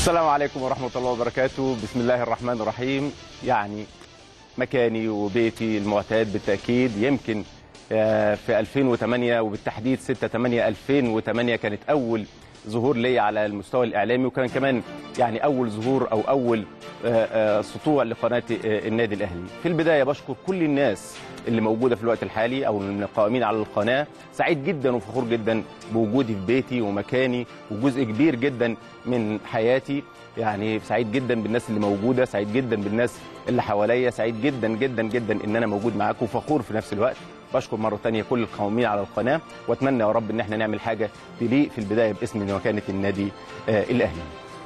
السلام عليكم ورحمة الله وبركاته بسم الله الرحمن الرحيم يعني مكاني وبيتي المعتاد بالتأكيد يمكن آه، في 2008 وبالتحديد 6 8 2008 كانت أول ظهور لي على المستوى الإعلامي وكان كمان يعني أول ظهور أو أول آه، آه، سطوع لقناة آه، النادي الأهلي في البداية بشكر كل الناس اللي موجودة في الوقت الحالي أو من القائمين على القناة سعيد جدا وفخور جدا بوجودي في بيتي ومكاني وجزء كبير جدا من حياتي يعني سعيد جدا بالناس اللي موجودة سعيد جدا بالناس اللي حواليا سعيد جدا جدا جدا ان انا موجود معاكم وفخور في نفس الوقت بشكر مره تانية كل القائمين على القناه واتمنى يا رب ان احنا نعمل حاجه تليق في البدايه باسم وكانه النادي آه الاهلي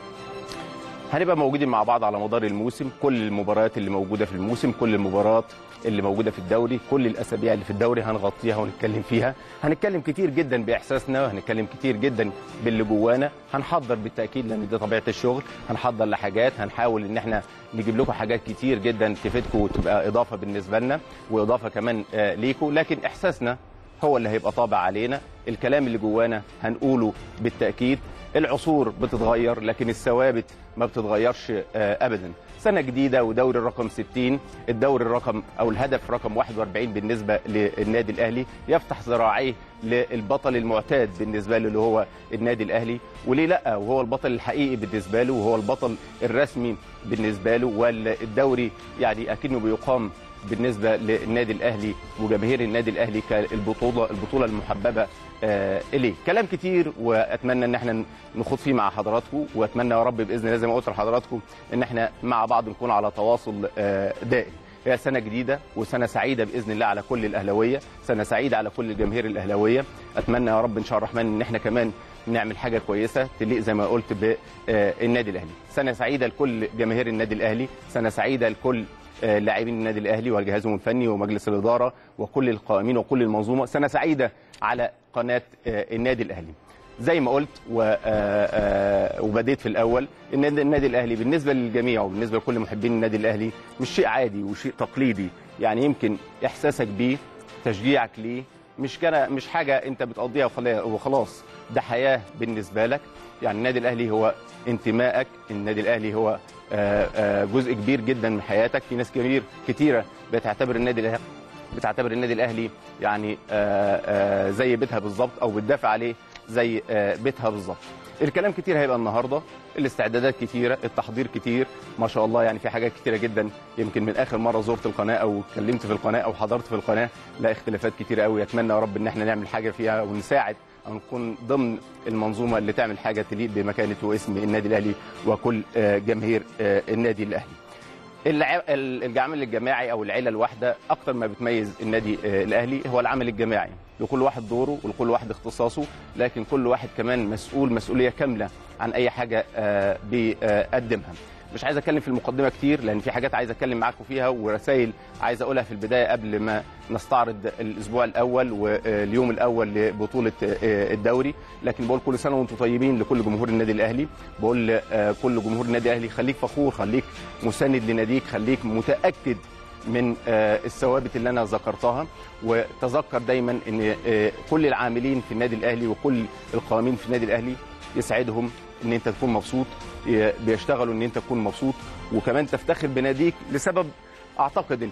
هنبقى موجودين مع بعض على مدار الموسم كل المباريات اللي موجوده في الموسم كل المباريات اللي موجوده في الدوري كل الاسابيع اللي في الدوري هنغطيها ونتكلم فيها هنتكلم كتير جدا باحساسنا وهنتكلم كتير جدا باللي جوانا هنحضر بالتاكيد لان دي طبيعه الشغل هنحضر لحاجات هنحاول ان احنا نجيب لكم حاجات كتير جدا تفيدكم وتبقى اضافه بالنسبه لنا واضافه كمان آه ليكم لكن احساسنا هو اللي هيبقى طابع علينا الكلام اللي جوانا هنقوله بالتأكيد العصور بتتغير لكن الثوابت ما بتتغيرش آه، أبدا سنة جديدة ودوري الرقم 60 الدوري الرقم أو الهدف رقم 41 بالنسبة للنادي الأهلي يفتح ذراعيه للبطل المعتاد بالنسبة له اللي هو النادي الأهلي وليه لأ وهو البطل الحقيقي بالنسبة له وهو البطل الرسمي بالنسبة له والدوري يعني أكنه بيقام بالنسبه للنادي الاهلي وجماهير النادي الاهلي كالبطوله البطوله المحببه آه، اليه كلام كتير واتمنى ان احنا نخوض فيه مع حضراتكم واتمنى يا رب باذن الله زي ما قلت لحضراتكم ان احنا مع بعض نكون على تواصل آه، دائم هي سنه جديده وسنه سعيده باذن الله على كل الاهلاويه سنه سعيده على كل الجماهير الاهلاويه اتمنى يا رب ان شاء الرحمن ان احنا كمان نعمل حاجه كويسه تليق زي ما قلت بالنادي الاهلي سنه سعيده لكل جماهير النادي الاهلي سنه سعيده لكل آه، لاعبين النادي الاهلي وجهازهم الفني ومجلس الاداره وكل القائمين وكل المنظومه سنه سعيده على قناه آه، النادي الاهلي زي ما قلت و- آه، آه، وبديت في الاول ان النادي الاهلي بالنسبه للجميع وبالنسبه لكل محبين النادي الاهلي مش شيء عادي وشيء تقليدي يعني يمكن احساسك بيه تشجيعك ليه مش كان مش حاجه انت بتقضيها وخلا- وخلاص ده حياه بالنسبه لك يعني النادي الاهلي هو انتمائك النادي الاهلي هو آه، آه، جزء كبير جدا من حياتك في ناس كبير كتيره بتعتبر النادي الاهلي بتعتبر النادي الاهلي يعني آه، آه، زي بيتها بالظبط او بتدافع عليه زي آه، بيتها بالظبط الكلام كتير هيبقى النهارده الاستعدادات كتيره التحضير كتير ما شاء الله يعني في حاجات كتيره جدا يمكن من اخر مره زرت القناه او اتكلمت في القناه او حضرت في القناه لا اختلافات كتيره قوي اتمنى يا رب ان احنا نعمل حاجه فيها ونساعد او نكون ضمن المنظومه اللي تعمل حاجه تليق بمكانه واسم النادي الاهلي وكل آه، جماهير آه، النادي الاهلي الع- ال- العمل الجماعي او العيله الواحده اكتر ما بتميز النادي آه، الاهلي هو العمل الجماعي لكل واحد دوره ولكل واحد اختصاصه لكن كل واحد كمان مسؤول مسؤوليه كامله عن اي حاجه آه، بيقدمها مش عايز اتكلم في المقدمه كتير لان في حاجات عايز اتكلم معاكم فيها ورسائل عايز اقولها في البدايه قبل ما نستعرض الاسبوع الاول واليوم الاول لبطوله آه، الدوري لكن بقول كل سنه وانتم طيبين لكل جمهور النادي الاهلي بقول آه، كل جمهور النادي الاهلي خليك فخور خليك مساند لناديك خليك متاكد من آه، الثوابت اللي انا ذكرتها وتذكر دايما ان آه، كل العاملين في النادي الاهلي وكل القائمين في النادي الاهلي يسعدهم ان انت تكون مبسوط ي- بيشتغلوا ان انت تكون مبسوط وكمان تفتخر بناديك لسبب اعتقد ان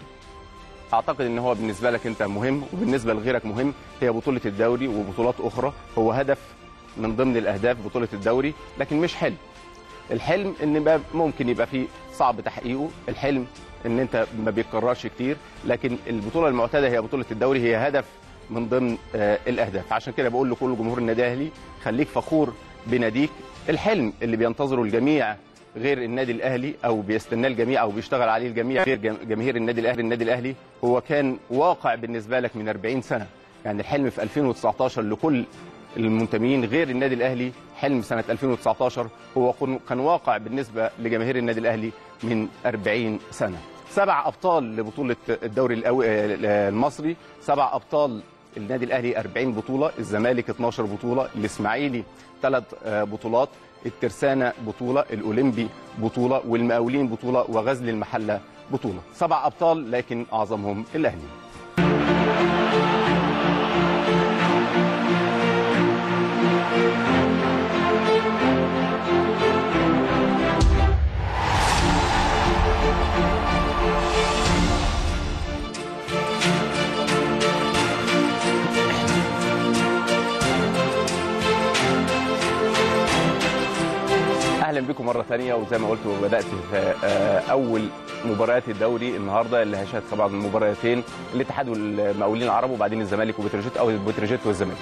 اعتقد ان هو بالنسبه لك انت مهم وبالنسبه لغيرك مهم هي بطوله الدوري وبطولات اخرى هو هدف من ضمن الاهداف بطوله الدوري لكن مش حلم الحلم ان يبقى ممكن يبقى فيه صعب تحقيقه الحلم ان انت ما بيتكررش كتير لكن البطوله المعتاده هي بطوله الدوري هي هدف من ضمن آه، الاهداف عشان كده بقول لكل جمهور النادي الاهلي خليك فخور بناديك الحلم اللي بينتظره الجميع غير النادي الاهلي او بيستناه الجميع او بيشتغل عليه الجميع غير جم- جماهير النادي الاهلي النادي الاهلي هو كان واقع بالنسبه لك من 40 سنه يعني الحلم في 2019 لكل المنتمين غير النادي الاهلي حلم سنه 2019 هو كن- كان واقع بالنسبه لجماهير النادي الاهلي من 40 سنه سبع ابطال لبطوله الدوري الأو- المصري سبع ابطال النادي الاهلي 40 بطوله الزمالك 12 بطوله الاسماعيلي ثلاث بطولات الترسانه بطوله الاولمبي بطوله والمقاولين بطوله وغزل المحله بطوله سبع ابطال لكن اعظمهم الاهلي اهلا بكم مره ثانيه وزي ما قلت وبدات في آه، اول مباريات الدوري النهارده اللي هيشهد طبعا مباراتين الاتحاد والمقاولين العرب وبعدين الزمالك وبتروجيت او بتروجيت والزمالك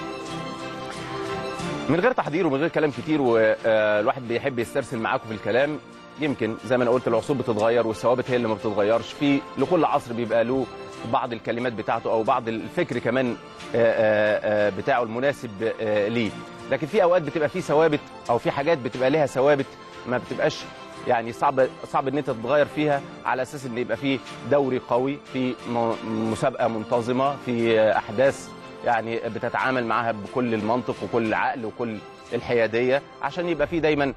من غير تحضير ومن غير كلام كتير والواحد بيحب يسترسل معاكم في الكلام يمكن زي ما انا قلت العصور بتتغير والثوابت هي اللي ما بتتغيرش في لكل عصر بيبقى له بعض الكلمات بتاعته او بعض الفكر كمان آه، آه، آه، بتاعه المناسب آه، ليه لكن في اوقات بتبقى في ثوابت او في حاجات بتبقى لها ثوابت ما بتبقاش يعني صعب صعب ان انت تتغير فيها على اساس ان يبقى في دوري قوي في م- مسابقه منتظمه في احداث يعني بتتعامل معاها بكل المنطق وكل العقل وكل الحياديه عشان يبقى في دايما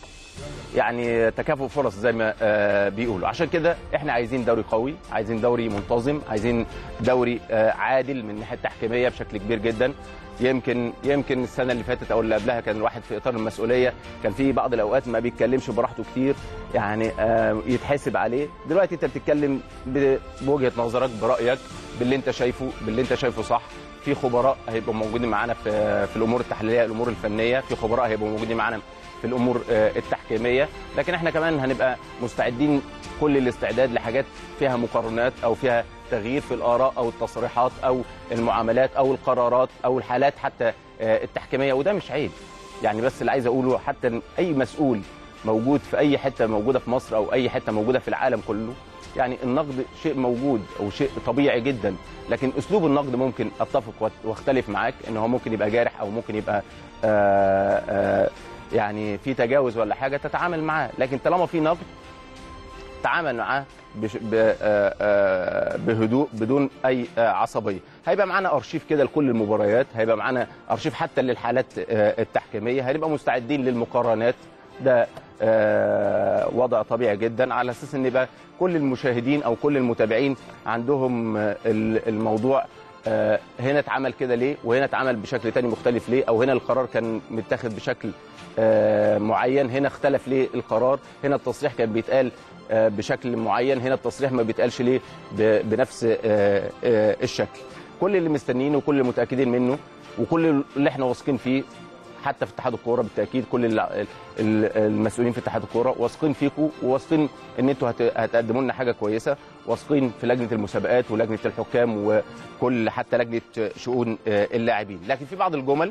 يعني تكافؤ فرص زي ما آه، بيقولوا عشان كده احنا عايزين دوري قوي عايزين دوري منتظم عايزين دوري آه، عادل من الناحيه التحكيميه بشكل كبير جدا يمكن يمكن السنه اللي فاتت او اللي قبلها كان الواحد في اطار المسؤوليه كان في بعض الاوقات ما بيتكلمش براحته كتير يعني آه، يتحاسب عليه دلوقتي انت بتتكلم ب- بوجهه نظرك برايك باللي انت شايفه باللي انت شايفه صح في خبراء هيبقوا موجودين معانا في في الامور التحليليه الامور الفنيه في خبراء هيبقوا موجودين معانا في الامور آه، التحكيميه لكن احنا كمان هنبقى مستعدين كل الاستعداد لحاجات فيها مقارنات او فيها تغيير في الاراء او التصريحات او المعاملات او القرارات او الحالات حتى آه، التحكيميه وده مش عيب يعني بس اللي عايز اقوله حتى إن اي مسؤول موجود في اي حته موجوده في مصر او اي حته موجوده في العالم كله يعني النقد شيء موجود او شيء طبيعي جدا لكن اسلوب النقد ممكن اتفق وأت- واختلف معاك ان هو ممكن يبقى جارح او ممكن يبقى آآ آآ يعني في تجاوز ولا حاجه تتعامل معاه لكن طالما في نقد تعامل معاه بش- ب- آه، آه، بهدوء بدون اي آه، عصبيه هيبقى معانا ارشيف كده لكل المباريات هيبقى معانا ارشيف حتى للحالات آه، التحكيميه هنبقى مستعدين للمقارنات ده آه، وضع طبيعي جدا على اساس ان يبقى كل المشاهدين او كل المتابعين عندهم آه، ال- الموضوع آه، هنا اتعمل كده ليه وهنا اتعمل بشكل تاني مختلف ليه او هنا القرار كان متاخد بشكل آه، معين هنا اختلف ليه القرار هنا التصريح كان بيتقال آه، بشكل معين هنا التصريح ما بيتقالش ليه ب- بنفس آه، آه، الشكل كل اللي مستنيينه وكل اللي متاكدين منه وكل اللي احنا واثقين فيه حتى في اتحاد الكوره بالتاكيد كل ال- ال- المسؤولين في اتحاد الكوره واثقين فيكم وواثقين ان انتوا هت- هتقدموا لنا حاجه كويسه واثقين في لجنه المسابقات ولجنه الحكام وكل حتى لجنه شؤون آه، اللاعبين لكن في بعض الجمل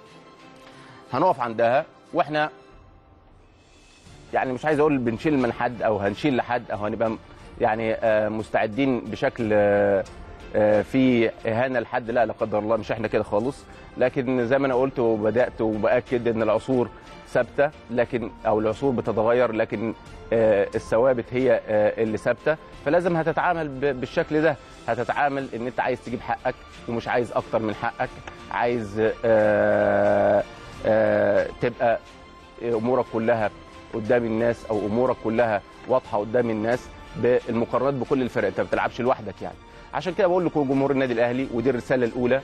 هنقف عندها واحنا يعني مش عايز اقول بنشيل من حد او هنشيل لحد او هنبقى م- يعني آه، مستعدين بشكل آه، آه، في اهانه لحد لا لا قدر الله مش احنا كده خالص لكن زي ما انا قلت وبدات وباكد ان العصور ثابته لكن او العصور بتتغير لكن آه، الثوابت هي آه، اللي ثابته فلازم هتتعامل ب- بالشكل ده هتتعامل ان انت عايز تجيب حقك ومش عايز اكتر من حقك عايز آه، آه، تبقى امورك كلها قدام الناس او امورك كلها واضحه قدام الناس بالمقارنات بكل الفرق انت ما بتلعبش لوحدك يعني عشان كده بقول لكل جمهور النادي الاهلي ودي الرساله الاولى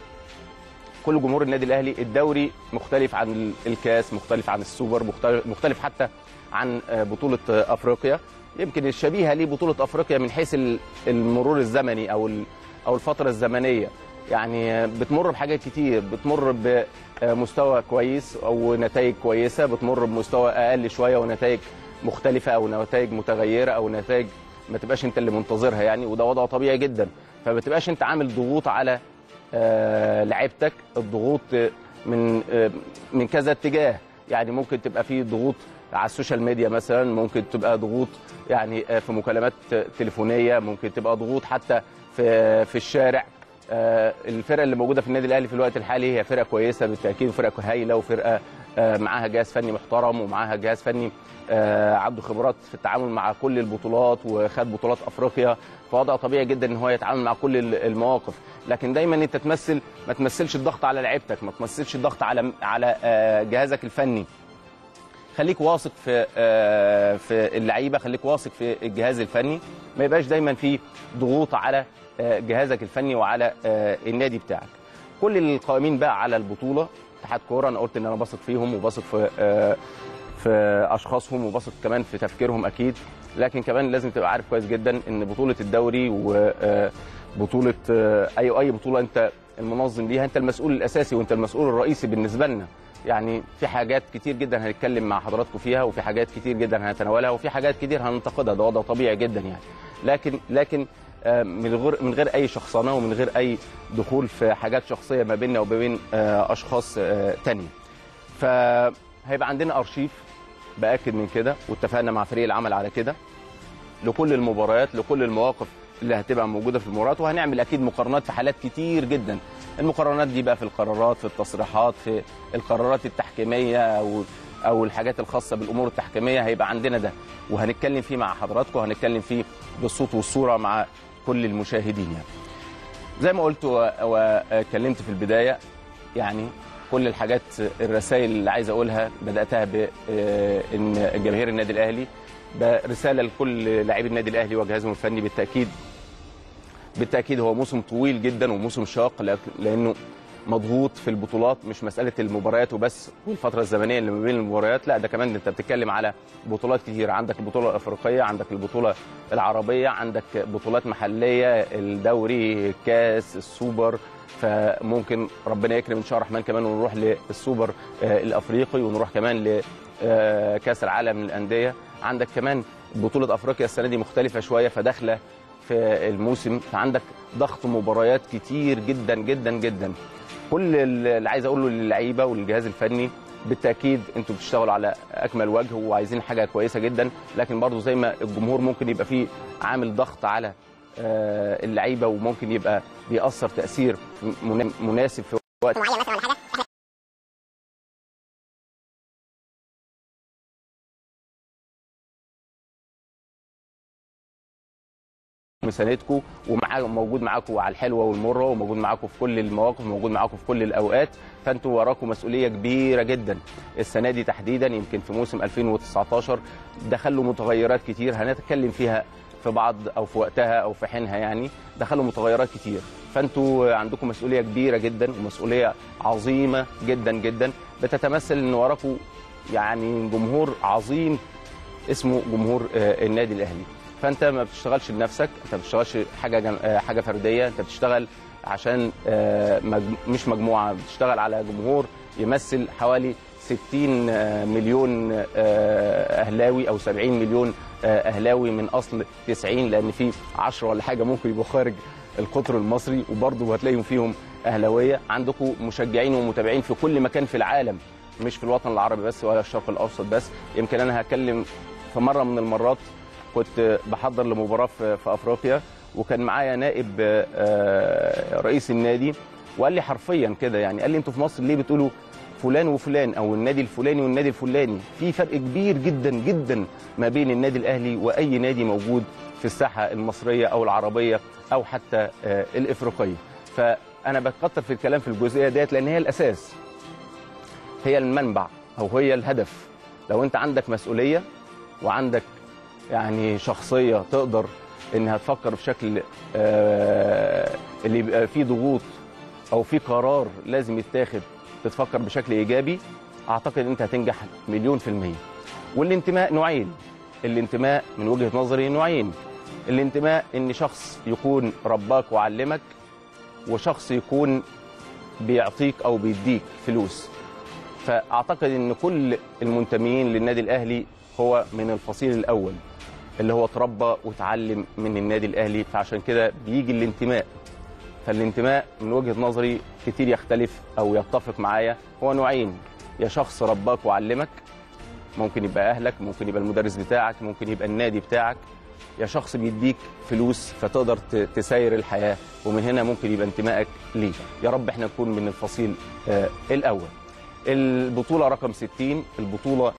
كل جمهور النادي الاهلي الدوري مختلف عن الكاس مختلف عن السوبر مختلف, مختلف حتى عن آه، بطوله آه، افريقيا يمكن الشبيهه ليه بطوله افريقيا من حيث ال- المرور الزمني او ال- او الفتره الزمنيه يعني آه، بتمر بحاجات كتير بتمر بمستوى كويس او نتائج كويسه بتمر بمستوى اقل شويه ونتائج مختلفه او نتائج متغيره او نتائج ما تبقاش انت اللي منتظرها يعني وده وضع طبيعي جدا فما تبقاش انت عامل ضغوط على آه، لعيبتك الضغوط آه، من آه، من كذا اتجاه يعني ممكن تبقى في ضغوط على السوشيال ميديا مثلا ممكن تبقى ضغوط يعني آه، في مكالمات آه، تليفونيه ممكن تبقى ضغوط حتى في في الشارع آه، الفرقه اللي موجوده في النادي الاهلي في الوقت الحالي هي فرقه كويسه بالتاكيد وفرقه هايله وفرقه آه، معاها جهاز فني محترم ومعاها جهاز فني آه، عنده خبرات في التعامل مع كل البطولات وخد بطولات افريقيا فوضع طبيعي جدا ان هو يتعامل مع كل ال- المواقف لكن دايما انت تمثل ما تمثلش الضغط على لعيبتك ما تمثلش الضغط على على آه، جهازك الفني خليك واثق في آه، في اللعيبه خليك واثق في الجهاز الفني ما يبقاش دايما في ضغوط على آه، جهازك الفني وعلى آه، النادي بتاعك كل القائمين بقى على البطوله اتحاد كوره انا قلت ان انا بثق فيهم وبثق في آه، في اشخاصهم وبثق كمان في تفكيرهم اكيد لكن كمان لازم تبقى عارف كويس جدا ان بطوله الدوري وبطوله اي اي بطوله انت المنظم ليها انت المسؤول الاساسي وانت المسؤول الرئيسي بالنسبه لنا يعني في حاجات كتير جدا هنتكلم مع حضراتكم فيها وفي حاجات كتير جدا هنتناولها وفي حاجات كتير هننتقدها ده وضع طبيعي جدا يعني لكن لكن آه، من غير من غير اي شخصنه ومن غير اي دخول في حاجات شخصيه ما بيننا وما بين آه، اشخاص آه، تانية فهيبقى عندنا ارشيف باكد من كده واتفقنا مع فريق العمل على كده لكل المباريات لكل المواقف اللي هتبقى موجوده في المباريات وهنعمل اكيد مقارنات في حالات كتير جدا المقارنات دي بقى في القرارات في التصريحات في القرارات التحكيميه او او الحاجات الخاصه بالامور التحكيميه هيبقى عندنا ده وهنتكلم فيه مع حضراتكم وهنتكلم فيه بالصوت والصوره مع كل المشاهدين يعني زي ما قلت و- واتكلمت في البدايه يعني كل الحاجات الرسائل اللي عايز اقولها بداتها بان جماهير النادي الاهلي برساله لكل لاعبي النادي الاهلي وجهازهم الفني بالتاكيد بالتاكيد هو موسم طويل جدا وموسم شاق لك- لانه مضغوط في البطولات مش مساله المباريات وبس والفتره الزمنيه اللي ما بين المباريات لا ده كمان انت بتتكلم على بطولات كتير عندك البطوله الافريقيه عندك البطوله العربيه عندك بطولات محليه الدوري الكاس السوبر فممكن ربنا يكرم ان شاء الله الرحمن كمان ونروح للسوبر آه، الافريقي ونروح كمان لكاس العالم للانديه عندك كمان بطوله افريقيا السنه دي مختلفه شويه فداخله في الموسم فعندك ضغط مباريات كتير جدا جدا جدا كل اللي عايز اقوله للعيبه وللجهاز الفني بالتاكيد انتوا بتشتغلوا على اكمل وجه وعايزين حاجه كويسه جدا لكن برضو زي ما الجمهور ممكن يبقى فيه عامل ضغط على آه، اللعيبه وممكن يبقى بيأثر تأثير منا- مناسب في وقت معين مثلا ولا حاجه احنا مساندكم ومعاه موجود معاكم على الحلوه والمره وموجود معاكم في كل المواقف وموجود معاكم في كل الاوقات فانتوا وراكم مسؤوليه كبيره جدا السنه دي تحديدا يمكن في موسم 2019 دخلوا متغيرات كتير هنتكلم فيها في بعض او في وقتها او في حينها يعني دخلوا متغيرات كتير فانتوا عندكم مسؤوليه كبيره جدا ومسؤوليه عظيمه جدا جدا بتتمثل ان وراكم يعني جمهور عظيم اسمه جمهور آه، النادي الاهلي فانت ما بتشتغلش لنفسك انت ما بتشتغلش حاجه جم... آه، حاجه فرديه انت بتشتغل عشان آه، مج... مش مجموعه بتشتغل على جمهور يمثل حوالي 60 آه، مليون آه، اهلاوي او 70 مليون آه، اهلاوي من اصل 90 لان في 10 ولا حاجه ممكن يبقوا خارج القطر المصري وبرضه هتلاقيهم فيهم اهلاويه عندكم مشجعين ومتابعين في كل مكان في العالم مش في الوطن العربي بس ولا الشرق الاوسط بس يمكن انا هتكلم في مره من المرات كنت بحضر لمباراه في في افريقيا وكان معايا نائب آه، رئيس النادي وقال لي حرفيا كده يعني قال لي انتوا في مصر ليه بتقولوا فلان وفلان او النادي الفلاني والنادي الفلاني في فرق كبير جدا جدا ما بين النادي الاهلي واي نادي موجود في الساحه المصريه او العربيه او حتى آه، الافريقيه فانا بكتر في الكلام في الجزئيه ديت لان هي الاساس هي المنبع او هي الهدف لو انت عندك مسؤوليه وعندك يعني شخصيه تقدر انها تفكر بشكل آه، اللي يبقى فيه ضغوط او في قرار لازم يتاخد تتفكر بشكل ايجابي اعتقد انت هتنجح مليون في الميه والانتماء نوعين الانتماء من وجهه نظري نوعين الانتماء ان شخص يكون رباك وعلمك وشخص يكون بيعطيك او بيديك فلوس فاعتقد ان كل المنتميين للنادي الاهلي هو من الفصيل الاول اللي هو اتربى وتعلم من النادي الاهلي فعشان كده بيجي الانتماء فالانتماء من وجهه نظري كتير يختلف او يتفق معايا هو نوعين يا شخص رباك وعلمك ممكن يبقى اهلك ممكن يبقى المدرس بتاعك ممكن يبقى النادي بتاعك يا شخص بيديك فلوس فتقدر ت- تساير الحياه ومن هنا ممكن يبقى انتمائك ليه يا رب احنا نكون من الفصيل آه الاول البطوله رقم 60 البطوله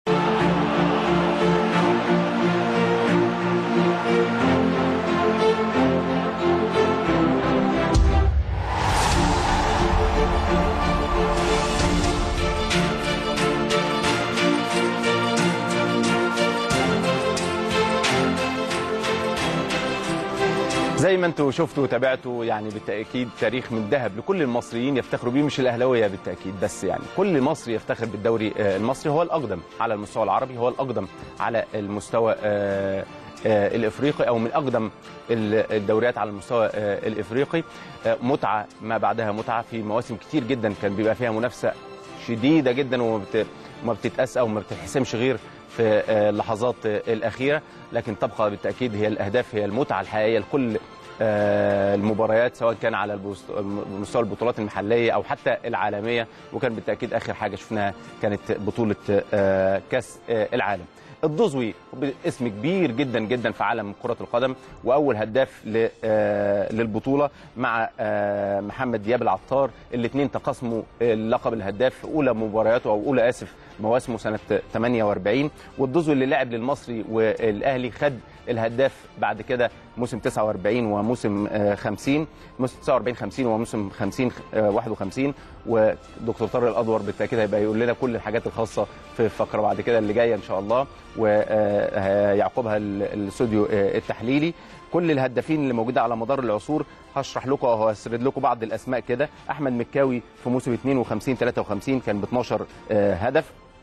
زي ما انتوا شفتوا وتابعتوا يعني بالتاكيد تاريخ من ذهب لكل المصريين يفتخروا بيه مش الاهلاويه بالتاكيد بس يعني كل مصري يفتخر بالدوري آه، المصري هو الاقدم على المستوى العربي هو الاقدم على المستوى آه، آه، الافريقي او من اقدم ال- الدوريات على المستوى آه، الافريقي آه، متعه ما بعدها متعه في مواسم كتير جدا كان بيبقى فيها منافسه شديده جدا وما بت- وما بتتقاس او ما بتتحسمش غير في آه، اللحظات آه، الاخيره لكن تبقى بالتاكيد هي الاهداف هي المتعه الحقيقيه لكل آه، المباريات سواء كان على البوست- مستوى البطولات المحليه او حتى العالميه وكان بالتاكيد اخر حاجه شفناها كانت بطوله آه، كاس آه، العالم الدوزوي اسم كبير جدا جدا في عالم كرة القدم وأول هداف ل- آه، للبطولة مع آه، محمد دياب العطار الاثنين تقاسموا اللقب الهداف في أولى مبارياته أو أولى آسف مواسمه سنة 48 والدوزوي اللي لعب للمصري والأهلي خد الهداف بعد كده موسم 49 وموسم آه، 50 موسم 49 50 وموسم 50 آه، 51 ودكتور طارق الادور بالتاكيد هيبقى يقول لنا كل الحاجات الخاصه في الفقره بعد كده اللي جايه ان شاء الله ويعقبها الاستوديو آه، التحليلي كل الهدافين اللي موجوده على مدار العصور هشرح لكم او هسرد لكم بعض الاسماء كده احمد مكاوي في موسم 52 53 كان ب 12 آه، هدف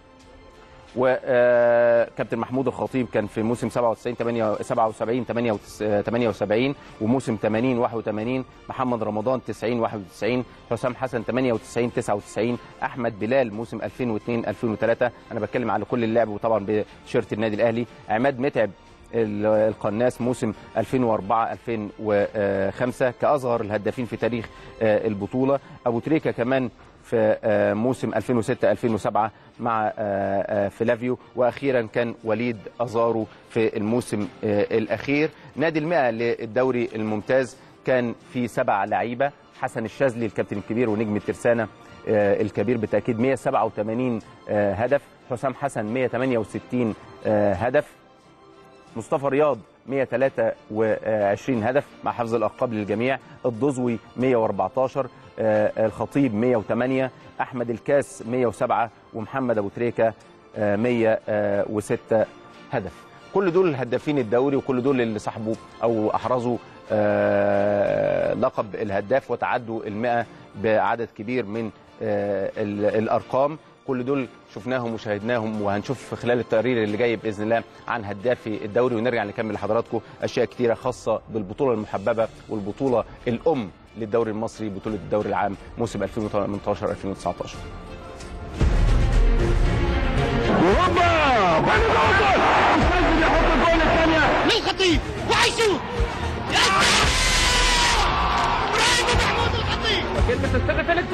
وكابتن محمود الخطيب كان في موسم 97 8 77 78 وموسم 80 81 محمد رمضان 90 91 حسام حسن 98 99 احمد بلال موسم 2002 2003 انا بتكلم على كل اللعب وطبعا بتيشيرت النادي الاهلي عماد متعب ال- القناص موسم 2004 2005 كاصغر الهدافين في تاريخ آه، البطوله ابو تريكه كمان في آه، موسم 2006 2007 مع آه، آه، فلافيو واخيرا كان وليد ازارو في الموسم آه، الاخير نادي المئة للدوري الممتاز كان في سبع لعيبه حسن الشاذلي الكابتن الكبير ونجم الترسانه آه، الكبير بالتاكيد 187 آه، هدف حسام حسن 168 آه، هدف مصطفى رياض 123 هدف مع حفظ الألقاب للجميع الضزوي 114 آه، الخطيب 108 أحمد الكاس 107 ومحمد أبو تريكة آه، 106 هدف كل دول هدافين الدوري وكل دول اللي صاحبوا أو أحرزوا آه، لقب الهداف وتعدوا المئة بعدد كبير من آه، ال- الأرقام كل دول شفناهم وشاهدناهم وهنشوف في خلال التقرير اللي جاي باذن الله عن هدافي الدوري ونرجع نكمل لحضراتكم اشياء كتيره خاصه بالبطوله المحببه والبطوله الام للدوري المصري بطوله الدوري العام موسم 2018 2019 للخطيب وعيشوه ابراهيم محمود الخطيب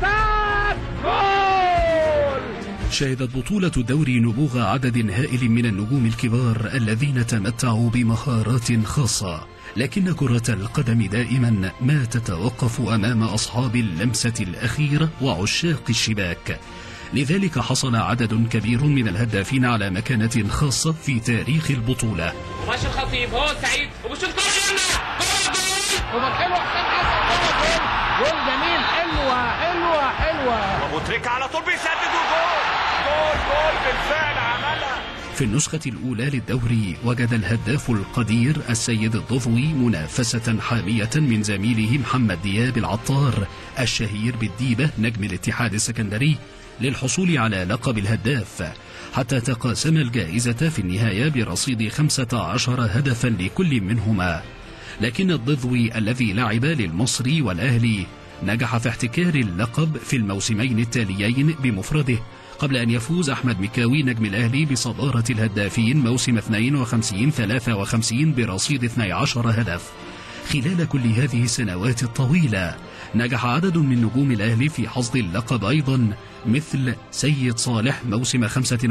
شهدت بطولة الدوري نبوغ عدد هائل من النجوم الكبار الذين تمتعوا بمهارات خاصة لكن كرة القدم دائما ما تتوقف أمام أصحاب اللمسة الأخيرة وعشاق الشباك لذلك حصل عدد كبير من الهدافين على مكانة خاصة في تاريخ البطولة ماشي الخطيب هو سعيد وبشوف كوره يلا وبقى حلو حسام حسن جول جول جميل حلوه حلوه حلوه ابو تريكة على طول بيسدد وجول جول جول بالفعل عملها في النسخة الأولى للدوري وجد الهداف القدير السيد الضفوي منافسة حامية من زميله محمد دياب العطار الشهير بالديبة نجم الاتحاد السكندري للحصول على لقب الهداف حتى تقاسم الجائزة في النهاية برصيد 15 هدفا لكل منهما لكن الضذوي الذي لعب للمصري والأهلي نجح في احتكار اللقب في الموسمين التاليين بمفرده قبل أن يفوز أحمد مكاوي نجم الأهلي بصدارة الهدافين موسم 52-53 برصيد 12 هدف خلال كل هذه السنوات الطويلة نجح عدد من نجوم الأهلي في حصد اللقب أيضا مثل سيد صالح موسم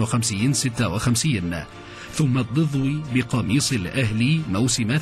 55-56 ثم الضذوي بقميص الأهلي موسم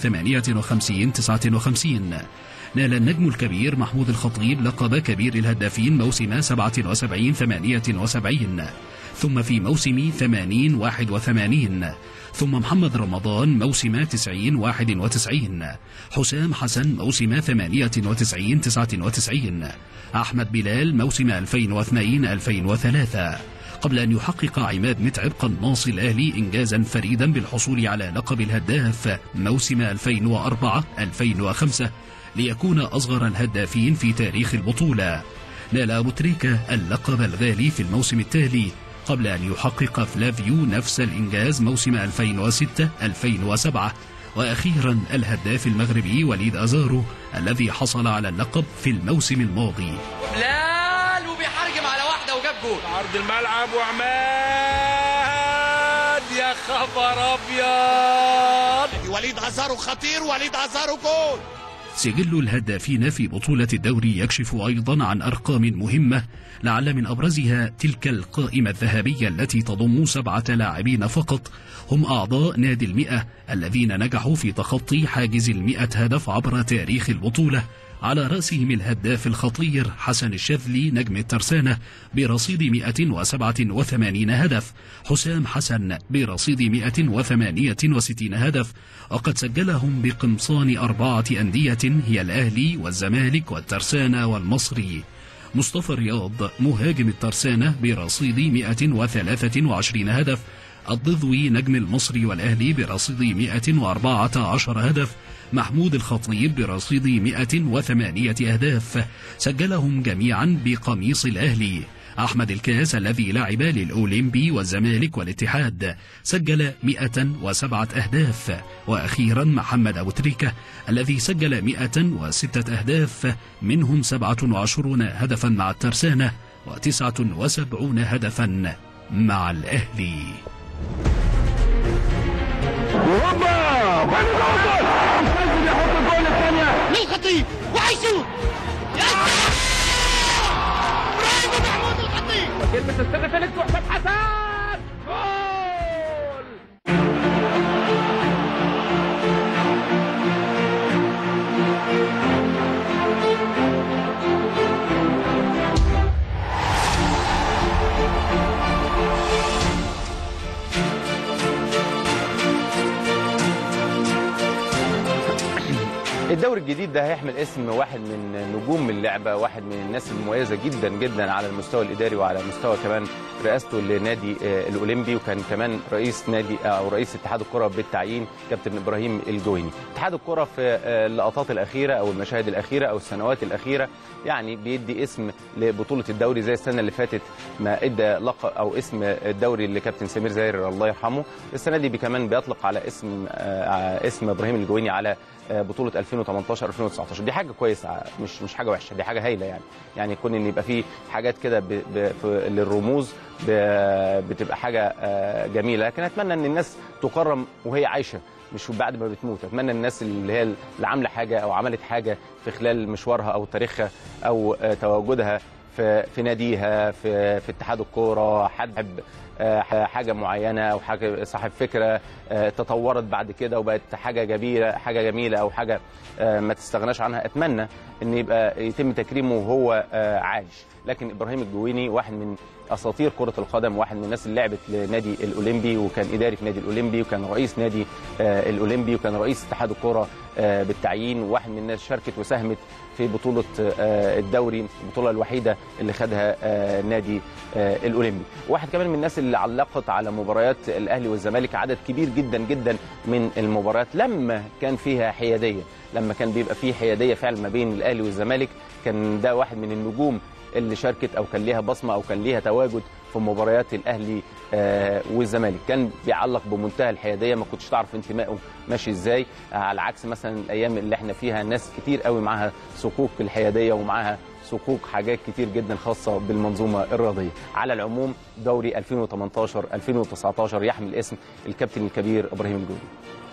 58-59 نال النجم الكبير محمود الخطيب لقب كبير الهدافين موسم 77 78 ثم في موسم 80 81 ثم محمد رمضان موسم 90 91 حسام حسن موسم 98 99 أحمد بلال موسم 2002 2003 قبل أن يحقق عماد متعب قناص الأهلي إنجازا فريدا بالحصول على لقب الهداف موسم 2004-2005 ليكون أصغر الهدافين في تاريخ البطولة نال أبو تريكة اللقب الغالي في الموسم التالي قبل أن يحقق فلافيو نفس الإنجاز موسم 2006-2007 وأخيرا الهداف المغربي وليد أزارو الذي حصل على اللقب في الموسم الماضي بلال وبيحرجم على واحده وجاب جول عرض الملعب وعماد يا خبر ابيض وليد ازارو خطير وليد ازارو جول سجل الهدافين في بطولة الدوري يكشف أيضا عن أرقام مهمة لعل من أبرزها تلك القائمة الذهبية التي تضم سبعة لاعبين فقط هم أعضاء نادي المئة الذين نجحوا في تخطي حاجز المئة هدف عبر تاريخ البطولة على رأسهم الهداف الخطير حسن الشاذلي نجم الترسانة برصيد 187 هدف حسام حسن برصيد 168 هدف وقد سجلهم بقمصان أربعة أندية هي الأهلي والزمالك والترسانة والمصري مصطفى رياض مهاجم الترسانة برصيد 123 هدف الضذوي نجم المصري والأهلي برصيد 114 هدف محمود الخطيب برصيد 108 أهداف سجلهم جميعا بقميص الأهلي أحمد الكاس الذي لعب للأولمبي والزمالك والاتحاد سجل 107 أهداف وأخيرا محمد أبو تريكة الذي سجل 106 أهداف منهم 27 هدفا مع الترسانة و79 هدفا مع الأهلي للخطيب وهيشوط برافو محمود الخطيب كلمة السر فيليكس وحسام حسن جول الدوري الجديد ده هيحمل اسم واحد من نجوم اللعبه واحد من الناس المميزه جدا جدا على المستوى الاداري وعلى مستوى كمان رئاسته لنادي آه، الاولمبي وكان كمان رئيس نادي او رئيس اتحاد الكره بالتعيين كابتن ابراهيم الجويني اتحاد الكره في آه، اللقطات الاخيره او المشاهد الاخيره او السنوات الاخيره يعني بيدي اسم لبطوله الدوري زي السنه اللي فاتت ما ادى لقب او اسم الدوري لكابتن سمير زاهر الله يرحمه السنه دي بي- كمان بيطلق على اسم آه، اسم ابراهيم الجويني على آه، بطوله 2018 2019 دي حاجه كويسه مش مش حاجه وحشه دي حاجه هايله يعني يعني يكون ان يبقى في حاجات كده ب- ب- في- للرموز ب- بتبقى حاجه آه، جميله لكن اتمنى ان الناس تكرم وهي عايشه مش بعد ما بتموت اتمنى الناس اللي هي اللي عامله حاجه او عملت حاجه في خلال مشوارها او تاريخها او آه، تواجدها في في ناديها في في اتحاد الكوره حد يحب آه، حاجه معينه او حاجه صاحب فكره آه، تطورت بعد كده وبقت حاجه جميله حاجه جميله او حاجه آه، ما تستغناش عنها اتمنى ان يبقى يتم تكريمه وهو آه، عايش لكن ابراهيم الجويني واحد من اساطير كره القدم واحد من الناس اللي لعبت لنادي الاولمبي وكان اداري في نادي الاولمبي وكان رئيس نادي آه، الاولمبي وكان رئيس اتحاد الكره آه، بالتعيين وواحد من الناس شاركت وساهمت في بطوله آه، الدوري البطوله الوحيده اللي خدها آه، نادي آه، الاولمبي واحد كمان من الناس اللي علقت على مباريات الاهلي والزمالك عدد كبير جدا جدا من المباريات لما كان فيها حياديه لما كان بيبقى فيه حياديه فعلا ما بين الاهلي والزمالك كان ده واحد من النجوم اللي شاركت او كان ليها بصمه او كان ليها تواجد في مباريات الاهلي آه، والزمالك كان بيعلق بمنتهى الحياديه ما كنتش تعرف انتمائه ماشي ازاي آه، على عكس مثلا الايام اللي احنا فيها ناس كتير قوي معاها صكوك الحياديه ومعاها صكوك حاجات كتير جدا خاصه بالمنظومه الرياضيه على العموم دوري 2018 2019 يحمل اسم الكابتن الكبير ابراهيم الجودي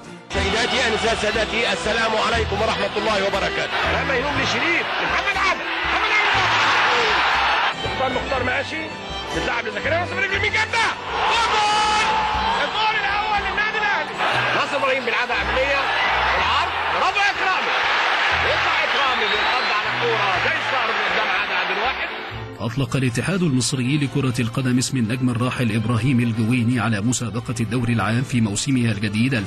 سيداتي انسات سادتي السلام عليكم ورحمه الله وبركاته لما ينوم لشريف محمد عادل محمد عادل مختار مختار ماشي بتلعب لزكريا ناصر برجل مين جاب ده؟ جول! الجول الاول للنادي الاهلي ناصر ابراهيم بيلعبها عمليه العرض برافو يا اكرامي يطلع اكرامي بينقض على الكوره زي الصقر من قدام عادل عادل واحد أطلق الاتحاد المصري لكرة القدم اسم النجم الراحل إبراهيم الجويني على مسابقة الدوري العام في موسمها الجديد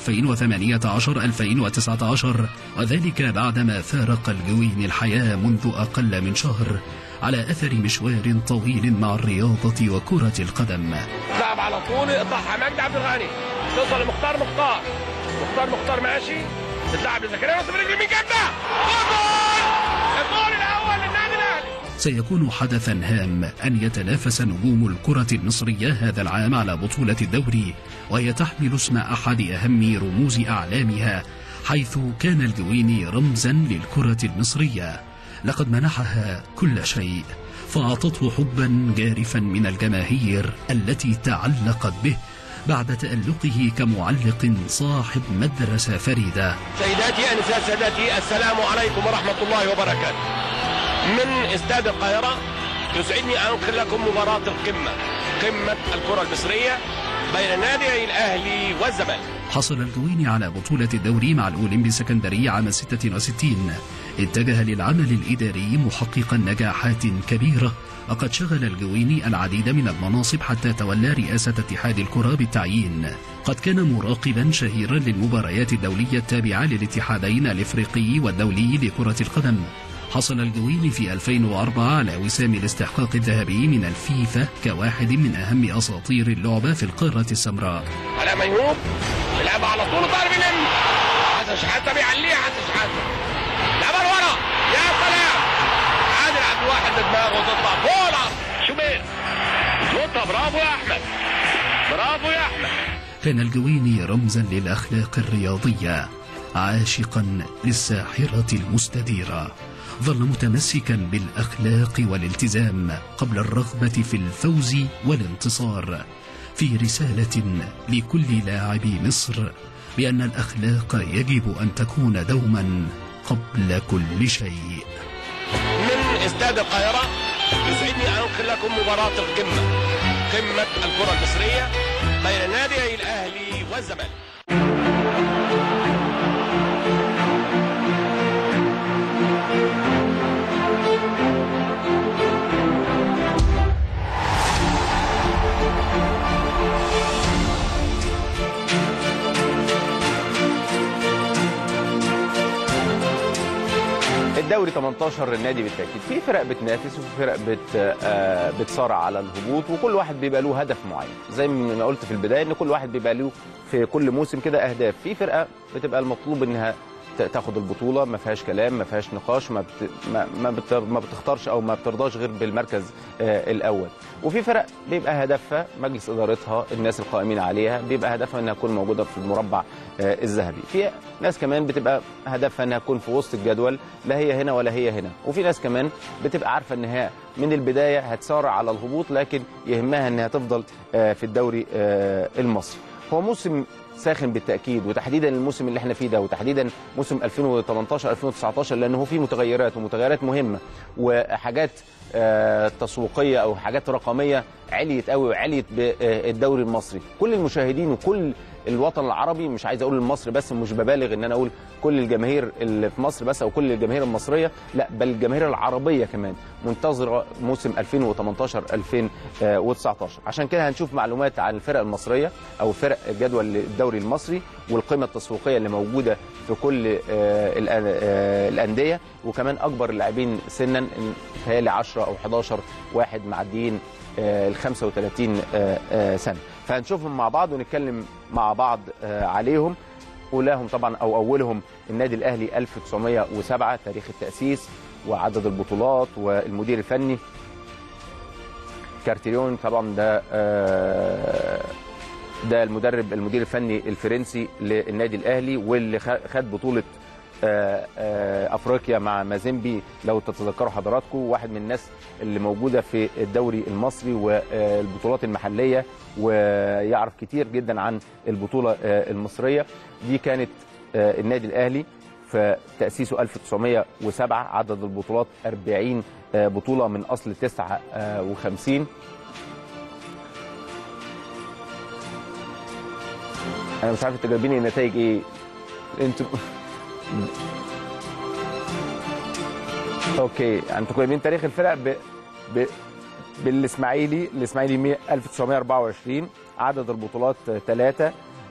2018-2019 وذلك بعدما فارق الجويني الحياة منذ أقل من شهر على أثر مشوار طويل مع الرياضة وكرة القدم لعب على طول يقطعها مجدي عبد الغني توصل لمختار مختار مختار مختار ماشي تتلعب لزكريا ناصر برجل مين جاب ده؟ جول! الجول الاول للنادي الاهلي سيكون حدثا هام أن يتنافس نجوم الكرة المصرية هذا العام على بطولة الدوري وهي تحمل اسم أحد أهم رموز أعلامها حيث كان الجويني رمزا للكرة المصرية لقد منحها كل شيء فأعطته حبا جارفا من الجماهير التي تعلقت به بعد تألقه كمعلق صاحب مدرسة فريدة سيداتي انسات سادتي السلام عليكم ورحمه الله وبركاته من استاد القاهره يسعدني ان انقل لكم مباراه القمه قمه الكره المصريه بين نادي الاهلي والزمالك حصل الجويني على بطولة الدوري مع الأولمبي السكندري عام 66 اتجه للعمل الإداري محققا نجاحات كبيرة وقد شغل الجويني العديد من المناصب حتى تولى رئاسة اتحاد الكرة بالتعيين قد كان مراقبا شهيرا للمباريات الدولية التابعة للاتحادين الإفريقي والدولي لكرة القدم حصل الجويني في 2004 على وسام الاستحقاق الذهبي من الفيفا كواحد من أهم أساطير اللعبة في القارة السمراء على ميهوب بيلعبها على طول ضرب لم حسن شحاته بيعليها حسن شحاته لعبها لورا يا سلام عادل عبد الواحد بدماغه وتطلع فوق العرض شوبير يظبطها برافو يا احمد برافو يا احمد كان الجويني رمزا للأخلاق الرياضية عاشقا للساحرة المستديرة ظل متمسكا بالأخلاق والالتزام قبل الرغبة في الفوز والانتصار في رسالة لكل لاعبي مصر بأن الأخلاق يجب أن تكون دوما قبل كل شيء من استاد القاهرة يسعدني أن أنقل لكم مباراة القمة قمة الكرة المصرية بين نادي الأهلي والزمالك الدوري 18 النادي بالتاكيد في فرق بتنافس وفي فرق بت آه، بتصارع على الهبوط وكل واحد بيبقى له هدف معين زي ما قلت في البدايه ان كل واحد بيبقى له في كل موسم كده اهداف في فرقه بتبقى المطلوب انها ت- تاخد البطوله ما فيهاش كلام ما فيهاش نقاش ما بت... ما ما, بت... ما بتختارش او ما بترضاش غير بالمركز آه الاول وفي فرق بيبقى هدفها مجلس ادارتها الناس القائمين عليها بيبقى هدفها انها تكون موجوده في المربع آه الذهبي في ناس كمان بتبقى هدفها انها تكون في وسط الجدول لا هي هنا ولا هي هنا وفي ناس كمان بتبقى عارفه ان هي من البدايه هتسارع على الهبوط لكن يهمها انها تفضل آه في الدوري آه المصري هو موسم ساخن بالتاكيد وتحديدا الموسم اللي احنا فيه ده وتحديدا موسم 2018 2019 لانه فيه متغيرات ومتغيرات مهمه وحاجات آه، تسويقيه او حاجات رقميه عليت قوي وعليت بالدوري المصري كل المشاهدين وكل الوطن العربي مش عايز اقول المصري بس مش ببالغ ان انا اقول كل الجماهير اللي في مصر بس او كل الجماهير المصريه لا بل الجماهير العربيه كمان منتظره موسم 2018 2019 عشان كده هنشوف معلومات عن الفرق المصريه او فرق جدول الدوري المصري والقيمه التسويقيه اللي موجوده في كل آه، الأن- آه، الانديه وكمان اكبر اللاعبين سنا تهيألي 10 او 11 واحد معديين آه، ال 35 آه، آه، سنه فهنشوفهم مع بعض ونتكلم مع بعض آه، عليهم اولاهم طبعا او اولهم النادي الاهلي 1907 تاريخ التاسيس وعدد البطولات والمدير الفني كارتيريون طبعا ده آه، ده المدرب المدير الفني الفرنسي للنادي الاهلي واللي خ- خد بطوله آه، آه، افريقيا مع مازيمبي لو تتذكروا حضراتكم واحد من الناس اللي موجوده في الدوري المصري والبطولات المحليه ويعرف كتير جدا عن البطوله آه، المصريه دي كانت آه، النادي الاهلي في تاسيسه 1907 عدد البطولات 40 آه، بطوله من اصل 59 انا مش عارف انتوا جايبين النتائج ايه انتوا اوكي انتوا جايبين تاريخ الفرق ب... ب... بالاسماعيلي الاسماعيلي 100 1924 عدد البطولات ثلاثة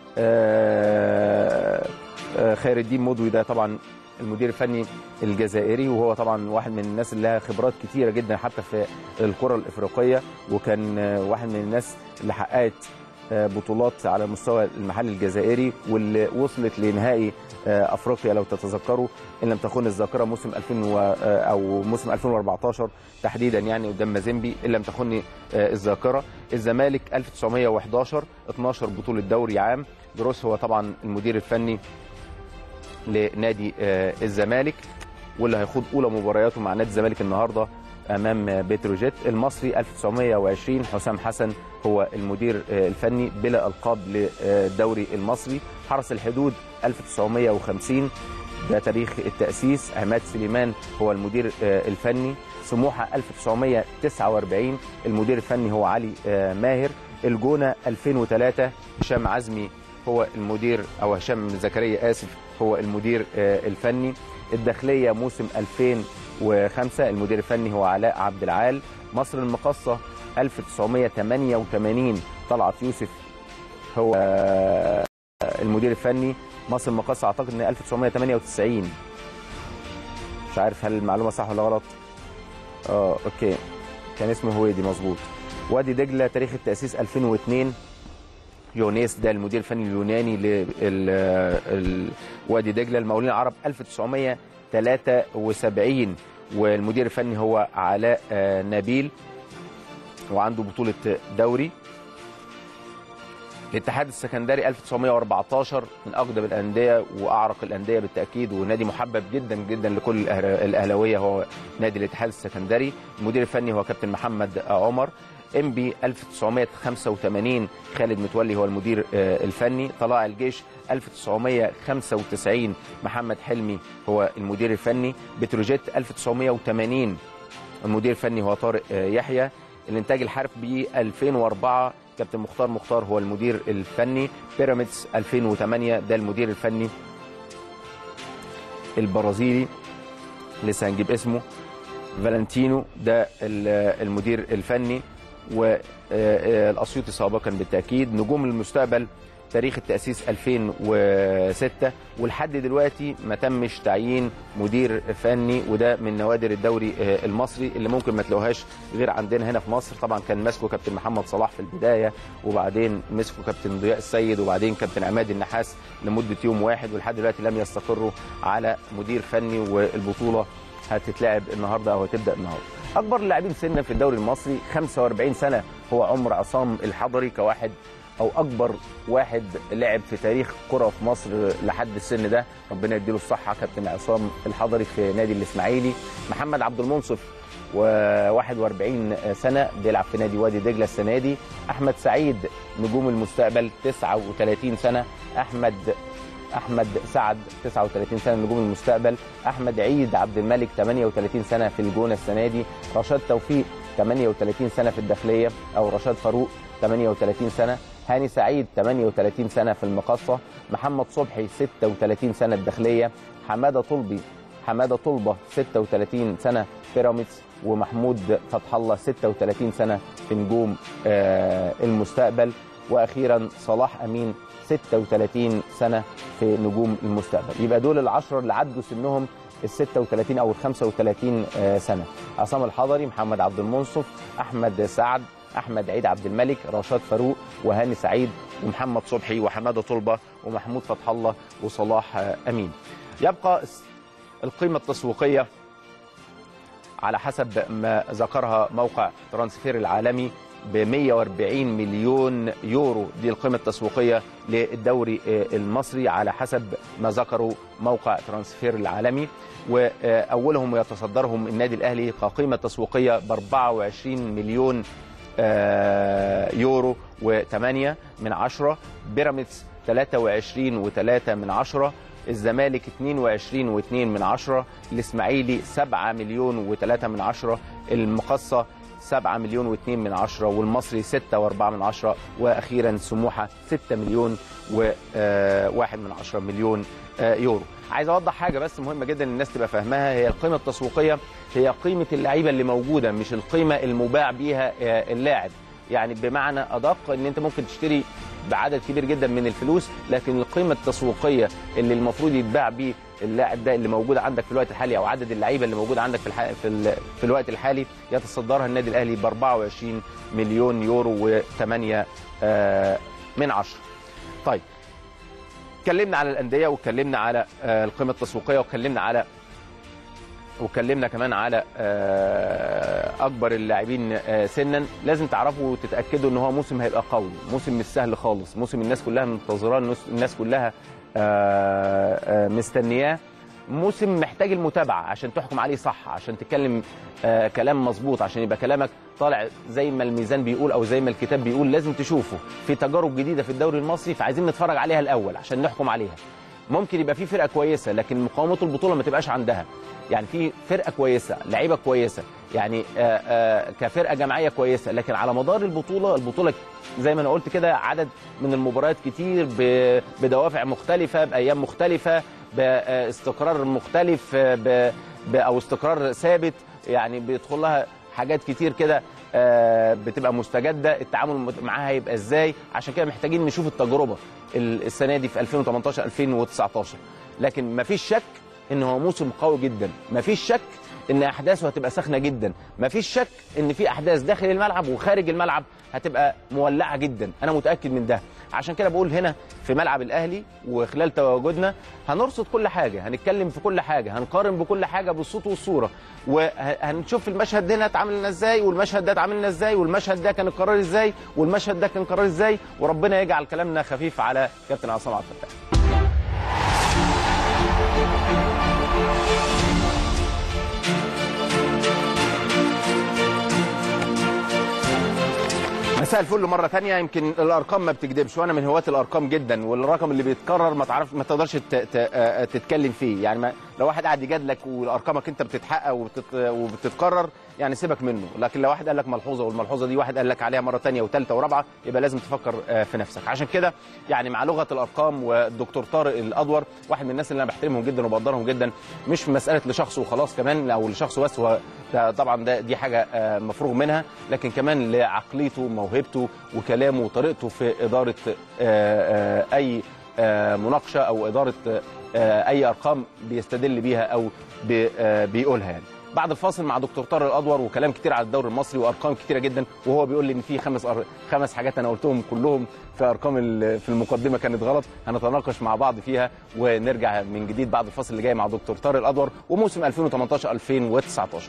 خير الدين مضوي ده طبعا المدير الفني الجزائري وهو طبعا واحد من الناس اللي لها خبرات كتيره جدا حتى في الكره الافريقيه وكان آه، واحد من الناس اللي حققت آه، بطولات على المستوى المحلي الجزائري واللي وصلت لنهائي آه، افريقيا لو تتذكروا ان لم تخن الذاكره موسم 2000 و- آه، او موسم 2014 تحديدا يعني قدام مازيمبي ان لم تخن آه، الذاكره الزمالك 1911 12 بطوله دوري عام جروس هو طبعا المدير الفني لنادي آه، الزمالك واللي هيخوض اولى مبارياته مع نادي الزمالك النهارده امام آه، بتروجيت المصري 1920 حسام حسن هو المدير آه، الفني بلا القاب للدوري المصري حرس الحدود 1950 ده تاريخ التاسيس عماد سليمان هو المدير آه، الفني سموحه 1949 المدير الفني هو علي آه، ماهر الجونه 2003 هشام عزمي هو المدير او هشام زكريا اسف هو المدير آه، الفني الداخليه موسم 2005 المدير الفني هو علاء عبد العال مصر المقاصه 1988 طلعت يوسف هو آه، المدير الفني مصر المقاصه اعتقد ان 1998 مش عارف هل المعلومه صح ولا غلط اه اوكي كان اسمه هويدي مظبوط وادي دجله تاريخ التاسيس 2002 يونيس ده المدير الفني اليوناني لوادي دجله المقاولين العرب 1973 والمدير الفني هو علاء آه، نبيل وعنده بطوله دوري الاتحاد السكندري 1914 من اقدم الانديه واعرق الانديه بالتاكيد ونادي محبب جدا جدا لكل الأهلا- الاهلاويه هو نادي الاتحاد السكندري المدير الفني هو كابتن محمد عمر انبي 1985 خالد متولي هو المدير آه، الفني طلائع الجيش 1995 محمد حلمي هو المدير الفني بتروجيت 1980 المدير الفني هو طارق آه، يحيى الانتاج الحربي 2004 كابتن مختار مختار هو المدير الفني بيراميدز 2008 ده المدير الفني البرازيلي لسه هنجيب اسمه فالنتينو ده ال- المدير الفني والاسيوطي سابقا بالتاكيد نجوم المستقبل تاريخ التاسيس 2006 ولحد دلوقتي ما تمش تعيين مدير فني وده من نوادر الدوري آه، المصري اللي ممكن ما تلاقوهاش غير عندنا هنا في مصر طبعا كان ماسكه كابتن محمد صلاح في البدايه وبعدين مسكه كابتن ضياء السيد وبعدين كابتن عماد النحاس لمده يوم واحد ولحد دلوقتي لم يستقروا على مدير فني والبطوله هتتلعب النهارده او هتبدا النهارده. اكبر اللاعبين سنا في الدوري المصري 45 سنه هو عمر عصام الحضري كواحد او اكبر واحد لعب في تاريخ كره في مصر لحد السن ده ربنا يديله الصحه كابتن عصام الحضري في نادي الاسماعيلي محمد عبد المنصف و41 سنه بيلعب في نادي وادي دجله السنه دي احمد سعيد نجوم المستقبل 39 سنه احمد احمد سعد 39 سنه نجوم المستقبل احمد عيد عبد الملك 38 سنه في الجونه السنه دي رشاد توفيق 38 سنه في الداخليه او رشاد فاروق 38 سنه هاني سعيد 38 سنه في المقصه محمد صبحي 36 سنه الداخليه حماده طلبي حماده طلبه 36 سنه بيراميدز ومحمود فتح الله 36 سنه في نجوم آه، المستقبل واخيرا صلاح امين 36 سنه في نجوم المستقبل يبقى دول العشرة اللي عدوا سنهم ال 36 او ال 35 آه، سنه عصام الحضري محمد عبد المنصف احمد سعد احمد عيد عبد الملك رشاد فاروق وهاني سعيد ومحمد صبحي وحماده طلبه ومحمود فتح الله وصلاح آه، امين يبقى القيمه التسويقيه على حسب ما ذكرها موقع ترانسفير العالمي ب 140 مليون يورو دي القيمة التسويقية للدوري آه، المصري على حسب ما ذكروا موقع ترانسفير العالمي وأولهم يتصدرهم النادي الأهلي كقيمة تسويقية ب 24 مليون آه، يورو و8 من عشرة بيراميدز 23 و3 من عشرة الزمالك 22 و2 من عشرة الإسماعيلي 7 مليون و3 من عشرة المقصة 7 مليون و2 من عشرة والمصري 6 و4 من عشرة وأخيرا سموحة 6 مليون و1 من عشرة مليون آه، يورو عايز اوضح حاجه بس مهمه جدا الناس تبقى فاهماها هي القيمه التسويقيه هي قيمه اللعيبه اللي موجوده مش القيمه المباع بيها آه، اللاعب يعني بمعنى ادق ان انت ممكن تشتري بعدد كبير جدا من الفلوس لكن القيمه التسويقيه اللي المفروض يتباع بيه اللاعب ده اللي موجود عندك في الوقت الحالي او عدد اللعيبه اللي موجود عندك في الح... في, ال... في الوقت الحالي يتصدرها النادي الاهلي ب 24 مليون يورو و8 آه من عشرة طيب اتكلمنا على الانديه واتكلمنا على آه، القيمه التسويقيه واتكلمنا على واتكلمنا كمان على آه، اكبر اللاعبين آه، سنا لازم تعرفوا وتتاكدوا ان هو موسم هيبقى قوي موسم مش سهل خالص موسم الناس كلها منتظراه الناس- الناس كلها آه، آه، مستنياه موسم محتاج المتابعه عشان تحكم عليه صح عشان تتكلم آه، كلام مظبوط عشان يبقى كلامك طالع زي ما الميزان بيقول او زي ما الكتاب بيقول لازم تشوفه في تجارب جديده في الدوري المصري فعايزين نتفرج عليها الاول عشان نحكم عليها ممكن يبقى في فرقه كويسه لكن مقاومه البطوله ما تبقاش عندها يعني في فرقه كويسه لعيبه كويسه يعني آه، آه، كفرقه جماعيه كويسه لكن على مدار البطوله البطوله زي ما انا قلت كده عدد من المباريات كتير ب- بدوافع مختلفه بايام مختلفه باستقرار مختلف آه، ب- ب- او استقرار ثابت يعني بيدخل لها حاجات كتير كده آه، بتبقى مستجده التعامل مت- معاها هيبقى ازاي عشان كده محتاجين نشوف التجربه ال- السنه دي في 2018 2019 لكن مفيش شك ان هو موسم قوي جدا مفيش شك ان احداثه هتبقى سخنه جدا مفيش شك ان في احداث داخل الملعب وخارج الملعب هتبقى مولعه جدا انا متاكد من ده عشان كده بقول هنا في ملعب الاهلي وخلال تواجدنا هنرصد كل حاجه هنتكلم في كل حاجه هنقارن بكل حاجه بالصوت والصوره وهنشوف المشهد هنا اتعامل لنا ازاي والمشهد ده اتعامل لنا ازاي والمشهد ده كان القرار ازاي والمشهد ده كان قرار ازاي وربنا يجعل كلامنا خفيف على كابتن عصام عبد الفتاح مساء الفل مره تانية يمكن الارقام ما بتكذبش وانا من هواة الارقام جدا والرقم اللي بيتكرر ما تعرف ما تقدرش ت- ت- آه، تتكلم فيه يعني ما لو واحد قاعد يجادلك وارقامك انت بتتحقق وبتت وبتتكرر يعني سيبك منه لكن لو واحد قال لك ملحوظه والملحوظه دي واحد قال لك عليها مره تانية وثالثه ورابعه يبقى لازم تفكر آه، في نفسك عشان كده يعني مع لغه الارقام والدكتور طارق الادور واحد من الناس اللي انا بحترمهم جدا وبقدرهم جدا مش في مساله لشخصه وخلاص كمان او لشخصه بس هو ده طبعا ده دي حاجه آه، مفروغ منها لكن كمان لعقليته وموهبته وكلامه وطريقته في اداره آه، آه، اي آه، مناقشه او اداره آه، اي ارقام بيستدل بيها او بي- آه، بيقولها يعني بعد الفاصل مع دكتور طارق الادور وكلام كتير على الدوري المصري وارقام كتيره جدا وهو بيقول لي ان في خمس أر... خمس حاجات انا قلتهم كلهم في ارقام ال- في المقدمه كانت غلط هنتناقش مع بعض فيها ونرجع من جديد بعد الفاصل اللي جاي مع دكتور طارق الادور وموسم 2018 2019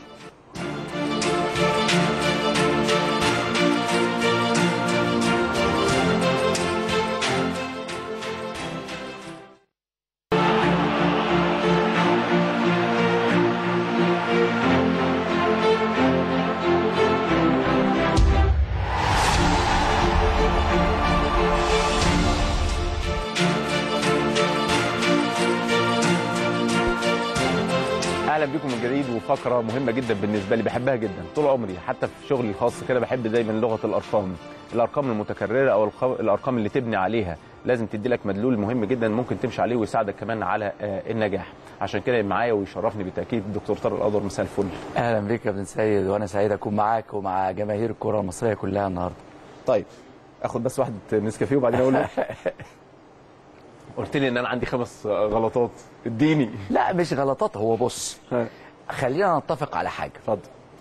اهلا بكم من جديد وفقره مهمه جدا بالنسبه لي بحبها جدا طول عمري حتى في شغلي الخاص كده بحب دايما لغه الارقام الارقام المتكرره او الق- الارقام اللي تبني عليها لازم تدي لك مدلول مهم جدا ممكن تمشي عليه ويساعدك كمان على آه، النجاح عشان كده معايا ويشرفني بالتاكيد الدكتور طارق الادور مساء الفل اهلا بك يا ابن سيد وانا سعيد اكون معاك ومع جماهير الكره المصريه كلها النهارده طيب اخد بس واحد نسكافيه وبعدين اقول لك قلت لي ان انا عندي خمس غلطات اديني لا مش غلطات هو بص خلينا نتفق على حاجه اتفضل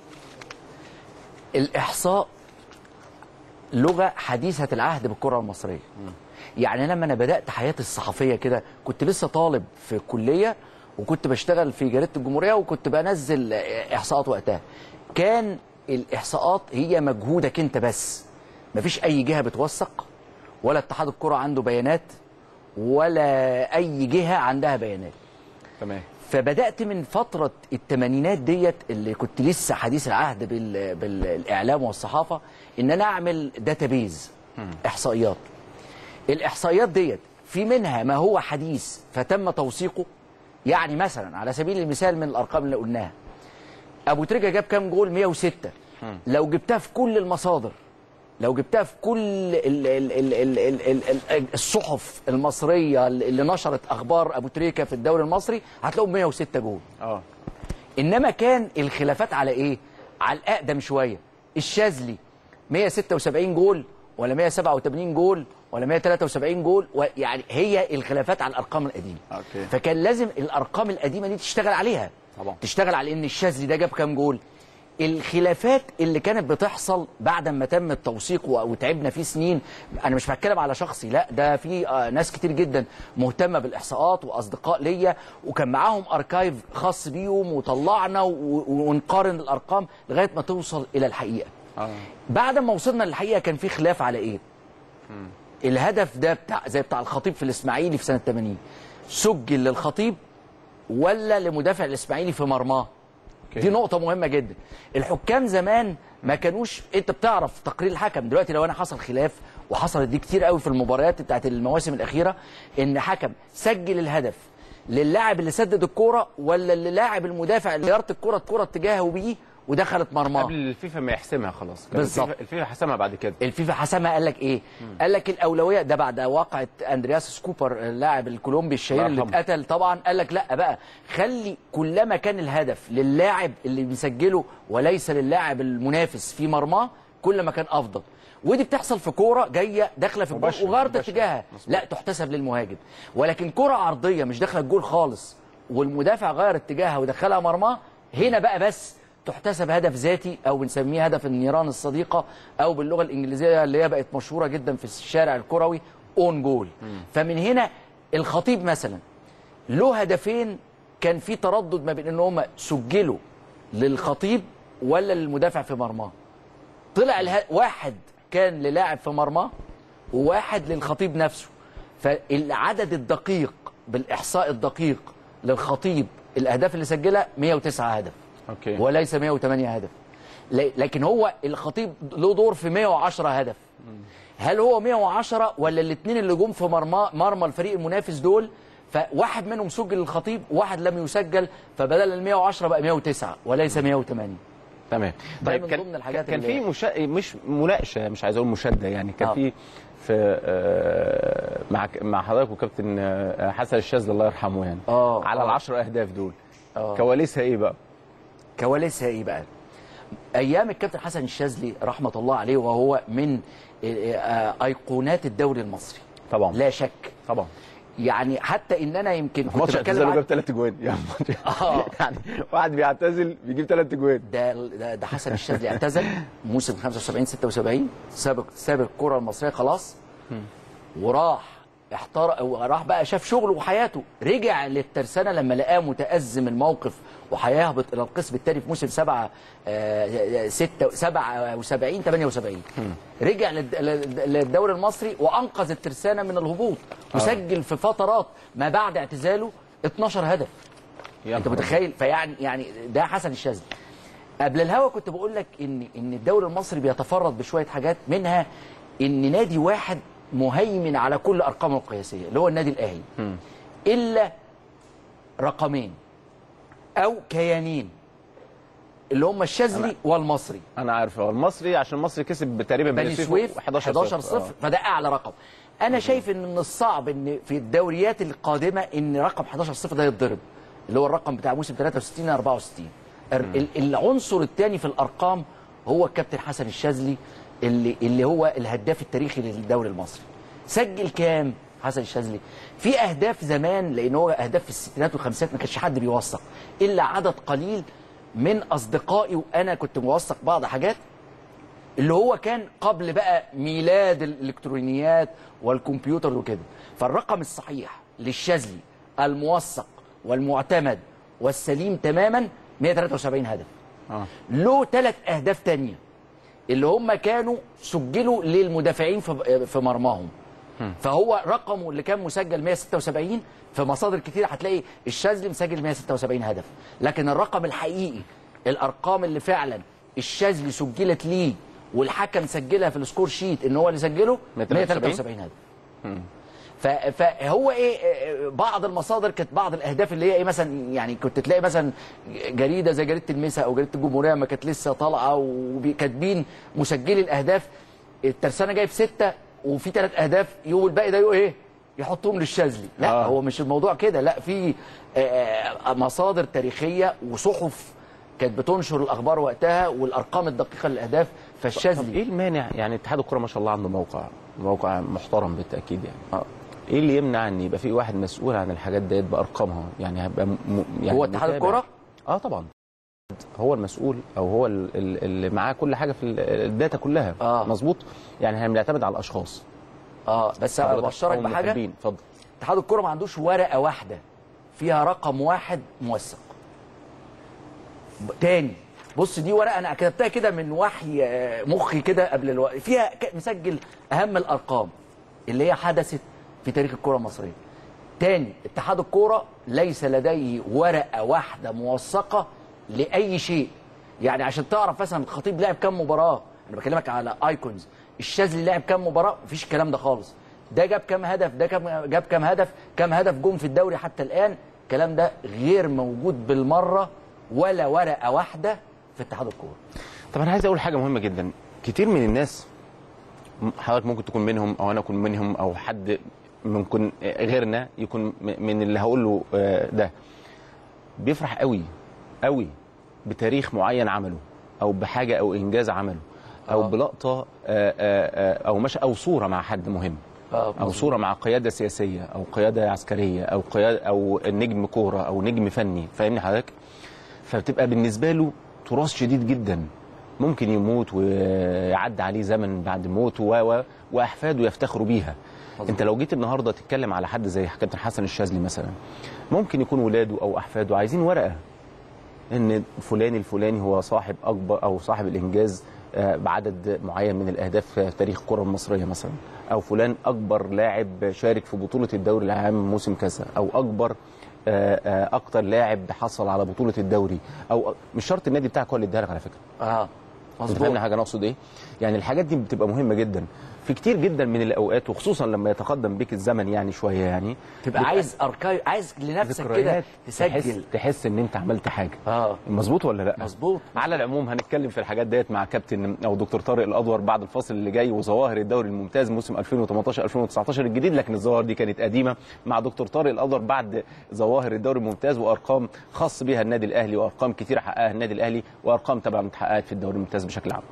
الاحصاء لغه حديثه العهد بالكره المصريه يعني لما انا بدات حياتي الصحفيه كده كنت لسه طالب في الكليه وكنت بشتغل في جريده الجمهوريه وكنت بنزل احصاءات وقتها كان الاحصاءات هي مجهودك انت بس مفيش اي جهه بتوثق ولا اتحاد الكره عنده بيانات ولا اي جهه عندها بيانات تمام فبدات من فتره الثمانينات ديت اللي كنت لسه حديث العهد بال... بالاعلام والصحافه ان انا اعمل داتابيز احصائيات الاحصائيات ديت في منها ما هو حديث فتم توثيقه يعني مثلا على سبيل المثال من الارقام اللي قلناها ابو تريكه جاب كام جول 106 لو جبتها في كل المصادر لو جبتها في كل ال ال ال ال ال ال ال الصحف المصريه اللي نشرت اخبار ابو تريكه في الدوري المصري هتلاقوا 106 جول اه انما كان الخلافات على ايه على الاقدم شويه الشاذلي 176 جول ولا 187 جول ولا 173 جول و- يعني هي الخلافات على الارقام القديمه أوكي. فكان لازم الارقام القديمه دي تشتغل عليها طبعا. تشتغل على ان الشاذلي ده جاب كام جول الخلافات اللي كانت بتحصل بعد ما تم التوثيق و- وتعبنا فيه سنين انا مش بتكلم على شخصي لا ده في آه، ناس كتير جدا مهتمه بالاحصاءات واصدقاء ليا وكان معاهم اركايف خاص بيهم وطلعنا و- و- ونقارن الارقام لغايه ما توصل الى الحقيقه بعد ما وصلنا للحقيقه كان في خلاف على ايه الهدف ده بتاع زي بتاع الخطيب في الاسماعيلي في سنه 80 سجل للخطيب ولا لمدافع الاسماعيلي في مرماه دي نقطة مهمة جدا. الحكام زمان ما كانوش انت بتعرف تقرير الحكم دلوقتي لو انا حصل خلاف وحصلت دي كتير قوي في المباريات بتاعت المواسم الأخيرة ان حكم سجل الهدف للاعب اللي سدد الكورة ولا اللي لاعب المدافع اللي يارت الكورة الكورة اتجاهه بيه ودخلت مرماه. قبل الفيفا ما يحسمها خلاص كان بالظبط. الفيفا- الفيفا حسمها بعد كده الفيفا حسمها قال لك ايه؟ قال لك الاولويه ده بعد واقعه اندرياس سكوبر اللاعب الكولومبي الشهير اللي الله يرحمه. اتقتل طبعا قال لك لا بقى خلي كلما كان الهدف للاعب اللي بيسجله وليس للاعب المنافس في مرماه كل ما كان افضل ودي بتحصل في كوره جايه داخله في الجول مباشرة، وغيرت مباشرة. اتجاهها لا تحتسب للمهاجم ولكن كره عرضيه مش داخله الجول خالص والمدافع غير اتجاهها ودخلها مرماه هنا بقى بس تحتسب هدف ذاتي او بنسميه هدف النيران الصديقه او باللغه الانجليزيه اللي هي بقت مشهوره جدا في الشارع الكروي اون جول فمن هنا الخطيب مثلا له هدفين كان في تردد ما بين ان هم سجلوا للخطيب ولا للمدافع في مرماه طلع اله... واحد كان للاعب في مرماه وواحد للخطيب نفسه فالعدد الدقيق بالاحصاء الدقيق للخطيب الاهداف اللي سجلها 109 هدف اوكي وليس 108 هدف ل- لكن هو الخطيب له دور في 110 هدف هل هو 110 ولا الاثنين اللي جم في مرمى مرمى الفريق المنافس دول فواحد منهم سجل للخطيب وواحد لم يسجل فبدل ال 110 بقى 109 وليس 108 تمام ده من ضمن الحاجات كان اللي- في مشا... مش مناقشه مش عايز اقول مشاده يعني كان آه. في في آه، مع مع حضرتك وكابتن آه، حسن الشاذلي الله يرحمه يعني آه، على آه. العشر اهداف دول آه. كواليسها ايه بقى؟ كواليسها ايه بقى؟ ايام الكابتن حسن الشاذلي رحمه الله عليه وهو من آه، آه، ايقونات الدوري المصري طبعا لا شك طبعا يعني حتى ان انا يمكن كنت ماتش بتكلم اعتزاله عن- جاب ثلاث اجوان يعني آه. يعني واحد بيعتزل بيجيب ثلاث اجوان ده ده, ده حسن الشاذلي اعتزل موسم 75 76 ساب ساب الكره المصريه خلاص وراح احتار وراح بقى شاف شغله وحياته رجع للترسانه لما لقاه متازم الموقف وهيهبط الى القسم الثاني في موسم 7 6 77 78 رجع للد- للد- للدوري المصري وانقذ الترسانه من الهبوط وسجل في فترات ما بعد اعتزاله 12 هدف يا انت نهار متخيل فيعني يعني ده حسن الشاذلي قبل الهوا كنت بقول لك ان ان الدوري المصري بيتفرد بشويه حاجات منها ان نادي واحد مهيمن على كل ارقامه القياسيه اللي هو النادي الاهلي الا رقمين او كيانين اللي هم الشاذلي والمصري انا عارف هو المصري عشان المصري كسب تقريبا بني سويف 11 11 صفر فده اعلى رقم انا شايف ان من الصعب ان في الدوريات القادمه ان رقم 11 صفر ده يتضرب اللي هو الرقم بتاع موسم 63 64 ال- ال- العنصر الثاني في الارقام هو الكابتن حسن الشاذلي اللي اللي هو الهداف التاريخي للدوري المصري سجل كام حسن الشاذلي في اهداف زمان لان هو اهداف في الستينات والخمسينات ما كانش حد بيوثق الا عدد قليل من اصدقائي وانا كنت موثق بعض حاجات اللي هو كان قبل بقى ميلاد الالكترونيات والكمبيوتر وكده فالرقم الصحيح للشاذلي الموثق والمعتمد والسليم تماما 173 هدف آه. له ثلاث اهداف تانية اللي هم كانوا سجلوا للمدافعين في في مرماهم فهو رقمه اللي كان مسجل 176 في مصادر كتير هتلاقي الشاذلي مسجل 176 هدف لكن الرقم الحقيقي الارقام اللي فعلا الشاذلي سجلت ليه والحكم سجلها في السكور شيت ان هو اللي سجله 173 173 هدف ف- فهو ايه آه، بعض المصادر كانت بعض الاهداف اللي هي ايه مثلا يعني كنت تلاقي مثلا جريده زي جريده المسا او جريده الجمهوريه ما كانت لسه طالعه وكاتبين مسجلي الاهداف الترسانه جايب سته وفي ثلاث اهداف يقول الباقي ده يقول ايه يحطهم للشاذلي لا آه. آه. هو مش الموضوع كده لا في آه، آه، مصادر تاريخيه وصحف كانت بتنشر الاخبار وقتها والارقام الدقيقه للاهداف طب فالشاذلي ايه المانع يعني اتحاد الكره ما شاء الله عنده موقع موقع محترم بالتاكيد يعني آه. ايه اللي يمنع ان يبقى في واحد مسؤول عن الحاجات ديت بارقامها يعني هيبقى م... م- يعني هو اتحاد متابع؟ الكرة؟ اه طبعا هو المسؤول او هو ال- ال- اللي معاه كل حاجه في ال- الداتا كلها آه. مظبوط يعني احنا بنعتمد على الاشخاص اه بس حضرتك ابشرك أو بحاجه المحبين. اتفضل اتحاد الكره ما عندوش ورقه واحده فيها رقم واحد موثق ب- تاني بص دي ورقه انا كتبتها كده من وحي آه، مخي كده قبل الوقت فيها ك- مسجل اهم الارقام اللي هي حدثت في تاريخ الكره المصريه تاني اتحاد الكوره ليس لديه ورقه واحده موثقه لاي شيء يعني عشان تعرف مثلا الخطيب لعب كام مباراه انا بكلمك على ايكونز الشاذلي لعب كام مباراه مفيش الكلام ده خالص ده جاب كام هدف ده كام جاب كام هدف كام هدف جم في الدوري حتى الان الكلام ده غير موجود بالمره ولا ورقه واحده في اتحاد الكوره طب انا عايز اقول حاجه مهمه جدا كتير من الناس م- حضرتك ممكن تكون منهم او انا اكون منهم او حد ممكن غيرنا يكون م- من اللي هقول له آه، ده بيفرح قوي قوي بتاريخ معين عمله او بحاجه او انجاز عمله او آه. بلقطه آه، آه، آه، او مش او صوره مع حد مهم آه، او مظبوط. صوره مع قياده سياسيه او قياده عسكريه او قياده او نجم كوره او نجم فني فاهمني حضرتك فبتبقى بالنسبه له تراث شديد جدا ممكن يموت ويعدي عليه زمن بعد موته و و- واحفاده يفتخروا بيها مظبوط. انت لو جيت النهارده تتكلم على حد زي كابتن حسن الشاذلي مثلا ممكن يكون ولاده او احفاده عايزين ورقه ان فلان الفلاني هو صاحب اكبر او صاحب الانجاز آه، بعدد معين من الاهداف في تاريخ الكره المصريه مثلا او فلان اكبر لاعب شارك في بطوله الدوري العام موسم كذا او اكبر آه، آه، اكتر لاعب حصل على بطوله الدوري او مش شرط النادي بتاعك هو اللي اديها لك على فكره اه انت مظبوط فاهمني حاجه انا اقصد ايه يعني الحاجات دي بتبقى مهمه جدا في كتير جدا من الاوقات وخصوصا لما يتقدم بيك الزمن يعني شويه يعني تبقى عايز اركايف عايز لنفسك كده ذكريات تسجل تحس, تحس ان انت عملت حاجه اه مظبوط ولا لا مظبوط على العموم هنتكلم في الحاجات ديت مع كابتن او دكتور طارق الادور بعد الفاصل اللي جاي وظواهر الدوري الممتاز موسم 2018 2019 الجديد لكن الظواهر دي كانت قديمه مع دكتور طارق الادور بعد ظواهر الدوري الممتاز وارقام خاص بها النادي الاهلي وارقام كتير حققها النادي الاهلي وارقام طبعا اتحققت في الدوري الممتاز بشكل عام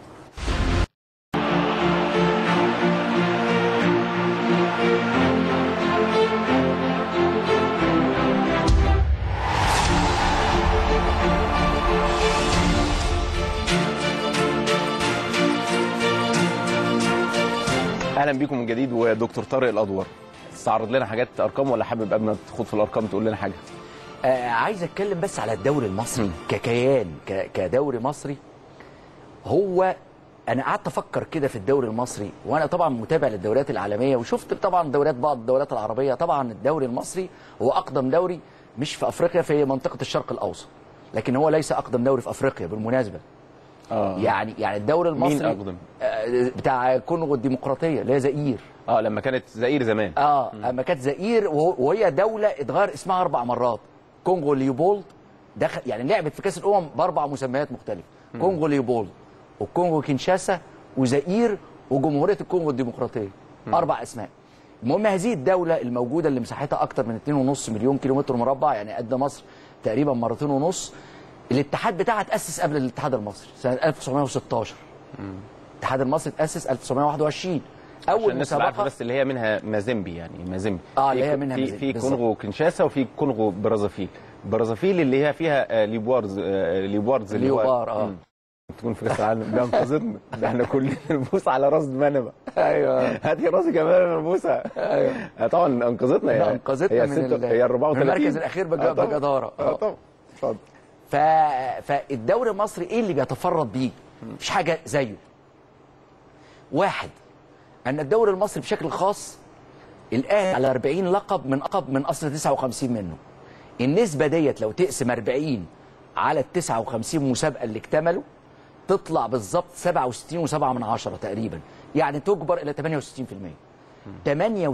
اهلا بيكم من جديد ودكتور طارق الادور استعرض لنا حاجات ارقام ولا حابب قبل ما تخوض في الارقام تقول لنا حاجه آه عايز اتكلم بس على الدوري المصري ككيان ك- كدوري مصري هو انا قعدت افكر كده في الدوري المصري وانا طبعا متابع للدوريات العالميه وشفت طبعا دوريات بعض الدوريات العربيه طبعا الدوري المصري هو اقدم دوري مش في افريقيا في منطقه الشرق الاوسط لكن هو ليس اقدم دوري في افريقيا بالمناسبه اه يعني يعني الدوري المصري مين اقدم آه، بتاع كونغو الديمقراطيه اللي هي زئير اه لما كانت زئير زمان اه اما كانت زئير وهو- وهي دوله اتغير اسمها اربع مرات كونغو ليوبولد دخل يعني لعبت في كاس الامم باربع مسميات مختلفه كونغو ليوبولد وكونغو كينشاسا وزئير وجمهوريه الكونغو الديمقراطيه اربع اسماء المهم هذه الدوله الموجوده اللي مساحتها اكثر من 2.5 مليون كيلومتر مربع يعني قد مصر تقريبا مرتين ونص الاتحاد بتاعها اتاسس قبل الاتحاد المصري سنه 1916 الاتحاد المصري اتاسس 1921 اول عشان الناس تبقى عارفة مسابقه بس اللي هي منها مازيمبي يعني مازيمبي آه، في- اللي هي منها في مازيمبي، في بالظبط. كونغو كينشاسا وفي كونغو برازافيل برازافيل اللي هي فيها آه، ليبوارز آه، ليبوارز اللي هو- ليوبار، آه. مم. تكون في كاس العالم ده انقذتنا ده احنا كلنا نبوس على راس منما ايوه هاتي راسي كمان انا نبوسها ايوه طبعا انقذتنا لا، يعني انقذتنا هي من ست- ال- هي 34 من المركز الأخير بج- آه، طبعاً. بجدارة. اه طبعا اتفضل ف... فالدوري المصري ايه اللي بيتفرد بيه؟ مفيش حاجه زيه. واحد ان الدوري المصري بشكل خاص الان على 40 لقب من لقب من اصل 59 منه. النسبه ديت لو تقسم 40 على ال 59 مسابقه اللي اكتملوا تطلع بالظبط 67 و7 من عشرة تقريبا يعني تجبر الى 68% 68%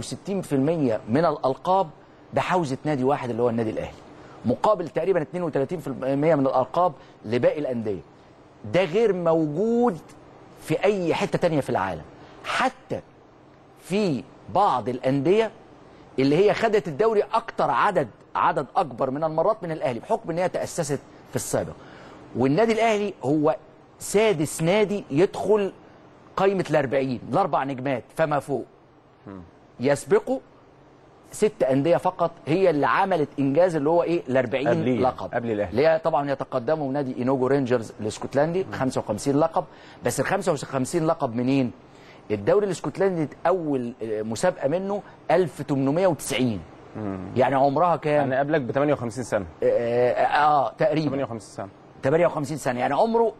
من الالقاب بحوزه نادي واحد اللي هو النادي الاهلي مقابل تقريبا 32% من الالقاب لباقي الانديه ده غير موجود في اي حته تانية في العالم حتى في بعض الانديه اللي هي خدت الدوري اكتر عدد عدد اكبر من المرات من الاهلي بحكم ان هي تاسست في السابق والنادي الاهلي هو سادس نادي يدخل قائمه ال 40 الاربع نجمات فما فوق يسبقه ست انديه فقط هي اللي عملت انجاز اللي هو ايه ال 40 قبليه، لقب قبل الأهلي. اللي هي طبعا يتقدموا نادي اينوجو رينجرز الاسكتلندي 55 لقب بس ال 55 لقب منين؟ الدوري الاسكتلندي اول آه، مسابقه منه 1890 يعني عمرها كام؟ يعني قبلك ب 58 سنه آه, اه تقريبا 58 سنه 58 سنه يعني عمره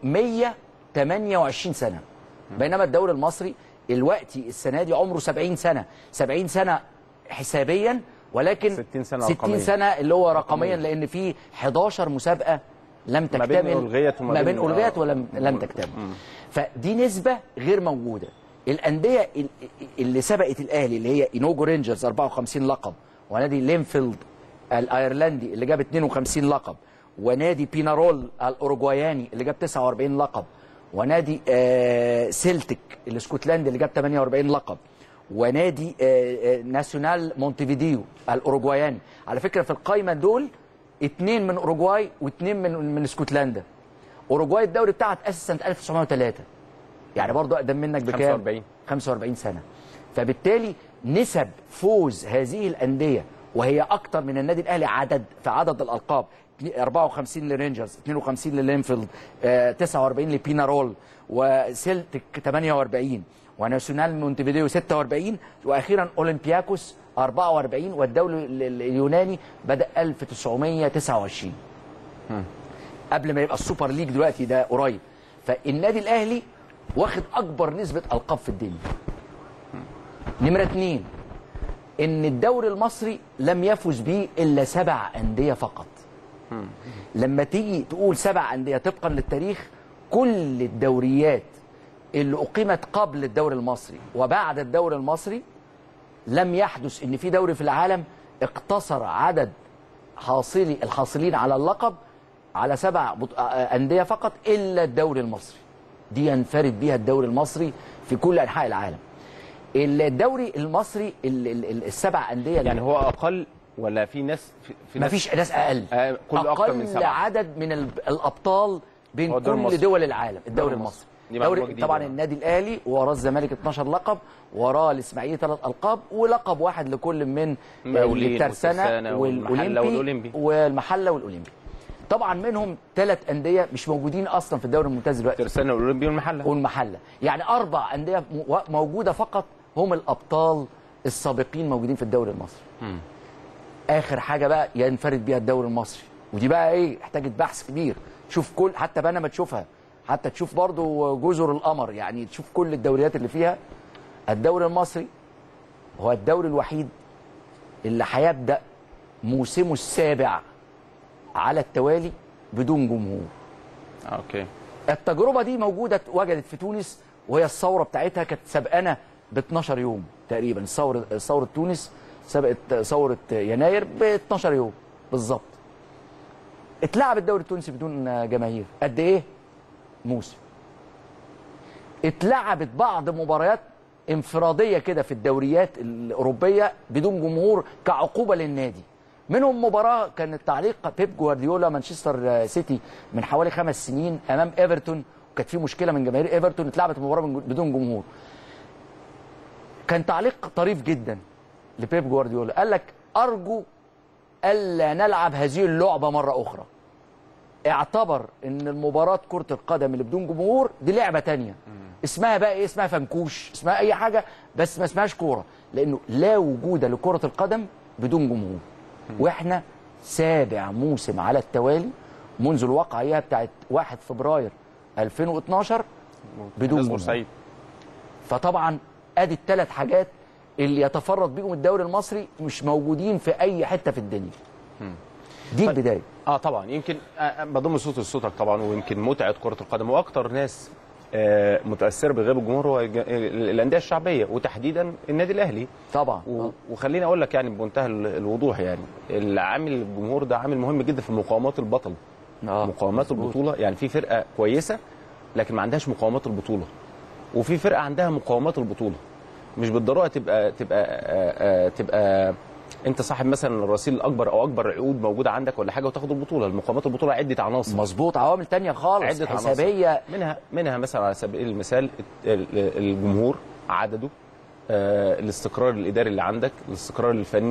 128 سنه بينما الدوري المصري الوقتي السنه دي عمره 70 سنه 70 سنه حسابيا ولكن 60 سنة 60 رقميا. سنه اللي هو رقميا لان في 11 مسابقه لم ما تكتمل بين ألغيت وما ما بين بين- الغيت آه. ولم لم تكتمل فدي نسبه غير موجوده الانديه ال- اللي سبقت الاهلي اللي هي اينوجو رينجرز 54 لقب ونادي لينفيلد الايرلندي اللي جاب 52 لقب ونادي بينارول الاوروجواياني اللي جاب 49 لقب ونادي آه سيلتيك الاسكتلندي اللي جاب 48 لقب ونادي آه آه ناسيونال مونتيفيديو الاوروجواياني على فكره في القايمه دول اثنين من اوروجواي واثنين من من اسكتلندا اوروجواي الدوري بتاعها اتاسس سنه 1903 يعني برضه اقدم منك بكام 45. 45 سنه فبالتالي نسب فوز هذه الانديه وهي اكتر من النادي الاهلي عدد في عدد الالقاب 54 لرينجرز 52 للينفيلد آه، 49 لبينارول وسيلتيك 48 وناسيونال مونتفيديو 46 واخيرا اولمبياكوس 44 والدوري ال- ال- اليوناني بدا 1929 قبل ما يبقى السوبر ليج دلوقتي ده قريب فالنادي الاهلي واخد اكبر نسبه القاب في الدنيا نمره اتنين ان الدوري المصري لم يفز به الا سبع انديه فقط لما تيجي تقول سبع انديه طبقا للتاريخ كل الدوريات اللي اقيمت قبل الدوري المصري وبعد الدوري المصري لم يحدث ان في دوري في العالم اقتصر عدد حاصلي الحاصلين على اللقب على سبع بط- آه، انديه فقط الا الدوري المصري دي ينفرد بها الدوري المصري في كل انحاء العالم الدوري المصري ال- ال- ال- السبع انديه يعني هو اقل ولا في ناس في, في ما ناس فيش ناس اقل آه، كله أكتر من اقل سبعة. عدد من ال- الابطال بين هو الدوري كل المصري. دول العالم الدوري الدوري المصري دي معلومة دوري جديدة طبعا بقى. النادي الاهلي وراه الزمالك 12 لقب وراه الاسماعيلي ثلاث القاب ولقب واحد لكل من المقاولين الترسانه والترسانة والمحلة والأولمبي. والمحله والاولمبي طبعا منهم ثلاث انديه مش موجودين اصلا في الدوري الممتاز دلوقتي ترسانة والاولمبي والمحله والمحله يعني اربع انديه م- موجوده فقط هم الابطال السابقين موجودين في الدوري المصري اخر حاجه بقى ينفرد بيها الدوري المصري ودي بقى ايه احتاجت بحث كبير شوف كل حتى بقى ما تشوفها حتى تشوف برضو جزر القمر يعني تشوف كل الدوريات اللي فيها الدوري المصري هو الدوري الوحيد اللي هيبدا موسمه السابع على التوالي بدون جمهور اوكي التجربه دي موجوده وجدت في تونس وهي الثوره بتاعتها كانت سابقانا ب 12 يوم تقريبا ثوره ثوره تونس سبقت ثوره يناير ب 12 يوم بالظبط اتلعب الدوري التونسي بدون جماهير قد ايه موسم اتلعبت بعض مباريات انفراديه كده في الدوريات الاوروبيه بدون جمهور كعقوبه للنادي منهم مباراه كانت تعليق بيب جوارديولا مانشستر سيتي من حوالي خمس سنين امام ايفرتون وكانت في مشكله من جماهير ايفرتون اتلعبت المباراه من- بدون جمهور كان تعليق طريف جدا لبيب جوارديولا قال لك ارجو الا نلعب هذه اللعبه مره اخرى اعتبر ان المباراه كره القدم اللي بدون جمهور دي لعبه تانية اسمها بقى ايه اسمها فنكوش اسمها اي حاجه بس ما اسمهاش كوره لانه لا وجود لكره القدم بدون جمهور واحنا سابع موسم على التوالي منذ الواقعيه بتاعت 1 فبراير 2012 بدون ناس جمهور بورسعيد فطبعا ادي الثلاث حاجات اللي يتفرد بيهم الدوري المصري مش موجودين في اي حته في الدنيا دي البدايه اه طبعا يمكن آه، آه، بضم صوت لصوتك طبعا ويمكن متعه كره القدم واكتر ناس آه، متاثره بغياب الجمهور هو الج- الانديه الشعبيه وتحديدا النادي الاهلي طبعا و- وخليني اقول لك يعني بمنتهى ال- الوضوح يعني العامل الجمهور ده عامل مهم جدا في مقاومات البطل آه، مقاومات مظبوط. البطوله يعني في فرقه كويسه لكن ما عندهاش مقاومات البطوله وفي فرقه عندها مقاومات البطوله مش بالضروره تبقى تبقى آه، آه، تبقى انت صاحب مثلا الرصيد الاكبر او اكبر عقود موجوده عندك ولا حاجه وتاخد البطوله المقاومات البطوله عده عناصر مظبوط عوامل تانية خالص عده عناصر حسابيه منها منها مثلا على سبيل المثال ال- ال- الجمهور عدده آه، الاستقرار الاداري اللي عندك الاستقرار الفني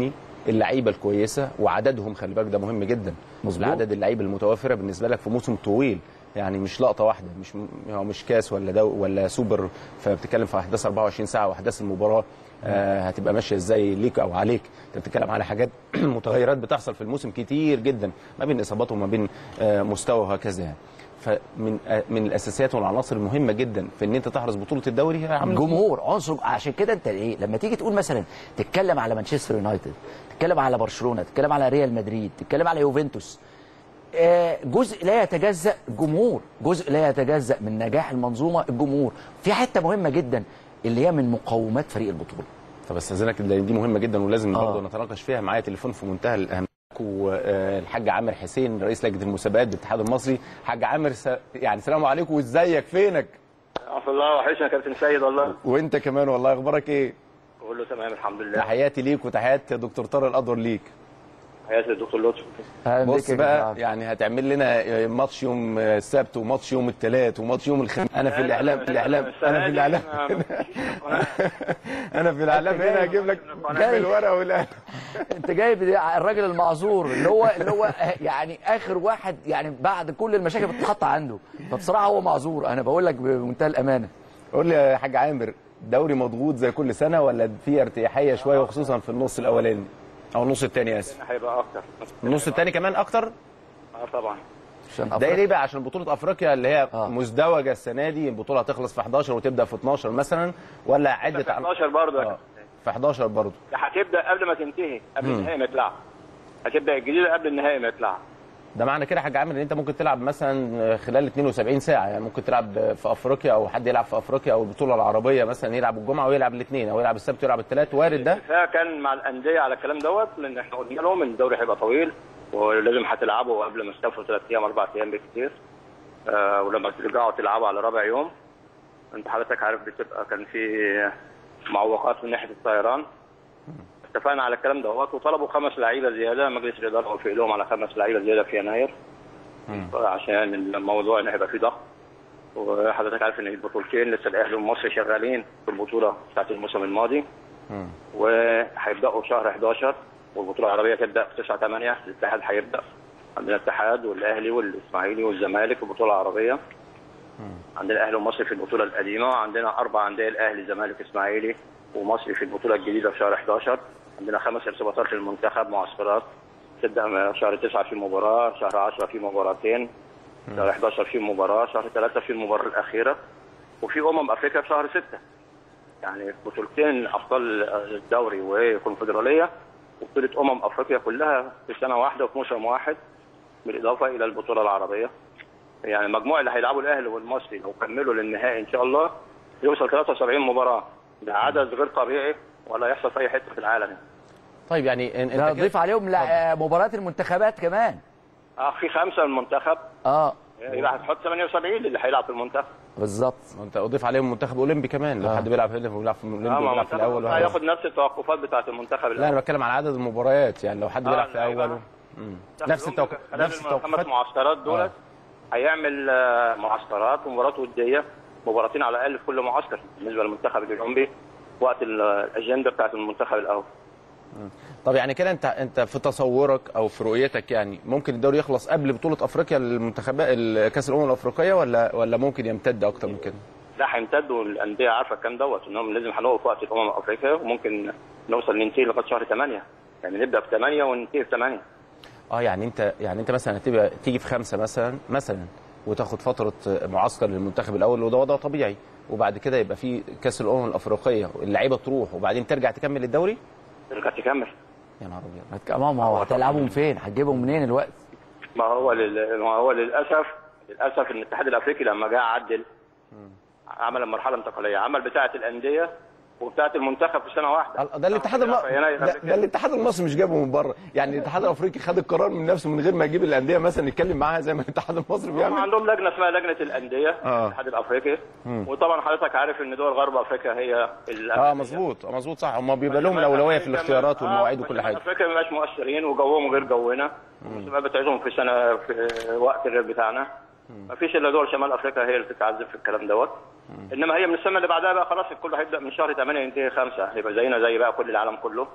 اللعيبه الكويسه وعددهم خلي بالك ده مهم جدا مظبوط. عدد اللعيبه المتوفره بالنسبه لك في موسم طويل يعني مش لقطه واحده مش هو مش كاس ولا دو ولا سوبر فبتتكلم في احداث 24 ساعه واحداث المباراه آه هتبقى ماشيه ازاي ليك او عليك انت بتتكلم على حاجات متغيرات بتحصل في الموسم كتير جدا ما بين اصابات وما بين آه مستوى وهكذا يعني فمن آه من الاساسيات والعناصر المهمه جدا في ان انت تحرز بطوله الدوري هي عامل الجمهور عنصر عشان كده انت ايه لما تيجي تقول مثلا تتكلم على مانشستر يونايتد تتكلم على برشلونه تتكلم على ريال مدريد تتكلم على يوفنتوس آه، جزء لا يتجزا الجمهور جزء لا يتجزا من نجاح المنظومه الجمهور في حته مهمه جدا اللي هي من مقومات فريق البطوله طب استاذنك لأن دي مهمه جدا ولازم آه. برضه نتناقش فيها معايا تليفون في منتهى الاهميه والحاج عامر حسين رئيس لجنه المسابقات بالاتحاد المصري حاج عامر س... يعني السلام عليكم وازيك فينك عفو الله وحشنا كابتن سيد والله وانت كمان والله اخبارك ايه كله تمام الحمد لله تحياتي ليك وتحيات دكتور طارق الادور ليك حياتي الدكتور لطفي أهلا بك بص يا بقى جماعة. يعني هتعمل لنا ماتش يوم السبت وماتش يوم الثلاث وماتش يوم الخميس انا في الاعلام في الاعلام انا في الاعلام انا في الاعلام هنا هجيب لك جاي. الورقه والقلم انت جايب الراجل المعذور اللي هو اللي هو يعني اخر واحد يعني بعد كل المشاكل بتتحط عنده فبصراحه هو معذور انا بقول لك بمنتهى الامانه قول لي يا حاج عامر دوري مضغوط زي كل سنه ولا في ارتياحيه شويه وخصوصا في النص الاولاني او النص الثاني اسف هيبقى اكتر النص الثاني كمان اكتر اه طبعا عشان ده أفرق. ليه بقى عشان بطوله افريقيا اللي هي آه. مزدوجه السنه دي البطوله هتخلص في 11 وتبدا في 12 مثلا ولا عده 11 برضه آه. في 11 برضه هتبدا قبل ما تنتهي قبل النهائي ما يطلع هتبدا الجديده قبل النهائي ما يطلع ده معنى كده يا حاج عامر ان انت ممكن تلعب مثلا خلال 72 ساعه يعني ممكن تلعب في افريقيا او حد يلعب في افريقيا او البطوله العربيه مثلا يلعب الجمعه ويلعب الاثنين او يلعب السبت ويلعب الثلاث وارد ده فكان مع الانديه على الكلام دوت لان احنا قلنا لهم ان الدوري هيبقى طويل ولازم هتلعبوا قبل ما تسافروا ثلاث ايام اربع ايام بالكثير آه ولما ترجعوا تلعبوا على رابع يوم انت حضرتك عارف بتبقى كان في معوقات من ناحيه الطيران اتفقنا على الكلام دوت وطلبوا خمس لعيبه زياده مجلس الاداره وافق لهم على خمس لعيبه زياده في يناير عشان الموضوع ان هيبقى فيه ضغط وحضرتك عارف ان البطولتين لسه الاهلي والمصري شغالين في البطوله بتاعت الموسم الماضي وهيبداوا شهر 11 والبطوله العربيه تبدا في 9 8 الاتحاد هيبدا عندنا الاتحاد والاهلي والاسماعيلي والزمالك في البطوله العربيه عندنا الاهلي والمصري في البطوله القديمه وعندنا اربع انديه الاهلي زمالك اسماعيلي ومصري في البطوله الجديده في شهر 11 عندنا خمس ارتباطات للمنتخب معسكرات تبدا من شهر 9 في مباراه شهر 10 في مباراتين شهر 11 في مباراه شهر 3 في المباراه الاخيره وفي امم افريقيا في شهر 6 يعني بطولتين ابطال الدوري والكونفدراليه وبطوله امم افريقيا كلها في سنه واحده وفي موسم واحد بالاضافه الى البطوله العربيه يعني المجموع اللي هيلعبوا الاهلي والمصري لو كملوا للنهائي ان شاء الله يوصل 73 مباراه ده عدد غير طبيعي ولا يحصل في اي حته في العالم طيب يعني إن- ده انت ضيف عليهم لا- مباريات المنتخبات كمان اه في خمسه من المنتخب اه يبقى هتحط 78 اللي هيلعب في المنتخب بالظبط انت اضيف عليهم منتخب اولمبي كمان لو آه. حد بيلعب في بيلعب في الاولمبي اه ما وبيلعب في الاول المنتخب وهكذا. هياخد نفس التوقفات بتاعت المنتخب لا انا بتكلم على عدد المباريات يعني لو حد آه، بيلعب في اللعيبة. اوله مم. نفس التوقف خلال نفس الخمس التوقفات معسكرات دولت هيعمل آه، معسكرات ومباراه وديه مباراتين على الاقل في كل معسكر بالنسبه للمنتخب الاولمبي وقت ال- الاجنده بتاعت المنتخب الاول طب يعني كده انت انت في تصورك او في رؤيتك يعني ممكن الدوري يخلص قبل بطوله افريقيا للمنتخبات كاس الامم الافريقيه ولا ولا ممكن يمتد اكتر من كده؟ ده هيمتد والانديه عارفه الكلام دوت انهم لازم هنقف وقت الامم الافريقيه وممكن نوصل ننتهي لغايه شهر 8 يعني نبدا في 8 وننتهي في 8 اه يعني انت يعني انت مثلا هتبقى تيجي في خمسه مثلا مثلا وتاخد فتره معسكر للمنتخب الاول وده وضع طبيعي وبعد كده يبقى في كاس الامم الافريقيه اللعيبه تروح وبعدين ترجع تكمل الدوري ترجع تكمل يا نهار ابيض هتك- ما هو هتلعبهم فين هتجيبهم منين الوقت ما هو لل... ما هو للاسف للاسف ان الاتحاد الافريقي لما جه عدل عمل مرحله انتقاليه عمل بتاعه الانديه وبتاعه المنتخب في سنه واحده ده الاتحاد الم... في يناير ده, قبل ده كده. الاتحاد المصري مش جابه من بره يعني الاتحاد الافريقي خد القرار من نفسه من غير ما يجيب الانديه مثلا يتكلم معاها زي ما الاتحاد المصري هم بيعمل عندهم لجنه اسمها لجنه الانديه آه. الاتحاد الافريقي وطبعا حضرتك عارف ان دول غرب افريقيا هي اه مظبوط اه مظبوط صح هم بيبقى لهم الاولويه في الاختيارات والمواعيد وكل حاجه افريقيا ما بيبقاش مؤثرين وجوهم غير جونا المسابقات بتاعتهم في سنه في وقت غير بتاعنا ما فيش الا دول شمال افريقيا هي اللي بتتعذب في الكلام دوت انما هي من السنه اللي بعدها بقى خلاص الكل هيبدا من شهر 8 ينتهي 5 هيبقى زينا زي بقى كل العالم كله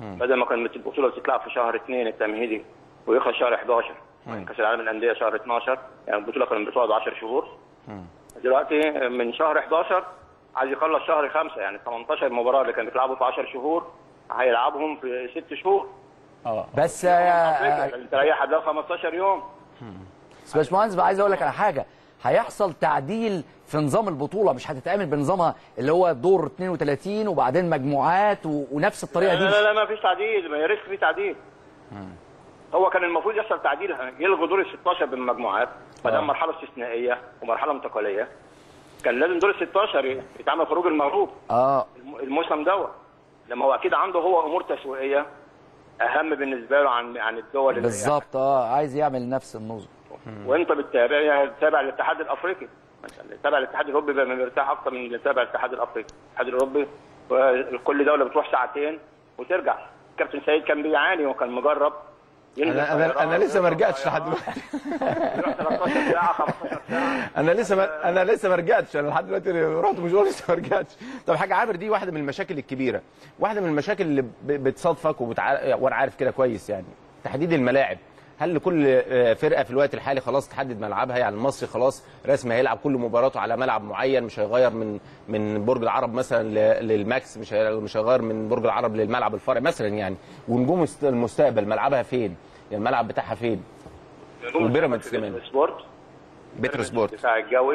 بدل ما كانت البطوله بتتلعب في شهر 2 التمهيدي ويخلص شهر 11 كاس العالم للانديه شهر 12 يعني البطوله كانت بتقعد 10 شهور دلوقتي من شهر 11 عايز يخلص شهر 5 يعني 18 مباراه اللي كانوا بيتلعبوا في 10 شهور هيلعبهم في 6 شهور اه بس أفريقيا، آه، لأن تريح قبلها 15 يوم بس باشمهندس بقى عايز اقول لك على حاجه هيحصل تعديل في نظام البطوله مش هتتعمل بنظامها اللي هو دور 32 وبعدين مجموعات و... ونفس الطريقه لا دي لا لا ما فيش تعديل ما يا ريت في تعديل هو كان المفروض يحصل تعديل يلغوا دور ال 16 بالمجموعات ما دام مرحله استثنائيه ومرحله انتقاليه كان لازم دور ال 16 يتعمل خروج المغلوب اه الم- الموسم دوت لما هو اكيد عنده هو امور تسويقيه اهم بالنسبه له عن عن الدول اللي بالظبط اه عايز يعمل نفس النظم وانت بتتابع يعني بتتابع الاتحاد الافريقي مثلا اللي تابع الاتحاد الاوروبي بيبقى مرتاح اكتر من اللي تابع الاتحاد الافريقي الاتحاد الاوروبي كل دوله بتروح ساعتين وترجع كابتن سيد كان بيعاني وكان مجرب ينزل انا انا طيران انا لسه ما ويركب رجعتش لحد طيران، دلوقتي يروح 13 ساعه 15 ساعه انا لسه ما انا لسه ما رجعتش انا لحد دلوقتي رحت مشوار لسه ما رجعتش طب حاجه عامر دي واحده من المشاكل الكبيره واحده من المشاكل اللي ب- بتصادفك وبتع... وانا عارف كده كويس يعني تحديد الملاعب هل لكل آه، فرقه في الوقت الحالي خلاص تحدد ملعبها يعني المصري خلاص رسمي هيلعب كل مباراته على ملعب معين مش هيغير من من برج العرب مثلا ل- للماكس مش هي- مش هيغير من برج العرب للملعب الفرعي مثلا يعني ونجوم الست- المستقبل ملعبها فين يعني الملعب بتاعها فين وبيراميدز كمان. سبورت بترو سبورت الدفاع الجوي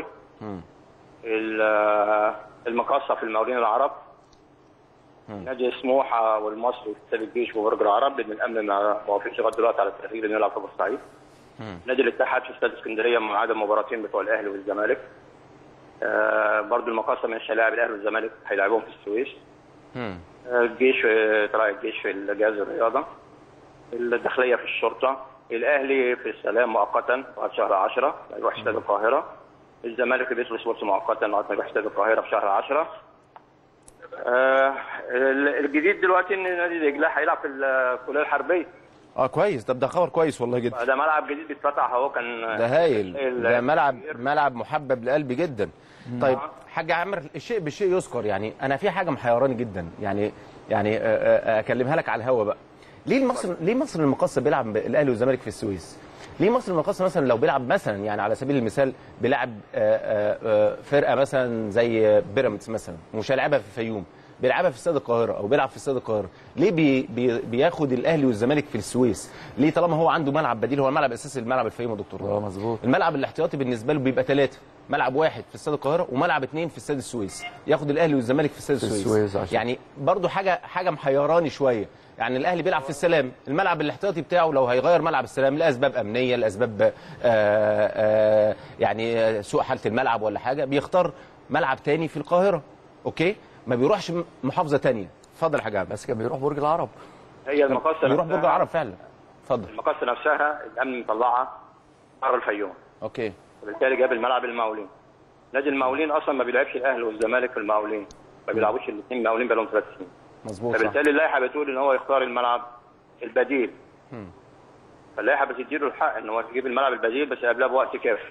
ال- المقاصه في المقاولين العرب نادي سموحه والمصري وكتاب الجيش وبرج العرب لان الامن ما ما وافقش لغايه دلوقتي على التغيير انه يلعب في بورسعيد نادي الاتحاد في استاد اسكندريه ما عدا المباراتين بتوع الاهلي والزمالك آه برضو المقاصه مش هيلاعب الاهلي والزمالك هيلاعبهم في السويس آه الجيش آه، طلع الجيش في الجهاز الرياضه الداخليه في الشرطه الاهلي في السلام مؤقتا لغايه شهر 10 يروح استاد القاهره الزمالك في بيترو سبورت مؤقتا لغايه ما يروح استاد القاهره في شهر 10 آه ال- الجديد دلوقتي ان نادي دجله هيلعب في الكليه الحربيه اه كويس طب ده خبر كويس والله جدا ده ملعب جديد بيتفتح اهو كان ده هايل ال- ده ملعب ملعب محبب لقلبي جدا طيب آه. حاج عامر الشيء بالشيء يذكر يعني انا في حاجه محيراني جدا يعني يعني آه، آه، اكلمها لك على الهوا بقى ليه مصر ليه مصر المقاصه بيلعب ب- الاهلي والزمالك في السويس ليه مصر المقاصه مثلا لو بيلعب مثلا يعني على سبيل المثال بيلعب آه، آه، آه، فرقه مثلا زي بيراميدز مثلا ومش هيلعبها في الفيوم بيلعبها في استاد القاهره او بيلعب في استاد القاهره ليه بي بي بياخد الاهلي والزمالك في السويس ليه طالما هو عنده ملعب بديل هو الملعب الاساسي الملعب الفيوم يا دكتور اه مظبوط الملعب الاحتياطي بالنسبه له بيبقى ثلاثه ملعب واحد في استاد القاهره وملعب اثنين في استاد السويس ياخد الاهلي والزمالك في استاد في السويس, السويس عشان- يعني برضو حاجه حاجه محيراني شويه يعني الاهلي بيلعب في السلام الملعب الاحتياطي بتاعه لو هيغير ملعب السلام لاسباب امنيه لاسباب آه آه يعني آه، سوء حاله الملعب ولا حاجه بيختار ملعب تاني في القاهره اوكي ما بيروحش م- محافظه تانية اتفضل يا حاج عبد بس كان بيروح برج العرب هي المقاصه بيروح نفسها- برج العرب فعلا اتفضل المقاصه نفسها الامن مطلعها بره الفيوم اوكي وبالتالي جاب الملعب المقاولين نادي المقاولين اصلا ما بيلعبش الاهلي والزمالك في المقاولين ما بيلعبوش الاثنين مقاولين بقالهم ثلاث سنين مظبوط صح فبالتالي اللائحه بتقول ان هو يختار الملعب البديل فاللائحه بتديله الحق ان هو يجيب الملعب البديل بس قبلها بوقت كافي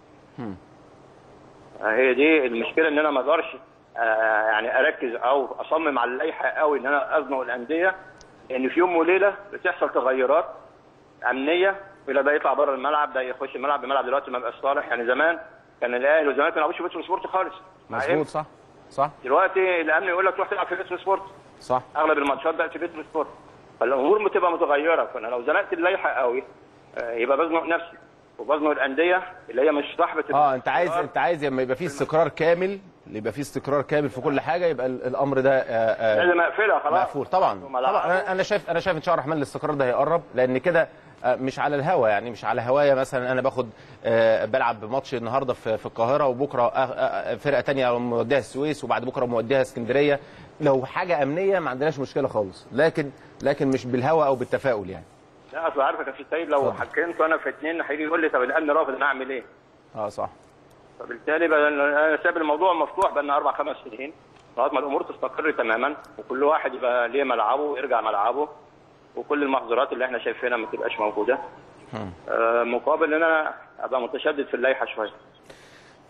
هي دي المشكله ان انا ما اقدرش آه، يعني اركز او اصمم على اللائحه قوي ان انا ازنق الانديه لان في يوم وليله بتحصل تغيرات امنيه ولا ده يطلع بره الملعب ده يخش الملعب الملعب دلوقتي ما بقاش صالح يعني زمان كان الاهلي والزمالك ما بيلعبوش في بيترو سبورت خالص مع إيه؟ مظبوط صح صح دلوقتي الامن يقول لك روح تلعب في بيترو سبورت صح اغلب الماتشات بقت في بيترو سبورت فالامور بتبقى متغيره فانا لو زنقت اللائحه قوي آه، يبقى بزنق نفسي وبزنق الانديه اللي هي مش صاحبه اه انت عايز الاختيار. انت عايز لما يبقى فيه استقرار كامل يبقى فيه استقرار كامل في كل حاجه يبقى ال- الامر ده آه، آه، لازم اقفلها خلاص مقفول طبعا ملعب. طبعا أنا- انا شايف انا شايف ان شاء الله الرحمن الاستقرار ده هيقرب لان كده آه، مش على الهوا يعني مش على هوايا مثلا انا باخد آه، بلعب ماتش النهارده في في القاهره وبكره آه، آه، فرقه تانية موديها السويس وبعد بكره موديها اسكندريه لو حاجه امنيه ما عندناش مشكله خالص لكن لكن مش بالهوا او بالتفاؤل يعني لا اصل عارفك يا سيد لو حكمت انا في اثنين هيجي يقول لي طب الامن رافض انا اعمل ايه؟ اه صح فبالتالي بقى انا ساب الموضوع مفتوح بقى لنا اربع خمس سنين لغايه ما الامور تستقر تماما وكل واحد يبقى ليه ملعبه ويرجع ملعبه وكل المحظورات اللي احنا شايفينها ما تبقاش موجوده آه مقابل ان انا ابقى متشدد في اللائحه شويه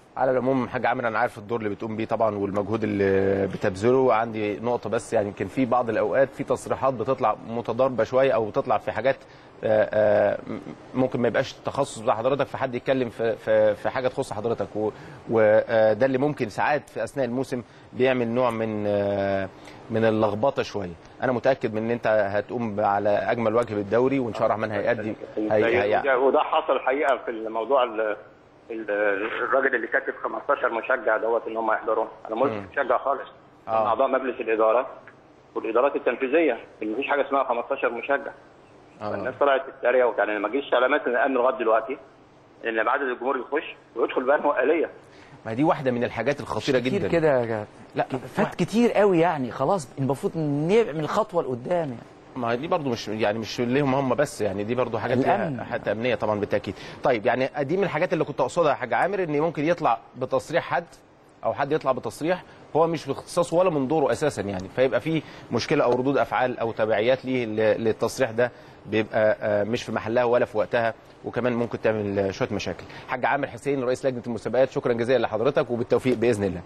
على العموم حاج عامر انا عارف الدور اللي بتقوم بيه طبعا والمجهود اللي بتبذله عندي نقطه بس يعني كان في بعض الاوقات في تصريحات بتطلع متضاربه شويه او بتطلع في حاجات آه، آه، ممكن ما يبقاش التخصص بتاع حضرتك في حد يتكلم في في في حاجه تخص حضرتك وده اللي ممكن ساعات في اثناء الموسم بيعمل نوع من آه، من اللخبطه شويه انا متاكد من ان انت هتقوم على اجمل وجه بالدوري وان شاء الله الرحمن هيأدي هي هي وده- وده حصل الحقيقه في الموضوع ال- ال- الراجل اللي كاتب 15 مشجع دوت ان هم يحضروا انا ما قلتش مشجع خالص آه. آه. اعضاء مجلس الاداره والادارات التنفيذيه اللي مفيش حاجه اسمها 15 مشجع آه. الناس طلعت تتريق وكان ما جيش علامات من الامن لغايه دلوقتي ان بعد الجمهور يخش ويدخل بانه آلية ما دي واحده من الحاجات الخطيره كتير جدا كده يا جماعة. لا فات كتير قوي يعني خلاص المفروض نعمل خطوه لقدام يعني ما دي برضو مش يعني مش ليهم هم بس يعني دي برضو حاجات الأمن. فيها حتى امنيه طبعا بالتاكيد طيب يعني دي من الحاجات اللي كنت اقصدها يا حاج عامر ان ممكن يطلع بتصريح حد او حد يطلع بتصريح هو مش في اختصاصه ولا من دوره اساسا يعني فيبقى في مشكله او ردود افعال او تبعيات ليه ل- للتصريح ده بيبقى آه، مش في محلها ولا في وقتها وكمان ممكن تعمل آه، شويه مشاكل حاج عامر حسين رئيس لجنه المسابقات شكرا جزيلا لحضرتك وبالتوفيق باذن الله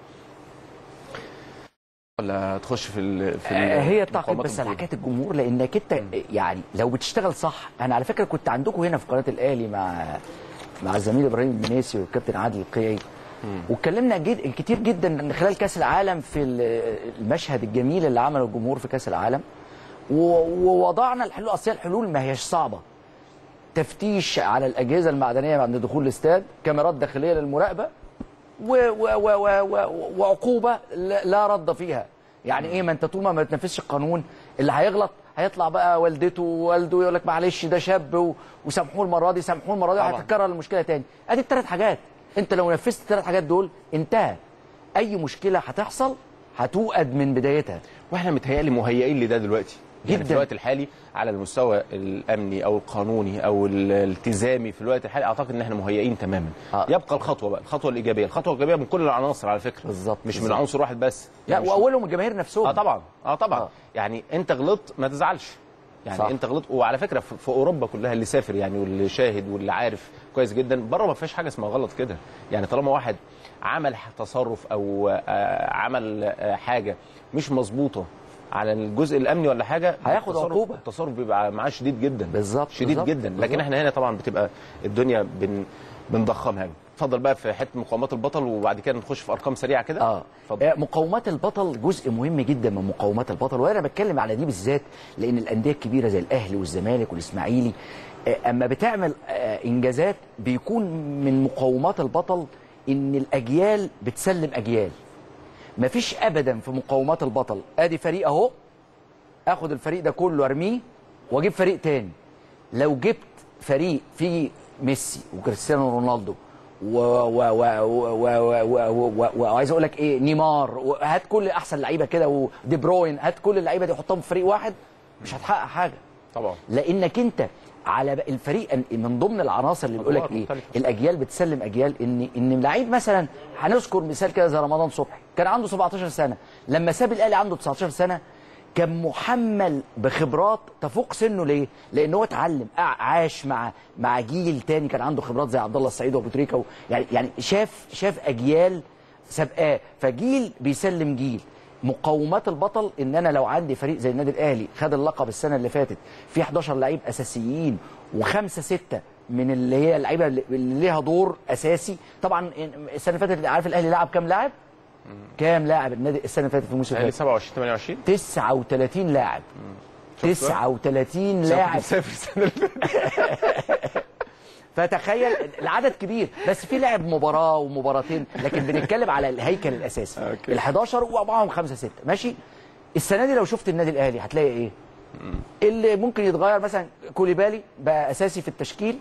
ولا تخش في ال في ال- آه، هي تعقيب مقاومات بس على البطولة؟ حكايه الجمهور لانك انت يعني لو بتشتغل صح انا على فكره كنت عندكم هنا في قناه الاهلي مع مع الزميل ابراهيم المنيسي والكابتن عادل القيعي واتكلمنا جد كتير جدا من خلال كاس العالم في ال- المشهد الجميل اللي عمله الجمهور في كاس العالم و- ووضعنا الحلول اصل هي الحلول ما هيش صعبه تفتيش على الاجهزه المعدنيه عند دخول الاستاد كاميرات داخليه للمراقبه و و و و و وعقوبه لا لا رد فيها يعني ايه ما انت طول ما ما تنفذش القانون اللي هيغلط هيطلع بقى والدته ووالده يقول لك معلش ده شاب و- وسامحوه المره دي سامحوه المره دي طبعاً. هتتكرر المشكله تاني ادي الثلاث حاجات انت لو نفذت الثلاث حاجات دول انتهى اي مشكله هتحصل هتوقد من بدايتها واحنا متهيألي مهيئين لده دلوقتي يعني في جداً. الوقت الحالي على المستوى الامني او القانوني او الالتزامي في الوقت الحالي اعتقد ان احنا مهيئين تماما آه. يبقى الخطوه بقى الخطوه الايجابيه الخطوه الايجابيه من كل العناصر على فكره بالظبط، مش من بالظبط. عنصر واحد بس لا يعني مش- واولهم الجماهير نفسهم اه طبعا اه طبعا آه. آه. يعني انت غلطت ما تزعلش يعني صح. صح. انت غلطت وعلى فكره في في اوروبا كلها اللي سافر يعني واللي شاهد واللي عارف كويس جدا بره ما فيش حاجه اسمها غلط كده يعني طالما واحد عمل تصرف او آه، عمل آه، حاجه مش مظبوطه على الجزء الامني ولا حاجه هياخد التصرف- عقوبة. التصرف بيبقى معاه شديد جدا بالظبط، شديد بالظبط، جدا لكن بالظبط. احنا هنا طبعا بتبقى الدنيا بن بنضخمها اتفضل بقى في حته مقاومات البطل وبعد كده نخش في ارقام سريعه كده اه اتفضل آه، مقاومات البطل جزء مهم جدا من مقاومات البطل وانا بتكلم على دي بالذات لان الانديه الكبيره زي الاهلي والزمالك والاسماعيلي آه، اما بتعمل آه، انجازات بيكون من مقاومات البطل ان الاجيال بتسلم اجيال مفيش ابدا في مقاومات البطل ادي فريق اهو اخد الفريق ده كله ارميه واجيب فريق تاني لو جبت فريق فيه ميسي وكريستيانو رونالدو و و و و و و و و وعايز اقول لك ايه نيمار وهات كل احسن لعيبه كده ودي بروين هات كل اللعيبه دي حطهم في فريق واحد مش هتحقق حاجه طبعا لانك انت على ب- الفريق من ضمن العناصر اللي بيقول لك أدوار ايه مختلفة. الاجيال بتسلم اجيال ان ان لعيب مثلا هنذكر مثال كده زي رمضان صبحي كان عنده 17 سنه لما ساب الاهلي عنده 19 سنه كان محمل بخبرات تفوق سنه ليه؟ لان هو اتعلم ع- عاش مع مع جيل تاني كان عنده خبرات زي عبد الله السعيد وابو تريكه و- يعني يعني شاف شاف اجيال سابقاه فجيل بيسلم جيل مقومات البطل ان انا لو عندي فريق زي النادي الاهلي خد اللقب السنه اللي فاتت في 11 لعيب اساسيين وخمسه سته من اللي هي اللعيبه اللي اللي ليها دور اساسي طبعا السنه اللي فاتت عارف الاهلي لعب كام لاعب؟ كام لاعب النادي السنه اللي فاتت في الموسم اللي الاهلي فات؟ 27 28 39 لاعب شفت بقى؟ 39 كنت لاعب مسافر السنه اللي فاتت. فتخيل العدد كبير بس في لعب مباراه ومباراتين لكن بنتكلم على الهيكل الاساسي أوكي. ال 11 ومعاهم خمسه سته ماشي السنه دي لو شفت النادي الاهلي هتلاقي ايه؟ اللي ممكن يتغير مثلا كوليبالي بقى اساسي في التشكيل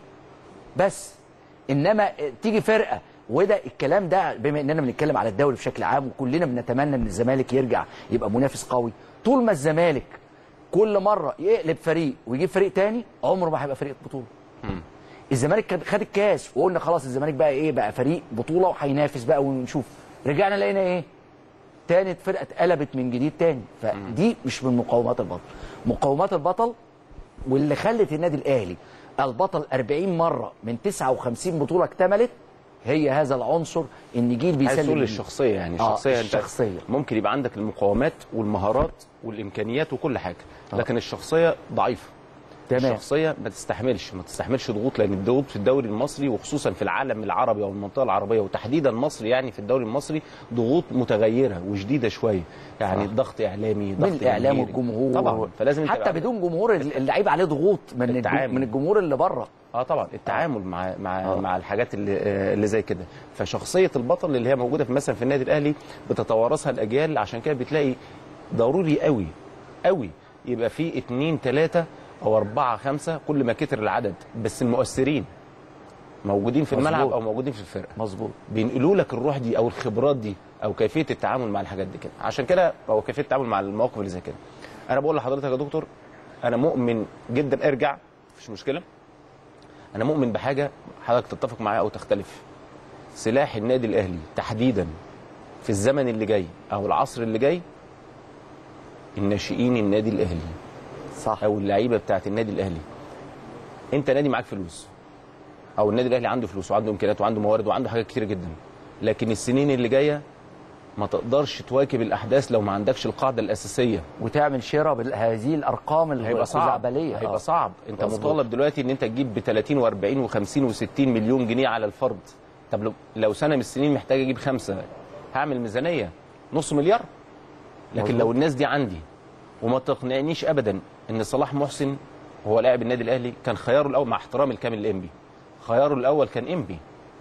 بس انما تيجي فرقه وده الكلام ده بما اننا بنتكلم على الدوري بشكل عام وكلنا بنتمنى ان الزمالك يرجع يبقى منافس قوي طول ما الزمالك كل مره يقلب فريق ويجيب فريق تاني عمره ما هيبقى فريق بطوله الزمالك كان خد الكاس وقلنا خلاص الزمالك بقى ايه بقى فريق بطوله وهينافس بقى ونشوف رجعنا لقينا ايه تاني فرقه اتقلبت من جديد تاني فدي مش من مقومات البطل مقومات البطل واللي خلت النادي الاهلي البطل 40 مره من 59 بطوله اكتملت هي هذا العنصر ان جيل عايز بيسلم تقول جيل. الشخصيه يعني آه، الشخصيه انت الشخصية. ممكن يبقى عندك المقومات والمهارات والامكانيات وكل حاجه آه. لكن الشخصيه ضعيفه تمام الشخصيه ما تستحملش ما تستحملش ضغوط لان الضغوط في الدوري المصري وخصوصا في العالم العربي او المنطقه العربيه وتحديدا مصر يعني في الدوري المصري ضغوط متغيره وشديده شويه يعني صح. ضغط اعلامي ضغط من الاعلام جماهيري. والجمهور طبعا فلازم انت حتى تبقى- بدون جمهور اللعيب عليه ضغوط من الجم- التعامل. من الجمهور اللي بره اه طبعا التعامل مع مع آه. مع الحاجات اللي آه، اللي زي كده فشخصيه البطل اللي هي موجوده في مثلا في النادي الاهلي بتتوارثها الاجيال عشان كده بتلاقي ضروري قوي قوي يبقى في اتنين تلاته او اربعه خمسه كل ما كتر العدد بس المؤثرين موجودين في الملعب مظبوط. او موجودين في الفرقه مظبوط بينقلوا لك الروح دي او الخبرات دي او كيفيه التعامل مع الحاجات دي كده عشان كده او كيفيه التعامل مع المواقف اللي زي كده انا بقول لحضرتك يا دكتور انا مؤمن جدا ارجع مفيش مشكله انا مؤمن بحاجه حضرتك تتفق معايا او تختلف سلاح النادي الاهلي تحديدا في الزمن اللي جاي او العصر اللي جاي الناشئين النادي الاهلي صح او اللعيبه بتاعت النادي الاهلي انت نادي معاك فلوس او النادي الاهلي عنده فلوس وعنده امكانيات وعنده موارد وعنده حاجات كتير جدا لكن السنين اللي جايه ما تقدرش تواكب الاحداث لو ما عندكش القاعده الاساسيه وتعمل شراء بهذه الارقام هيبقى صعب الخزعبليه هيبقى آه. صعب انت مظبوط. مطالب دلوقتي ان انت تجيب ب 30 و40 و50 و60 مليون جنيه على الفرد طب لو- لو سنه من السنين محتاج اجيب خمسه هعمل ميزانيه نص مليار لكن مظبوط. لو الناس دي عندي وما تقنعنيش ابدا ان صلاح محسن هو لاعب النادي الاهلي كان خياره الاول مع احترامي الكامل لانبي خياره الاول كان انبي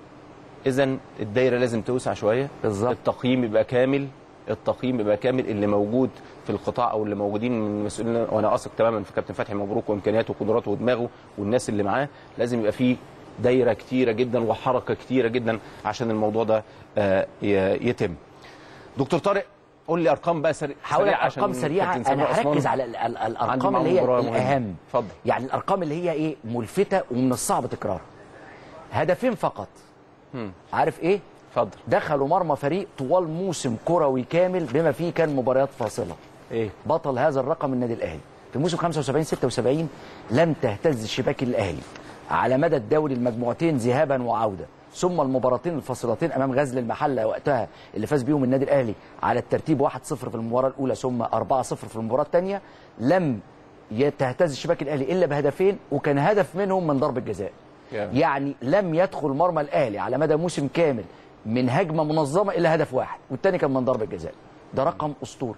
اذا الدايره لازم توسع شويه بالظبط. التقييم يبقى كامل التقييم يبقى كامل اللي موجود في القطاع او اللي موجودين من المسؤولين وانا اثق تماما في كابتن فتحي مبروك وامكانياته وقدراته ودماغه والناس اللي معاه لازم يبقى فيه دايره كتيره جدا وحركه كتيره جدا عشان الموضوع ده آه، ي- يتم. دكتور طارق قول لي ارقام بقى سريع حاول سريعة ارقام عشان سريعه كابتن انا سامح عثمان هركز على ال- ال- عندي الارقام معاه اللي هي مباراة مهمة. الاهم اتفضل. يعني الارقام اللي هي ايه ملفته ومن الصعب تكرارها هدفين فقط عارف ايه اتفضل دخلوا مرمى فريق طوال موسم كروي كامل بما فيه كان مباريات فاصله ايه بطل هذا الرقم النادي الاهلي في موسم 75 76 لم تهتز شباك الاهلي على مدى الدوري المجموعتين ذهابا وعوده ثم المباراتين الفاصلتين امام غزل المحله وقتها اللي فاز بيهم النادي الاهلي على الترتيب 1-0 في المباراه الاولى ثم 4-0 في المباراه الثانيه لم تهتز شباك الاهلي الا بهدفين وكان هدف منهم من ضربه جزاء جامد. يعني لم يدخل مرمى الاهلي على مدى موسم كامل من هجمه منظمه الا هدف واحد والثاني كان من ضربه جزاء ده رقم اسطوري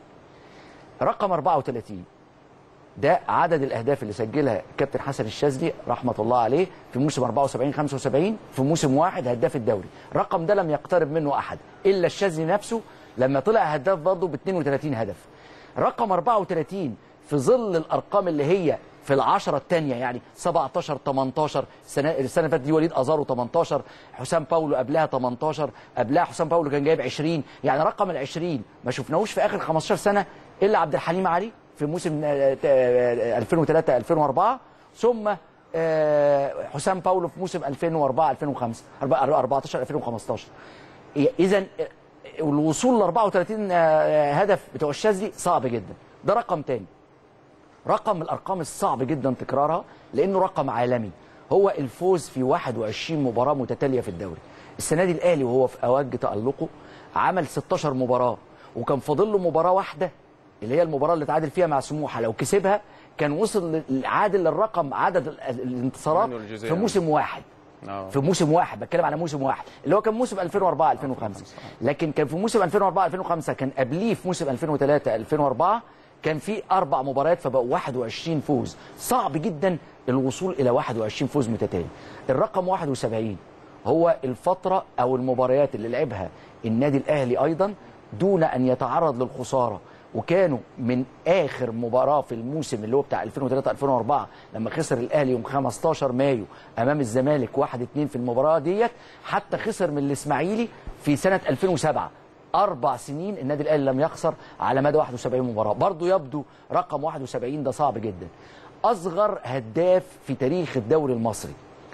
رقم 34 ده عدد الاهداف اللي سجلها كابتن حسن الشاذلي رحمه الله عليه في موسم 74 75 في موسم واحد هداف الدوري الرقم ده لم يقترب منه احد الا الشاذلي نفسه لما طلع هداف برضه ب 32 هدف رقم 34 في ظل الارقام اللي هي في العشرة الثانية يعني 17 18 السنة السنة اللي فاتت دي وليد أزارو 18 حسام باولو قبلها 18 قبلها حسام باولو كان جايب 20 يعني رقم ال 20 ما شفناهوش في آخر 15 سنة إلا عبد الحليم علي في موسم آه، آه، 2003 2004 ثم آه، حسام باولو في موسم 2004 2005 14 2015 اذا الوصول ل 34 آه، هدف بتوع الشاذلي صعب جدا ده رقم تاني رقم من الارقام الصعب جدا تكرارها لانه رقم عالمي هو الفوز في 21 مباراه متتاليه في الدوري السنه دي الاهلي وهو في اوج تالقه عمل 16 مباراه وكان فاضل له مباراه واحده اللي هي المباراه اللي تعادل فيها مع سموحه لو كسبها كان وصل ل- عادل للرقم عدد ال- الانتصارات مانويل جوزيه. في موسم واحد آه. في موسم واحد بتكلم على موسم واحد اللي هو كان موسم 2004 2005 لكن كان في موسم 2004 2005 كان قبليه في موسم 2003 2004 كان في اربع مباريات فبقوا 21 فوز صعب جدا الوصول الى 21 فوز متتالي الرقم 71 هو الفتره او المباريات اللي لعبها النادي الاهلي ايضا دون ان يتعرض للخساره وكانوا من اخر مباراه في الموسم اللي هو بتاع 2003 2004 لما خسر الاهلي يوم 15 مايو امام الزمالك 1-2 في المباراه ديت حتى خسر من الاسماعيلي في سنه 2007 اربع سنين النادي الاهلي لم يخسر على مدى 71 مباراه برضه يبدو رقم 71 ده صعب جدا اصغر هداف في تاريخ الدوري المصري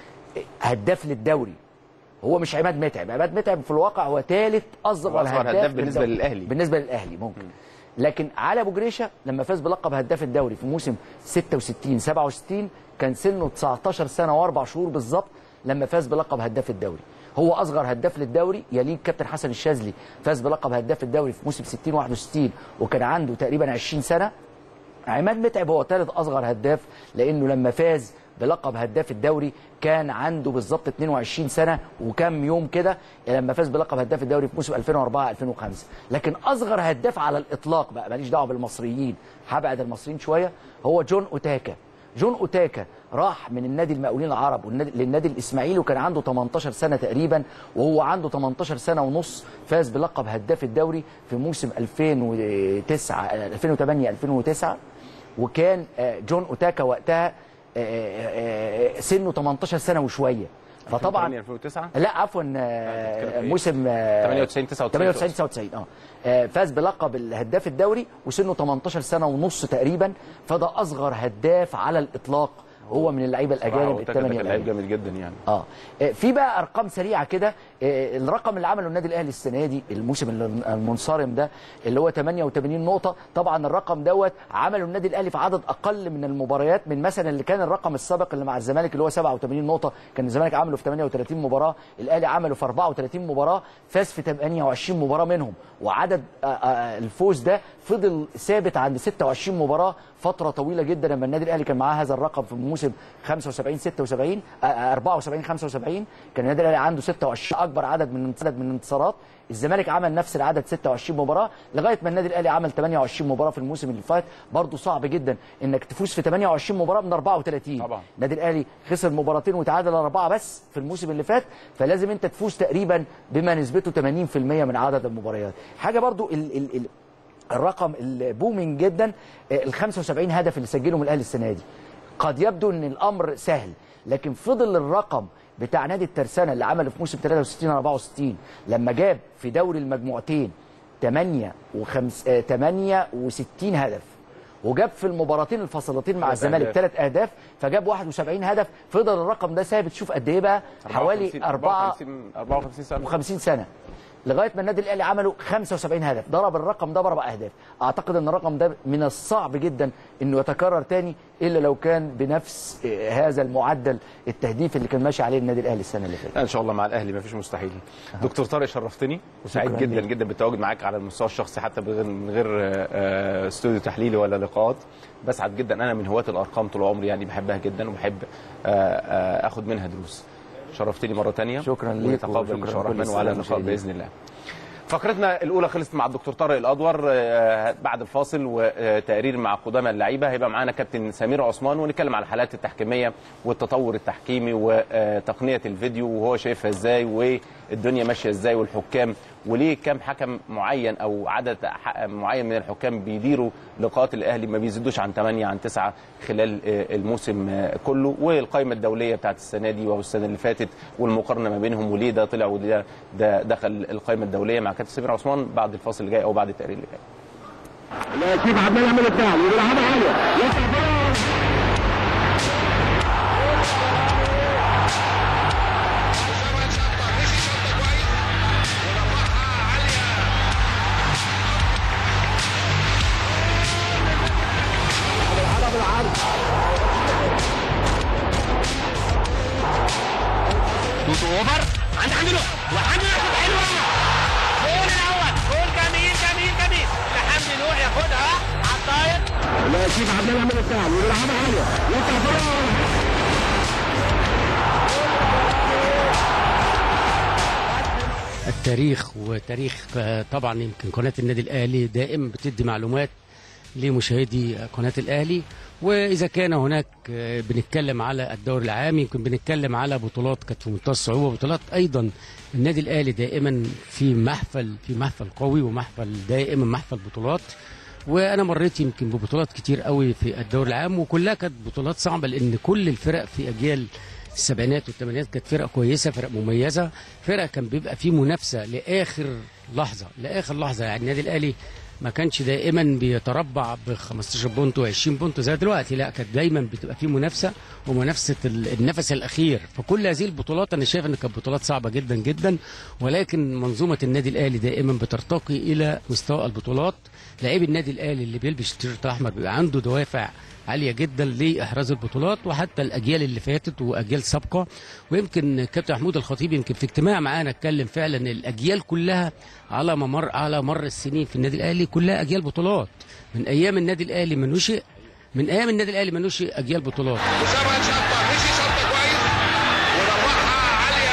هداف للدوري هو مش عماد متعب عماد متعب في الواقع هو ثالث اصغر, هو أصغر هداف في بالنسبة الدوري. للأهلي. بالنسبه للاهلي ممكن لكن علي ابو جريشه لما فاز بلقب هداف الدوري في موسم 66 67 كان سنه 19 سنه واربع شهور بالظبط لما فاز بلقب هداف الدوري هو اصغر هداف للدوري يليه الكابتن حسن الشاذلي فاز بلقب هداف الدوري في موسم 60 61 وكان عنده تقريبا 20 سنه عماد متعب هو ثالث اصغر هداف لانه لما فاز بلقب هداف الدوري كان عنده بالظبط 22 سنه وكام يوم كده لما فاز بلقب هداف الدوري في موسم 2004 2005 لكن اصغر هداف على الاطلاق بقى ماليش دعوه بالمصريين هبعد المصريين شويه هو جون اوتاكا جون اوتاكا راح من النادي المقاولين العرب والنادي للنادي الاسماعيلي وكان عنده 18 سنه تقريبا وهو عنده 18 سنه ونص فاز بلقب هداف الدوري في موسم 2009 2008 2009 وكان آه، جون اوتاكا وقتها آه، آه، آه، سنه 18 سنه وشويه فطبعا 2009 لا عفوا آه، كان في إيه؟ موسم آه، 98 99 98 99 اه آه، فاز بلقب الهداف الدوري وسنه 18 سنه ونص تقريبا فده اصغر هداف على الاطلاق هو من اللعيبه الاجانب أوتاكا ده الثمانيه كان لعيب الأجانب. جامد جدا يعني اه آه، في بقى ارقام سريعه كده آه، الرقم اللي عمله النادي الاهلي السنه دي الموسم اللي- المنصرم ده اللي هو 88 نقطه طبعا الرقم دوت عمله النادي الاهلي في عدد اقل من المباريات من مثلا اللي كان الرقم السابق اللي مع الزمالك اللي هو 87 نقطه كان الزمالك عمله في 38 مباراه الاهلي عمله في 34 مباراه فاز في 28 مباراه منهم وعدد آه، آه، الفوز ده فضل ثابت عند 26 مباراه فتره طويله جدا لما النادي الاهلي كان معاه هذا الرقم في موسم 75 76 آه، آه، 74 75 كان النادي الاهلي عنده 26 اكبر عدد من عدد من الانتصارات الزمالك عمل نفس العدد 26 مباراه لغايه ما النادي الاهلي عمل 28 مباراه في الموسم اللي فات برضه صعب جدا انك تفوز في 28 مباراه من 34 طبعا. النادي الاهلي خسر مباراتين وتعادل اربعه بس في الموسم اللي فات فلازم انت تفوز تقريبا بما نسبته 80% من عدد المباريات حاجه برضو ال ال ال الرقم البومينج جدا آه، ال 75 هدف اللي سجلهم الاهلي السنه دي قد يبدو ان الامر سهل لكن فضل الرقم بتاع نادي الترسانه اللي عمله في موسم 63 64 لما جاب في دوري المجموعتين 8 وخمس آه، 68 هدف وجاب في المباراتين الفاصلتين مع ثلاث الزمالك أهداف. ثلاث اهداف فجاب 71 هدف فضل الرقم ده ثابت شوف قد ايه بقى حوالي 4 54 54 سنه و50 سنه لغايه ما النادي الاهلي عملوا 75 هدف ضرب الرقم ده باربع اهداف اعتقد ان الرقم ده من الصعب جدا انه يتكرر تاني الا لو كان بنفس آه، هذا المعدل التهديف اللي كان ماشي عليه النادي الاهلي السنه اللي فاتت لا ان شاء الله مع الاهلي مفيش مستحيل دكتور طارق شرفتني وسعيد شكراً جدا ليك. جدا بالتواجد معاك على المستوى الشخصي حتى من غير من غير آه، آه، استوديو تحليلي ولا لقاءات بسعد جدا انا من هواة الارقام طول عمري يعني بحبها جدا وبحب آه، آه، اخد منها دروس شرفتني مره تانية شكراً ليك ويتقبل وشكراً ان شاء لكل الرحمن السادة وعلى اللقاء المشاهدين. باذن الله فقرتنا الاولى خلصت مع الدكتور طارق الادور آه، بعد الفاصل وتقرير مع قدامى اللعيبه هيبقى معانا كابتن سمير عثمان ونتكلم على الحالات التحكيميه والتطور التحكيمي وتقنيه الفيديو وهو شايفها ازاي والدنيا ماشيه ازاي والحكام وليه كام حكم معين او عدد ح- معين من الحكام بيديروا لقاءات الاهلي ما بيزيدوش عن 8 عن 9 خلال آه، الموسم آه، كله والقائمه الدوليه بتاعت السنه دي والسنه اللي فاتت والمقارنه ما بينهم وليه ده طلع وده ده دخل القائمه الدوليه مع كابتن سمير عثمان بعد الفاصل اللي جاي او بعد التقرير اللي جاي لا شوف عمال يعمل الفعل ويلعبها عاليه يطلع بره دوت اوفر عند عنده وعنده نقطة حلوة جول الأول جول جميل جميل جميل لحمدي نوح ياخدها على الطاير لا شوف عمال يعمل الفعل ويلعبها عاليه يطلع بره التاريخ وتاريخ آه، طبعا يمكن قناه النادي الاهلي دائما بتدي معلومات لمشاهدي قناه الاهلي واذا كان هناك آه، بنتكلم على الدوري العام يمكن بنتكلم على بطولات كانت في منتهى الصعوبه بطولات ايضا النادي الاهلي دائما في محفل في محفل قوي ومحفل دائما محفل بطولات وانا مريت يمكن ببطولات كتير قوي في الدوري العام وكلها كانت بطولات صعبه لان كل الفرق في اجيال السبعينات والثمانينات كانت فرق كويسه فرق مميزه فرق كان بيبقى فيه منافسه لاخر لحظه لاخر لحظه يعني النادي الاهلي ما كانش دائما بيتربع ب 15 بونت و20 بونت زي دلوقتي لا كانت دايما بتبقى في منافسه ومنافسه ال- النفس الاخير فكل هذه البطولات انا شايف ان كانت بطولات صعبه جدا جدا ولكن منظومه النادي الاهلي دائما بترتقي الى مستوى البطولات لاعبي النادي الاهلي اللي بيلبس التيشيرت الاحمر بيبقى عنده دوافع عاليه جدا لاحراز البطولات وحتى الاجيال اللي فاتت واجيال سابقه ويمكن كابتن محمود الخطيب يمكن في اجتماع معانا اتكلم فعلا الاجيال كلها على ممر على مر السنين في النادي الاهلي كلها اجيال بطولات من ايام النادي الاهلي ما نشئ من ايام النادي الاهلي ما نشئ اجيال بطولات وسابها شطه مشي شطه كويس ورفعها عاليه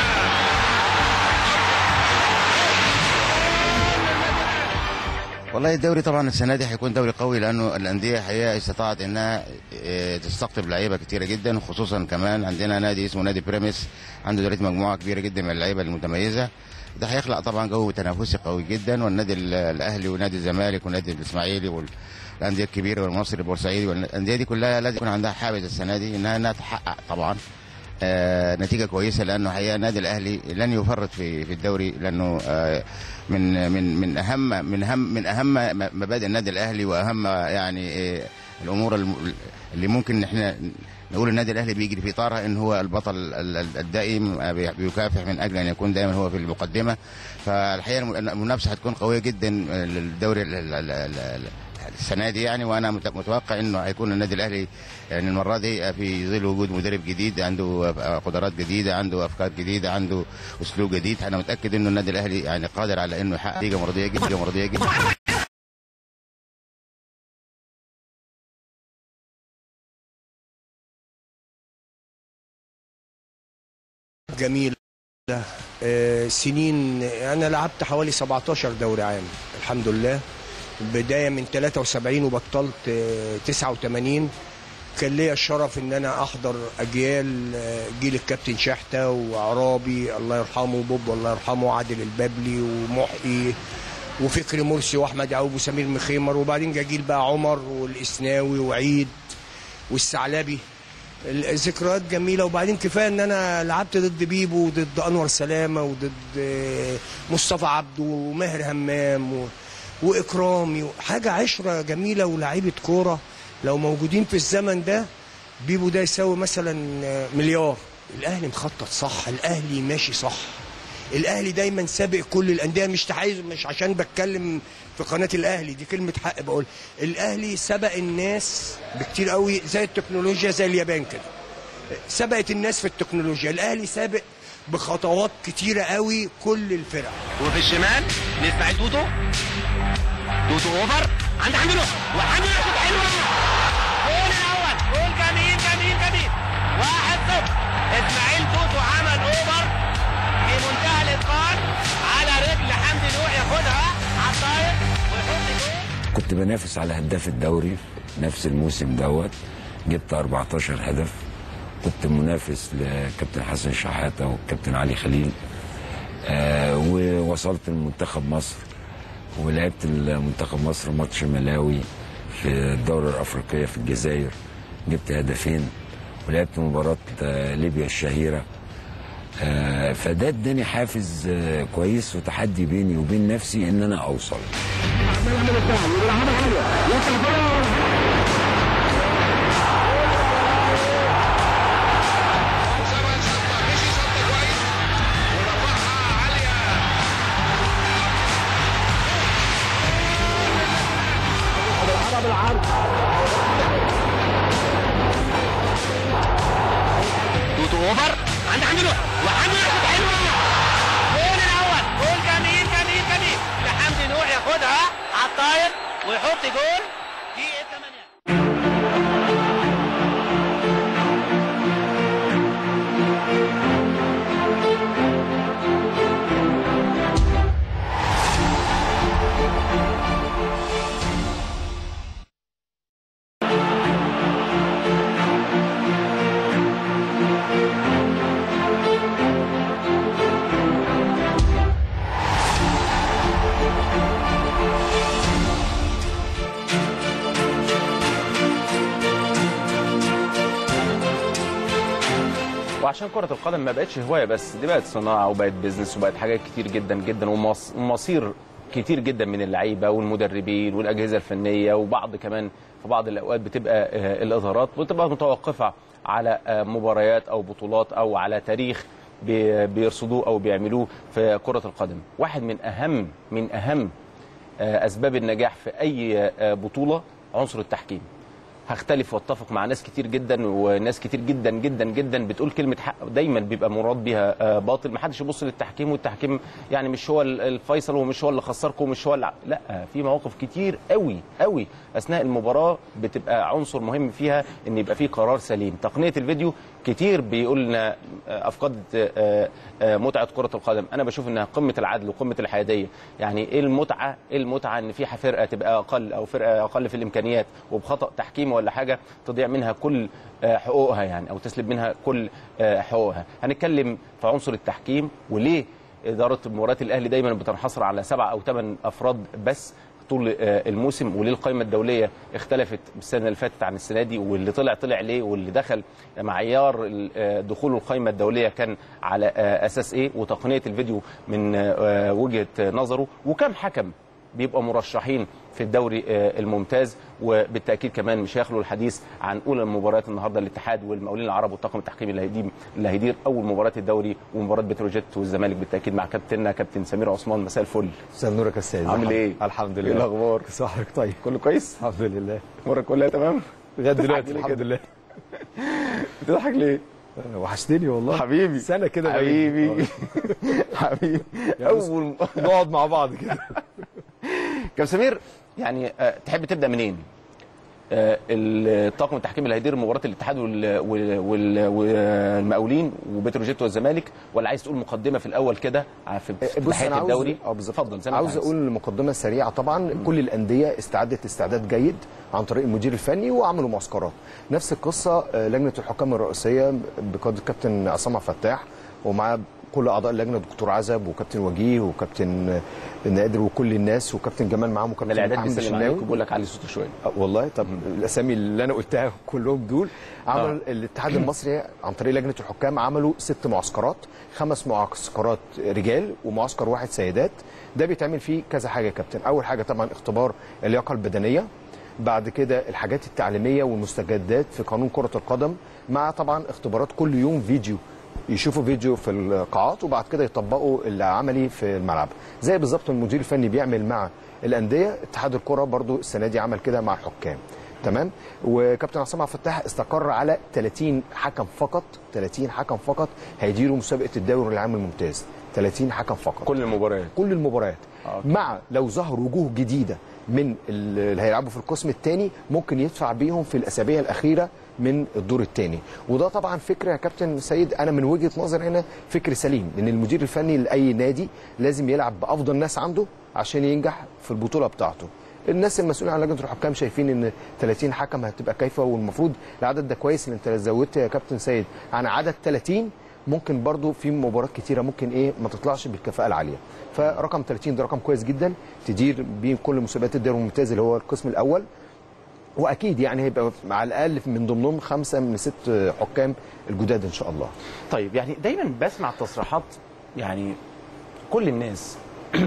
والله الدوري طبعا السنه دي هيكون دوري قوي لانه الانديه حقيقه استطاعت انها آه، تستقطب لعيبه كتيره جدا وخصوصا كمان عندنا نادي اسمه نادي بريمس عنده دلوقتي مجموعه كبيره جدا من اللعيبه المتميزه ده هيخلق طبعا جو تنافسي قوي جدا والنادي ال- الاهلي ونادي الزمالك ونادي الاسماعيلي والانديه الكبيره والمصري البورسعيدي والانديه دي كلها لازم يكون عندها حافز السنه دي انها انها تحقق طبعا آه، نتيجه كويسه لانه حقيقه النادي الاهلي لن يفرط في في الدوري لانه آه، من من من اهم من اهم من اهم مبادئ النادي الاهلي واهم يعني آه، الامور الم- اللي ممكن احنا نقول النادي الاهلي بيجري في اطارها ان هو البطل ال- ال- الدائم آه، بي- بيكافح من اجل ان يكون دائما هو في المقدمه فالحقيقه الم- المنافسه هتكون قويه جدا آه، للدوري ال- ال- ال- ال- ال- السنه دي يعني وانا مت- متوقع انه هيكون النادي الاهلي يعني المره دي في ظل وجود مدرب جديد عنده قدرات جديده عنده افكار جديده عنده اسلوب جديد انا متاكد انه النادي الاهلي يعني قادر على انه يحقق نتيجه مرضيه جدا مرضيه جدا جميلة آه، سنين أنا لعبت حوالي 17 دوري عام الحمد لله بداية من 73 وبطلت آه، 89 كان ليا الشرف ان انا احضر اجيال آه، جيل الكابتن شحته وعرابي الله يرحمه وبوب الله يرحمه وعادل البابلي ومحيي وفكري مرسي واحمد يعقوب وسمير مخيمر وبعدين جا جيل بقى عمر والاسناوي وعيد والثعلبي الذكريات جميله وبعدين كفايه ان انا لعبت ضد بيبو وضد انور سلامه وضد آه، مصطفى عبده وماهر همام و... واكرامي حاجه عشره جميله ولاعيبه كوره لو موجودين في الزمن ده بيبو ده يساوي مثلا آه، مليار الاهلي مخطط صح الاهلي ماشي صح الاهلي دايما سابق كل الانديه مش تحيز مش عشان بتكلم في قناه الاهلي دي كلمه حق بقول الاهلي سبق الناس بكتير قوي زي التكنولوجيا زي اليابان كده سبقت الناس في التكنولوجيا الاهلي سابق بخطوات كتيره قوي كل الفرق وفي الشمال نسمع توتو توتو اوفر عند حمدي نصر وحمدي نصر حلوه جول الاول جول جميل جميل جميل واحد صفر اسماعيل توتو عمل اوفر في منتهى الاتقان على رجل حمدي نوح ياخدها على الطاير ويحط جول كنت بنافس على هداف الدوري نفس الموسم دوت جبت 14 هدف كنت منافس لكابتن حسن شحاته والكابتن علي خليل آه ووصلت لمنتخب مصر ولعبت المنتخب مصر ماتش ملاوي في الدورة الأفريقية في الجزائر جبت هدفين ولعبت مباراة آه، ليبيا الشهيرة آه، فده اداني حافز آه، كويس وتحدي بيني وبين نفسي ان انا اوصل توتو اوفر عند حمدي نوح وحمدي نوح حلوه جول الاول جول جميل جميل جميل لحمدي نوح ياخدها على الطاير ويحط جول دقيقه 8 وعشان كرة القدم ما بقتش هواية بس دي بقت صناعة وبقت بيزنس وبقت حاجات كتير جدا جدا ومص- ومصير كتير جدا من اللعيبه والمدربين والاجهزه الفنيه وبعض كمان في بعض الاوقات بتبقى آه، الاظهارات بتبقى متوقفه على آه، مباريات او بطولات او على تاريخ بي- بيرصدوه او بيعملوه في كره القدم واحد من اهم من اهم آه، اسباب النجاح في اي آه، بطوله عنصر التحكيم هختلف واتفق مع ناس كتير جدا وناس كتير جدا جدا جدا بتقول كلمه حق دايما بيبقى مراد بيها آه، باطل ما حدش يبص للتحكيم والتحكيم يعني مش هو ال- الفيصل ومش هو اللي خسركم ومش هو اللي ع- لا في مواقف كتير قوي قوي اثناء المباراه بتبقى عنصر مهم فيها ان يبقى في قرار سليم تقنيه الفيديو كتير بيقول لنا آه، افقدت آه، آه، متعه كره القدم انا بشوف انها قمه العدل وقمه الحياديه يعني ايه المتعه ايه المتعه ان في فرقه تبقى اقل او فرقه اقل في الامكانيات وبخطا تحكيمي ولا حاجه تضيع منها كل آه، حقوقها يعني او تسلب منها كل آه، حقوقها هنتكلم في عنصر التحكيم وليه اداره مباريات الاهلي دايما بتنحصر على سبع او ثمان افراد بس طول آه، الموسم وليه القائمه الدوليه اختلفت السنه اللي فاتت عن السنه دي واللي طلع طلع ليه واللي دخل معيار ال- آه، دخول القائمه الدوليه كان على آه، اساس ايه وتقنيه الفيديو من آه، وجهه نظره وكم حكم بيبقوا مرشحين في الدوري آه، الممتاز وبالتاكيد كمان مش هيخلو الحديث عن اولى المباريات النهارده الاتحاد والمقاولين العرب والطاقم التحكيمي اللي هيدير اللي هيدير اول مباراه الدوري ومباراه بتروجيت والزمالك بالتاكيد مع كابتننا كابتن سمير عثمان مساء الفل مساء النور يا استاذ عامل ايه؟ الحمد لله ايه الاخبار؟ صحتك طيب كله كويس؟ الحمد لله امورك كلها تمام؟ لغايه بتضحك دلوقتي ليه الحمد كده؟ لله بتضحك ليه؟ وحشتني والله حبيبي سنه كده حبيبي حبيبي اول نقعد مع بعض كده كابتن سمير يعني آه، تحب تبدا منين؟ آه، الطاقم التحكيمي اللي هيدير مباراه الاتحاد وال- وال- وال- والمقاولين وبتروجيت والزمالك ولا عايز تقول مقدمه في الاول كده في بص افتتاحيه انا عاوز الدوري؟ اه بالظبط اتفضل زي ما عاوز أنت اقول مقدمه سريعه طبعا كل الانديه استعدت استعداد جيد عن طريق المدير الفني وعملوا معسكرات نفس القصه آه، لجنه الحكام الرئيسيه بقياده الكابتن عصام عبد الفتاح ومع كل اعضاء اللجنه دكتور عزب وكابتن وجيه وكابتن آه، نادر وكل الناس وكابتن جمال معاهم وكابتن الاعداد أحمد بيسلم الشناوي. عليك وبيقول لك علي صوته شويه آه، والله طب الاسامي اللي انا قلتها كلهم دول عمل الاتحاد المصري عن طريق لجنه الحكام عملوا ست معسكرات خمس معسكرات رجال ومعسكر واحد سيدات ده بيتعمل فيه كذا حاجه يا كابتن اول حاجه طبعا اختبار اللياقه البدنيه بعد كده الحاجات التعليميه والمستجدات في قانون كره القدم مع طبعا اختبارات كل يوم فيديو يشوفوا فيديو في القاعات وبعد كده يطبقوا العملي في الملعب زي بالظبط المدير الفني بيعمل مع الانديه اتحاد الكره برضو السنه دي عمل كده مع الحكام تمام وكابتن عصام عبد الفتاح استقر على 30 حكم فقط 30 حكم فقط هيديروا مسابقه الدوري العام الممتاز 30 حكم فقط كل المباريات كل المباريات مع لو ظهر وجوه جديده من اللي هيلعبوا في القسم الثاني ممكن يدفع بيهم في الاسابيع الاخيره من الدور الثاني وده طبعا فكره يا كابتن سيد انا من وجهه نظر هنا فكر سليم لان المدير الفني لاي نادي لازم يلعب بافضل ناس عنده عشان ينجح في البطوله بتاعته الناس المسؤولين عن لجنه الحكام شايفين ان 30 حكم هتبقى كيفه والمفروض العدد ده كويس ان انت لو زودت يا كابتن سيد عن عدد 30 ممكن برضو في مباريات كتيره ممكن ايه ما تطلعش بالكفاءه العاليه فرقم 30 ده رقم كويس جدا تدير بيه كل مسابقات الدوري الممتاز اللي هو القسم الاول واكيد يعني هيبقى على الاقل من ضمنهم خمسه من ست حكام الجداد ان شاء الله طيب يعني دايما بسمع تصريحات يعني كل الناس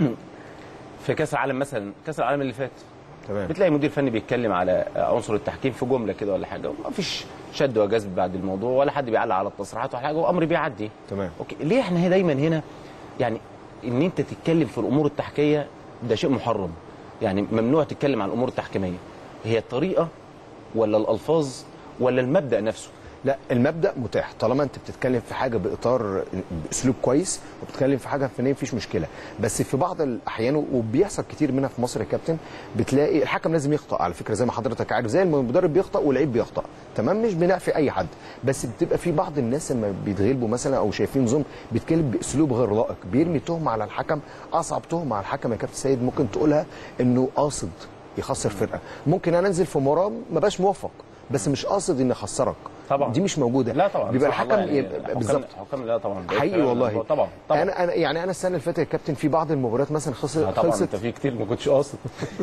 في كاس العالم مثلا كاس العالم اللي فات تمام بتلاقي مدير فني بيتكلم على عنصر التحكيم في جمله كده ولا حاجه ما فيش شد وجذب بعد الموضوع ولا حد بيعلق على التصريحات ولا حاجه وامر بيعدي تمام اوكي ليه احنا دايما هنا يعني ان انت تتكلم في الامور التحكيميه ده شيء محرم يعني ممنوع تتكلم عن الامور التحكيميه هي الطريقه ولا الالفاظ ولا المبدا نفسه لا المبدا متاح طالما انت بتتكلم في حاجه باطار باسلوب كويس وبتتكلم في حاجه فنيه مفيش مشكله بس في بعض الاحيان وبيحصل كتير منها في مصر يا كابتن بتلاقي الحكم لازم يخطا على فكره زي ما حضرتك عارف زي المدرب بيخطا واللعيب بيخطا تمام مش بنعفي اي حد بس بتبقى في بعض الناس لما بيتغلبوا مثلا او شايفين ظلم بيتكلم باسلوب غير لائق بيرمي تهمه على الحكم اصعب تهمه على الحكم يا كابتن سيد ممكن تقولها انه قاصد يخسر فرقه ممكن انا انزل في مباراه ما بقاش موفق بس مش قاصد اني اخسرك طبعا. دي مش موجوده لا طبعا بيبقى صح الحكم والله يعني يبقى- الحكام- بالظبط الحكام لا طبعا حقيقي والله طبعا طبعا انا انا يعني انا السنه اللي فاتت يا كابتن في بعض المباريات مثلا خلصت آه طبعا خلصت انت في كتير ما كنتش قاصد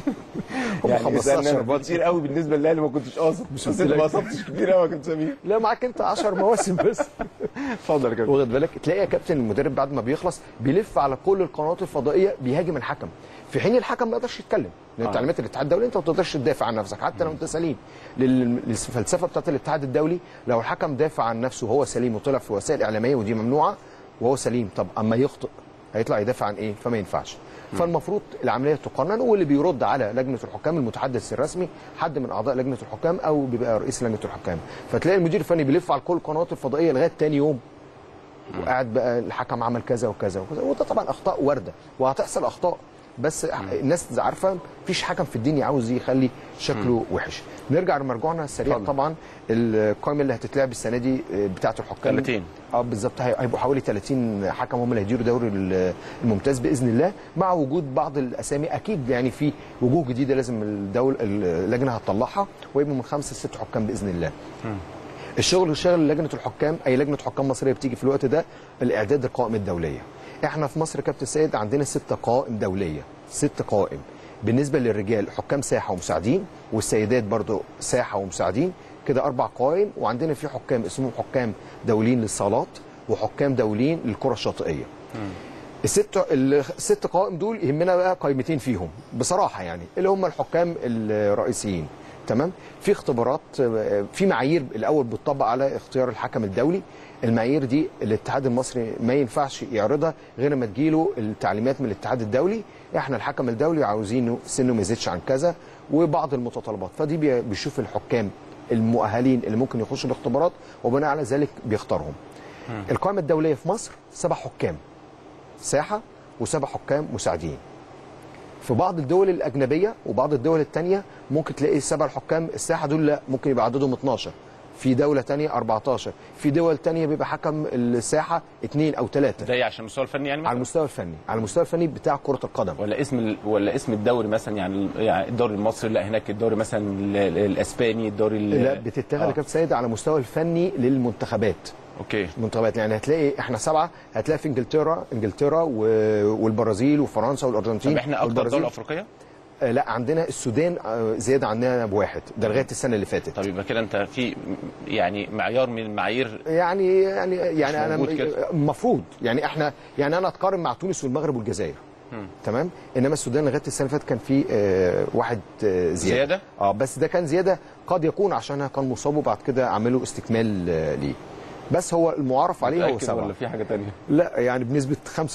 هم يعني 15 15 ماتش. كتير قوي بالنسبه للاهلي ما كنتش قاصد مش بس قلت انت لك. ما قصدتش كتير قوي يا كابتن سمير لا معاك انت 10 مواسم بس اتفضل يا كابتن واخد بالك تلاقي يا كابتن المدرب بعد ما بيخلص بيلف على كل القنوات الفضائيه بيهاجم الحكم في حين الحكم ما يقدرش يتكلم لان آه. تعليمات الاتحاد الدولي انت ما تقدرش تدافع عن نفسك حتى لو انت سليم لل- للفلسفه بتاعت الاتحاد الدولي لو الحكم دافع عن نفسه وهو سليم وطلع في وسائل اعلاميه ودي ممنوعه وهو سليم طب اما يخطئ هيطلع يدافع عن ايه فما ينفعش فالمفروض العمليه تقنن واللي بيرد على لجنه الحكام المتحدث الرسمي حد من اعضاء لجنه الحكام او بيبقى رئيس لجنه الحكام فتلاقي المدير الفني بيلف على كل القنوات الفضائيه لغايه تاني يوم وقاعد بقى الحكم عمل كذا وكذا وكذا وده طبعا اخطاء وارده وهتحصل اخطاء بس الناس عارفه مفيش حكم في الدنيا عاوز يخلي شكله وحش نرجع لمرجوعنا السريع طبعا القائمه اللي هتتلعب السنه دي آه، بتاعه الحكام 30. اه بالظبط هي- هيبقوا حوالي 30 حكم هم اللي هيديروا دوري ال- الممتاز باذن الله مع وجود بعض الاسامي اكيد يعني في وجوه جديده لازم الدول اللجنه هتطلعها ويبقوا من خمسه ست حكام باذن الله الشغل شغل لجنه الحكام اي لجنه حكام مصريه بتيجي في الوقت ده الاعداد القوائم الدوليه احنا في مصر كابتن سيد عندنا ست قوائم دوليه ست قوائم بالنسبه للرجال حكام ساحه ومساعدين والسيدات برضو ساحه ومساعدين كده اربع قوائم وعندنا في حكام اسمهم حكام دوليين للصالات وحكام دوليين للكره الشاطئيه الست الست قوائم دول يهمنا بقى قائمتين فيهم بصراحه يعني اللي هم الحكام الرئيسيين تمام في اختبارات آه، في معايير الاول بتطبق على اختيار الحكم الدولي المعايير دي الاتحاد المصري ما ينفعش يعرضها غير ما تجيله التعليمات من الاتحاد الدولي احنا الحكم الدولي عاوزينه سنه ما يزيدش عن كذا وبعض المتطلبات فدي بي- بيشوف الحكام المؤهلين اللي ممكن يخشوا الاختبارات وبناء على ذلك بيختارهم القائمه الدوليه في مصر سبع حكام ساحه وسبع حكام مساعدين في بعض الدول الاجنبيه وبعض الدول الثانيه ممكن تلاقي السبع الحكام الساحه دول لا ممكن يبقى عددهم 12 في دوله ثانيه 14 في دول ثانيه بيبقى حكم الساحه اثنين او ثلاثه ده إيه عشان المستوى الفني يعني على مثلا المستوى الفني على المستوى الفني بتاع كره القدم ولا اسم ال... ولا اسم الدوري مثلا يعني يعني الدوري المصري لا هناك الدوري مثلا ال- ال- الاسباني الدوري ال- لا بتتاخد يا آه. كابتن سيد على المستوى الفني للمنتخبات اوكي المنتخبات يعني هتلاقي احنا سبعه هتلاقي في انجلترا انجلترا و- والبرازيل وفرنسا والارجنتين طب احنا اكتر والبرازيل. دوله افريقيه آه، لا عندنا السودان آه، زياده عننا بواحد ده لغايه السنه اللي فاتت طب يبقى كده انت في يعني معيار من المعايير يعني يعني يعني انا موجود كده. المفروض يعني احنا يعني انا اتقارن مع تونس والمغرب والجزائر مم. تمام انما السودان لغايه السنه اللي فاتت كان في آه، واحد آه، زياده زيادة؟ اه بس ده كان زياده قد يكون عشان كان مصاب وبعد كده عملوا استكمال آه، ليه بس هو المعرف عليه هو متأكد سبعه ولا في حاجه ثانيه لا يعني بنسبه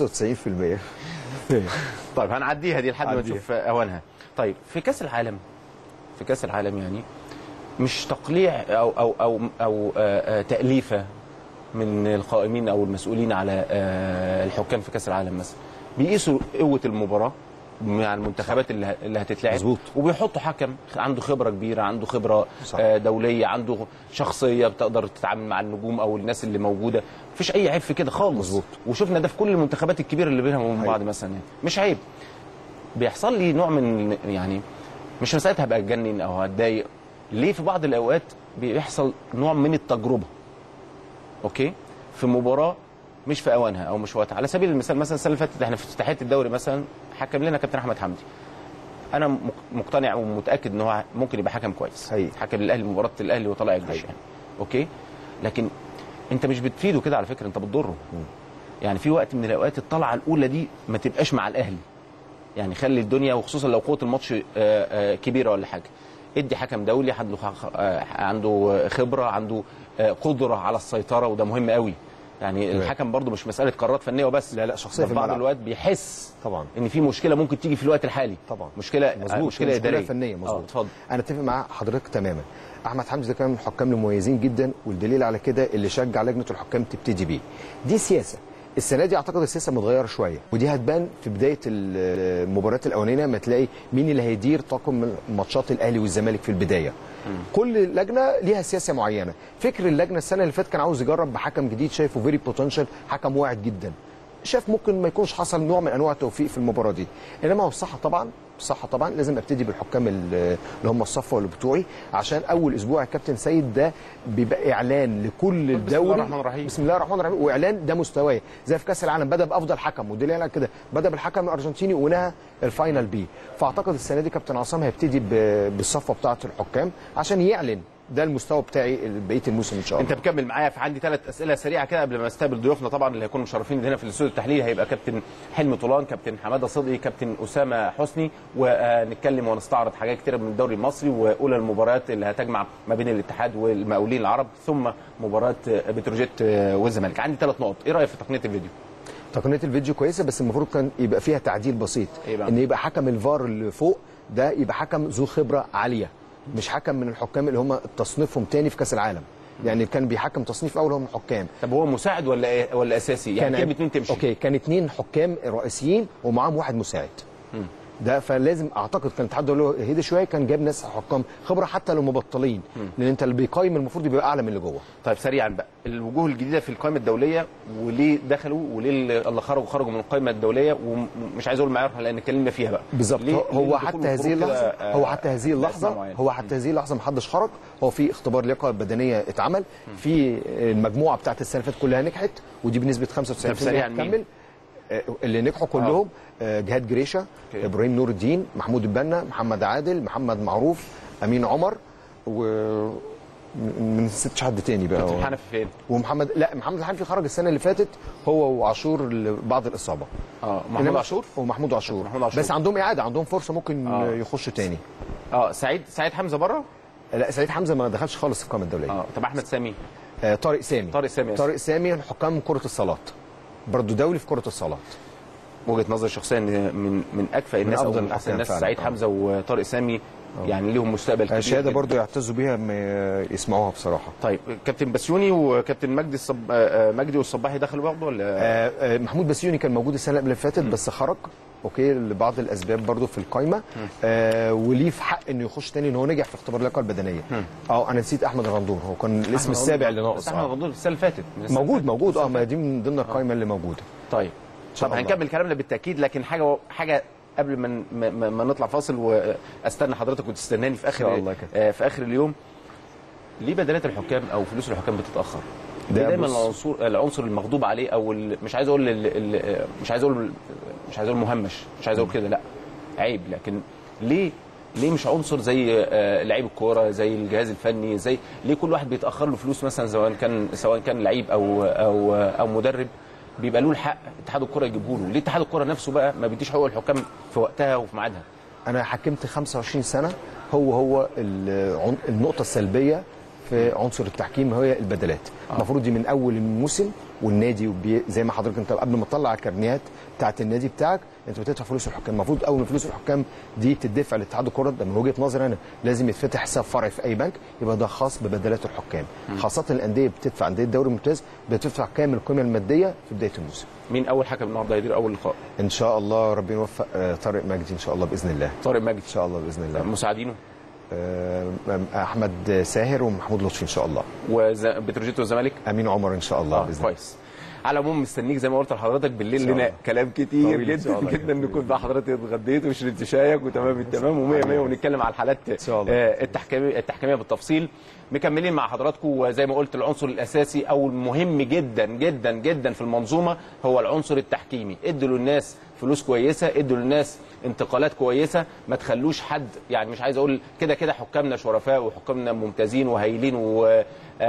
95% طيب هنعديها دي لحد ما عديها. نشوف اوانها طيب في كاس العالم في كاس العالم يعني مش تقليع او او او او آه، آه، تاليفه من القائمين او المسؤولين على آه، الحكام في كاس العالم مثلا بيقيسوا قوه المباراه مع المنتخبات اللي ه- اللي هتتلعب مظبوط. وبيحطوا حكم عنده خبره كبيره عنده خبره آه، دوليه عنده شخصيه بتقدر تتعامل مع النجوم او الناس اللي موجوده مفيش اي عيب في كده خالص مظبوط. وشفنا ده في كل المنتخبات الكبيره اللي بينهم وبين بعض مثلا يعني. مش عيب بيحصل لي نوع من يعني مش ساعتها هبقى اتجنن او هتضايق ليه في بعض الاوقات بيحصل نوع من التجربه اوكي في مباراه مش في اوانها او مش في وقتها على سبيل المثال مثلا السنه اللي فاتت احنا في افتتاحيه الدوري مثلا حكم لنا كابتن احمد حمدي انا مق- مقتنع ومتاكد ان هو ممكن يبقى حكم كويس حقيقي. حكم الاهلي مباراه الاهلي وطلع الجيش يعني اوكي لكن انت مش بتفيده كده على فكره انت بتضره يعني في وقت من الاوقات الطلعه الاولى دي ما تبقاش مع الاهلي يعني خلي الدنيا وخصوصا لو قوه الماتش آه، آه، كبيره ولا حاجه ادي حكم دولي عنده خ- آه، عنده خبره عنده آه، قدره على السيطره وده مهم قوي يعني تمام. الحكم برضو مش مساله قرارات فنيه وبس لا لا شخصيه ده في في بعض الملعب الوقت بيحس طبعا ان في مشكله ممكن تيجي في الوقت الحالي طبعا مشكله مظبوط مشكله مشكله اداريه فنيه آه، مظبوط اتفضل انا اتفق مع حضرتك تماما احمد حمدي ده كان من الحكام المميزين جدا والدليل على كده اللي شجع لجنه الحكام تبتدي بيه دي سياسه السنه دي اعتقد السياسه متغيره شويه ودي هتبان في بدايه ال- المباريات الاولانيه ما تلاقي مين اللي هيدير طاقم ماتشات الاهلي والزمالك في البدايه كل لجنه ليها سياسه معينه فكر اللجنه السنه اللي فاتت كان عاوز يجرب بحكم جديد شايفه فيري بوتنشال حكم واعد جدا شاف ممكن ما يكونش حصل نوع من انواع التوفيق في المباراه دي انما هو الصح طبعا الصح طبعا لازم ابتدي بالحكام ال- اللي هم الصفوه اللي بتوعي عشان اول اسبوع يا كابتن سيد ده بيبقى اعلان لكل الدوري الرحمن الرحيم. بسم الله الرحمن الرحيم واعلان ده مستواه زي في كاس العالم بدا بافضل حكم ودي على كده بدا بالحكم الارجنتيني ونهى الفاينل بيه فاعتقد السنه دي كابتن عصام هيبتدي ب- بالصفه بتاعه الحكام عشان يعلن ده المستوى بتاعي بقيه الموسم ان شاء الله انت مكمل معايا فعندي ثلاث اسئله سريعه كده قبل ما استقبل ضيوفنا طبعا اللي هيكونوا مشرفين هنا في الاستوديو التحليلي هيبقى كابتن حلمي طولان كابتن حماده صدقي كابتن اسامه حسني ونتكلم ونستعرض حاجات كتيره من الدوري المصري واولى المباريات اللي هتجمع ما بين الاتحاد والمقاولين العرب ثم مباراه بتروجيت والزمالك عندي ثلاث نقط ايه رايك في تقنيه الفيديو تقنيه الفيديو كويسه بس المفروض كان يبقى فيها تعديل بسيط إيه بقى؟ ان يبقى حكم الفار اللي فوق ده يبقى حكم ذو خبره عاليه مش حكم من الحكام اللي هم تصنيفهم تاني في كاس العالم يعني كان بيحكم تصنيف اول هم حكام طب هو مساعد ولا إيه ولا اساسي يعني كلمه اتنين تمشي اوكي كان اتنين حكام رئيسيين ومعاهم واحد مساعد مم. ده فلازم اعتقد كان الاتحاد الدولي هدي شويه كان جاب ناس حكام خبره حتى لو مبطلين لان انت اللي بيقيم المفروض يبقى اعلى من اللي جوه طيب سريعا بقى الوجوه الجديده في القائمه الدوليه وليه دخلوا وليه اللي اللي خرجوا خرجوا من القائمه الدوليه ومش عايز اقول معيارها لان اتكلمنا فيها بقى بالظبط ليه- هو- ليه هو الدخول حتى والخروج هذه كده، اللحظه آه، هو حتى هذه بأسماء اللحظه معينة؟ هو حتى هذه اللحظه ما حدش خرج هو في اختبار لياقه بدنيه اتعمل في المجموعه بتاعت السنه اللي فاتت كلها نجحت ودي بنسبه 95% طب سريعاً مين؟ هتكمل آه، اللي نجحوا كلهم آه، جهاد جريشه أوكي. ابراهيم نور الدين محمود البنا محمد عادل محمد معروف امين عمر و من نسيتش حد تاني بقى كابتن حنفي فين؟ ومحمد لا محمد الحنفي خرج السنه اللي فاتت هو وعاشور بعد الاصابه اه محمود إنما- عاشور ومحمود عاشور محمود عاشور. بس عندهم اعاده عندهم فرصه ممكن آه. يخش تاني اه سعيد سعيد حمزه بره لا سعيد حمزه ما دخلش خالص في القائمه الدوليه اه طب احمد سامي آه طارق سامي طارق سامي طارق سامي حكام كره الصالات برضه دولي في كره الصالات وجهه نظري الشخصيه ان من من اكفأ الناس او أفضل من احسن الحكام الناس فعلاً. سعيد آه. حمزه وطارق سامي يعني ليهم مستقبل كبير شهاده جداً. برضه يعتزوا بيها ما يسمعوها بصراحه طيب كابتن بسيوني وكابتن مجدي الصب... آه، آه، مجدي والصباحي دخلوا برضه ولا آه آه محمود بسيوني كان موجود السنه اللي فاتت بس خرج اوكي لبعض الاسباب برضه في القايمه آه وليه في حق انه يخش تاني ان هو نجح في اختبار اللياقه البدنيه اه انا نسيت احمد الغندور هو كان الاسم أحمد السابع غندور. اللي ناقص بس احمد آه. غندور السنه اللي فاتت من السنة موجود اللي فاتت. موجود اه ما دي من ضمن القايمه اللي موجوده طيب شاء طب الله. هنكمل كلامنا بالتاكيد لكن حاجه حاجه قبل ما ما, ما ما نطلع فاصل واستنى حضرتك وتستناني في اخر إن شاء الله كده. آه، في اخر اليوم ليه بدلات الحكام او فلوس الحكام بتتاخر؟ ده ليه دايما بص- العنصر العنصر المغضوب عليه او ال- مش عايز اقول ال- ال- مش عايز اقول مش عايز اقول مهمش مش عايز اقول كده لا عيب لكن ليه ليه مش عنصر زي آه، لعيب الكوره زي الجهاز الفني زي ليه كل واحد بيتاخر له فلوس مثلا سواء كان سواء كان لعيب او او او مدرب بيبقى له الحق اتحاد الكوره يجيبه له ليه اتحاد الكوره نفسه بقى ما بيديش حقوق الحكام في وقتها وفي ميعادها انا حكمت 25 سنه هو هو العن- النقطه السلبيه في عنصر التحكيم هي البدلات المفروض دي من اول الموسم والنادي وبي زي ما حضرتك انت قبل ما تطلع الكارنيهات بتاعت النادي بتاعك انت بتدفع فلوس الحكام المفروض اول ما فلوس الحكام دي تدفع لاتحاد الكره ده من وجهه نظري انا لازم يتفتح حساب فرعي في اي بنك يبقى ده خاص ببدلات الحكام خاصه الانديه بتدفع انديه الدوري الممتاز بتدفع كامل القيمه الماديه في بدايه الموسم مين اول حكم النهارده هيدير اول لقاء ان شاء الله ربنا يوفق آه، طارق مجدي ان شاء الله باذن الله طارق مجدي ان شاء الله باذن الله مساعدينه آه، احمد ساهر ومحمود لطفي ان شاء الله وبتروجيت والزمالك امين عمر ان شاء الله آه باذن الله كويس على العموم مستنيك زي ما قلت لحضرتك بالليل إن شاء لنا الله. كلام كتير طويل إن جدا شاء الله جدا نكون بقى حضرتك اتغديت وشربت شايك وتمام التمام و100 100 ونتكلم على الحالات شاء الله. آه، التحكيميه التحكيميه بالتفصيل مكملين مع حضراتكم وزي ما قلت العنصر الاساسي او المهم جدا جدا جدا في المنظومه هو العنصر التحكيمي ادوا للناس فلوس كويسه ادوا للناس انتقالات كويسه ما تخلوش حد يعني مش عايز اقول كده كده حكامنا شرفاء وحكامنا ممتازين وهايلين و آه،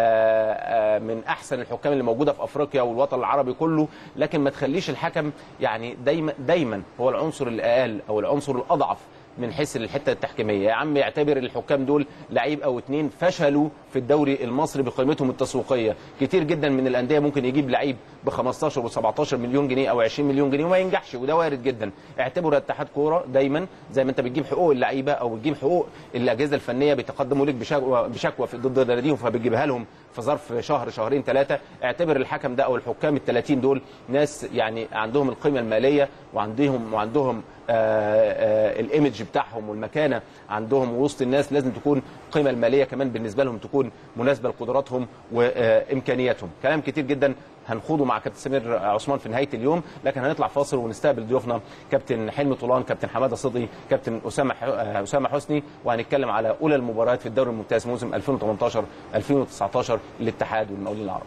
آه، من احسن الحكام اللي موجوده في افريقيا والوطن العربي كله لكن ما تخليش الحكم يعني دايما دايما هو العنصر الاقل او العنصر الاضعف من حيث الحته التحكيميه يا عم اعتبر الحكام دول لعيب او اتنين فشلوا في الدوري المصري بقيمتهم التسويقيه كتير جدا من الانديه ممكن يجيب لعيب ب 15 و 17 مليون جنيه او 20 مليون جنيه وما ينجحش وده وارد جدا اعتبر اتحاد كوره دايما زي ما انت بتجيب حقوق اللعيبه او بتجيب حقوق الاجهزه الفنيه بيتقدموا لك بشكوى بشكوى في ضد ناديهم فبتجيبها لهم في ظرف شهر شهرين ثلاثه اعتبر الحكم ده او الحكام ال 30 دول ناس يعني عندهم القيمه الماليه وعندهم وعندهم آه، الايمج بتاعهم والمكانه عندهم وسط الناس لازم تكون القيمه الماليه كمان بالنسبه لهم تكون مناسبه لقدراتهم وامكانياتهم كلام كتير جدا هنخوضه مع كابتن سمير عثمان في نهايه اليوم لكن هنطلع فاصل ونستقبل ضيوفنا كابتن حلمي طولان كابتن حماده صدقي كابتن اسامه ح- آه، اسامه حسني وهنتكلم على اولى المباريات في الدوري الممتاز موسم 2018 2019 للاتحاد والمقاولين العرب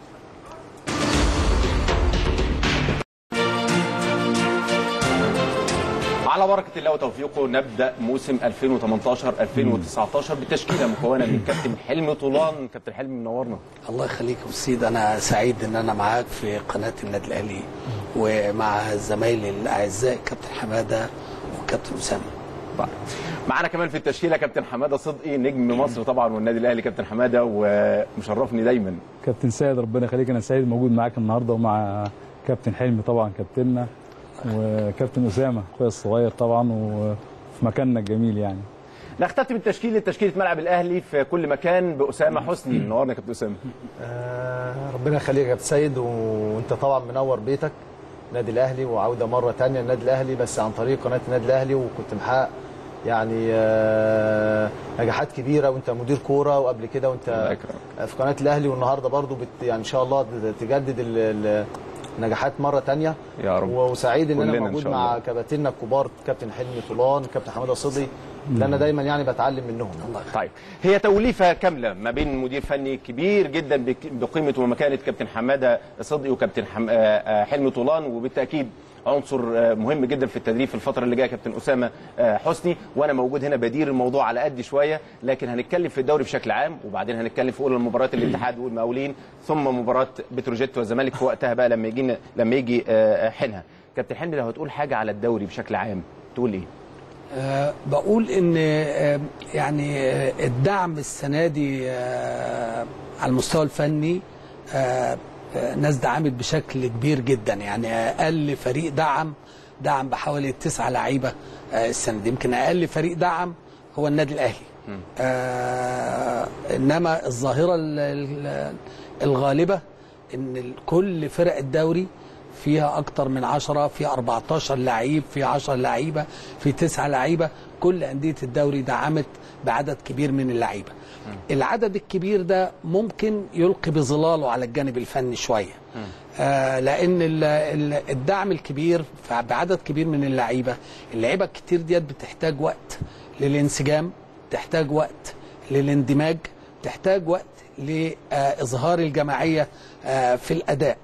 على بركه الله وتوفيقه نبدا موسم 2018 2019 بتشكيله مكونه من كابتن حلمي طولان كابتن حلمي منورنا الله يخليك يا سيد انا سعيد ان انا معاك في قناه النادي الاهلي ومع زمايلي الاعزاء كابتن حماده وكابتن اسامه معانا كمان في التشكيله كابتن حماده صدقي نجم مصر طبعا والنادي الاهلي كابتن حماده ومشرفني دايما كابتن سيد ربنا يخليك انا سعيد موجود معاك النهارده ومع كابتن حلمي طبعا كابتننا وكابتن اسامه اخويا الصغير طبعا وفي مكاننا الجميل يعني نختتم التشكيل تشكيله ملعب الاهلي في كل مكان باسامه حسني منورنا يا كابتن اسامه آه، ربنا يخليك يا كابتن سيد وانت طبعا منور بيتك النادي الاهلي وعوده مره تانية النادي الاهلي بس عن طريق قناه النادي الاهلي وكنت محقق يعني آه، نجاحات كبيره وانت مدير كوره وقبل كده وانت في قناه الاهلي والنهارده برضو بت يعني ان شاء الله تجدد ال- ال- النجاحات مره تانية يا رب وسعيد ان انا كلنا إن موجود شاء مع الله. كباتننا الكبار كابتن حلمي طولان كابتن حماده صدقي اللي انا دايما يعني بتعلم منهم طيب هي توليفه كامله ما بين مدير فني كبير جدا بك- بقيمه ومكانه كابتن حماده صدقي وكابتن حم... آه، آه، حلمي طولان وبالتاكيد عنصر آه، مهم جدا في التدريب في الفتره اللي جايه كابتن اسامه آه، حسني وانا موجود هنا بدير الموضوع على قد شويه لكن هنتكلم في الدوري بشكل عام وبعدين هنتكلم في اولى المباريات الاتحاد والمقاولين ثم مباراه بتروجيت والزمالك في وقتها بقى لما يجي لما يجي آه، حينها كابتن حلمي لو هتقول حاجه على الدوري بشكل عام تقول ايه أه بقول ان أه يعني أه الدعم السنه دي أه على المستوى الفني أه آه، ناس دعمت بشكل كبير جدا يعني اقل فريق دعم دعم بحوالي تسعة لعيبه أه السنه دي يمكن اقل فريق دعم هو النادي الاهلي آه انما الظاهره ال- ال- الغالبه ان ال- كل فرق الدوري فيها اكتر من 10 في 14 لعيب في 10 لعيبه في 9 لعيبه كل انديه الدوري دعمت بعدد كبير من اللعيبه العدد الكبير ده ممكن يلقي بظلاله على الجانب الفني شويه آه لان ال- ال- الدعم الكبير ف- بعدد كبير من اللعيبه اللعيبه الكتير ديت بتحتاج وقت للانسجام تحتاج وقت للاندماج تحتاج وقت لاظهار الجماعيه آه في الاداء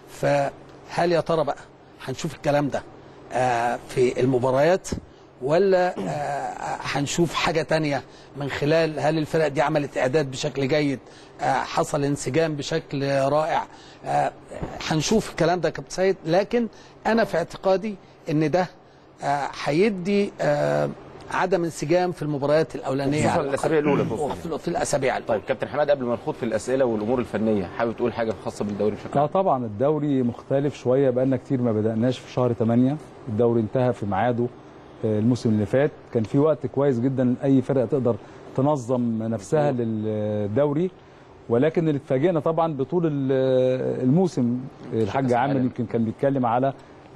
فهل يا ترى بقى هنشوف الكلام ده آه في المباريات ولا آه، هنشوف حاجة تانية من خلال هل الفرق دي عملت إعداد بشكل جيد آه، حصل انسجام بشكل رائع آه، هنشوف الكلام ده يا كابتن سيد لكن أنا في اعتقادي إن ده آه، هيدي آه، عدم انسجام في المباريات الأولانية خصوصا على الاسابيع الاولى الأقل. تقصد. وفي- في الأسابيع الأولى طيب كابتن حماد قبل ما نخوض في الاسئله والامور الفنيه حابب تقول حاجه خاصه بالدوري بشكل لا طبعا الدوري مختلف شويه بقالنا كتير ما بدأناش في شهر 8 الدوري انتهى في ميعاده آه، الموسم اللي فات كان في وقت كويس جدا اي فرقه تقدر تنظم نفسها للدوري ولكن اللي اتفاجئنا طبعا بطول ال- الموسم الحاج عامر يمكن كان بيتكلم على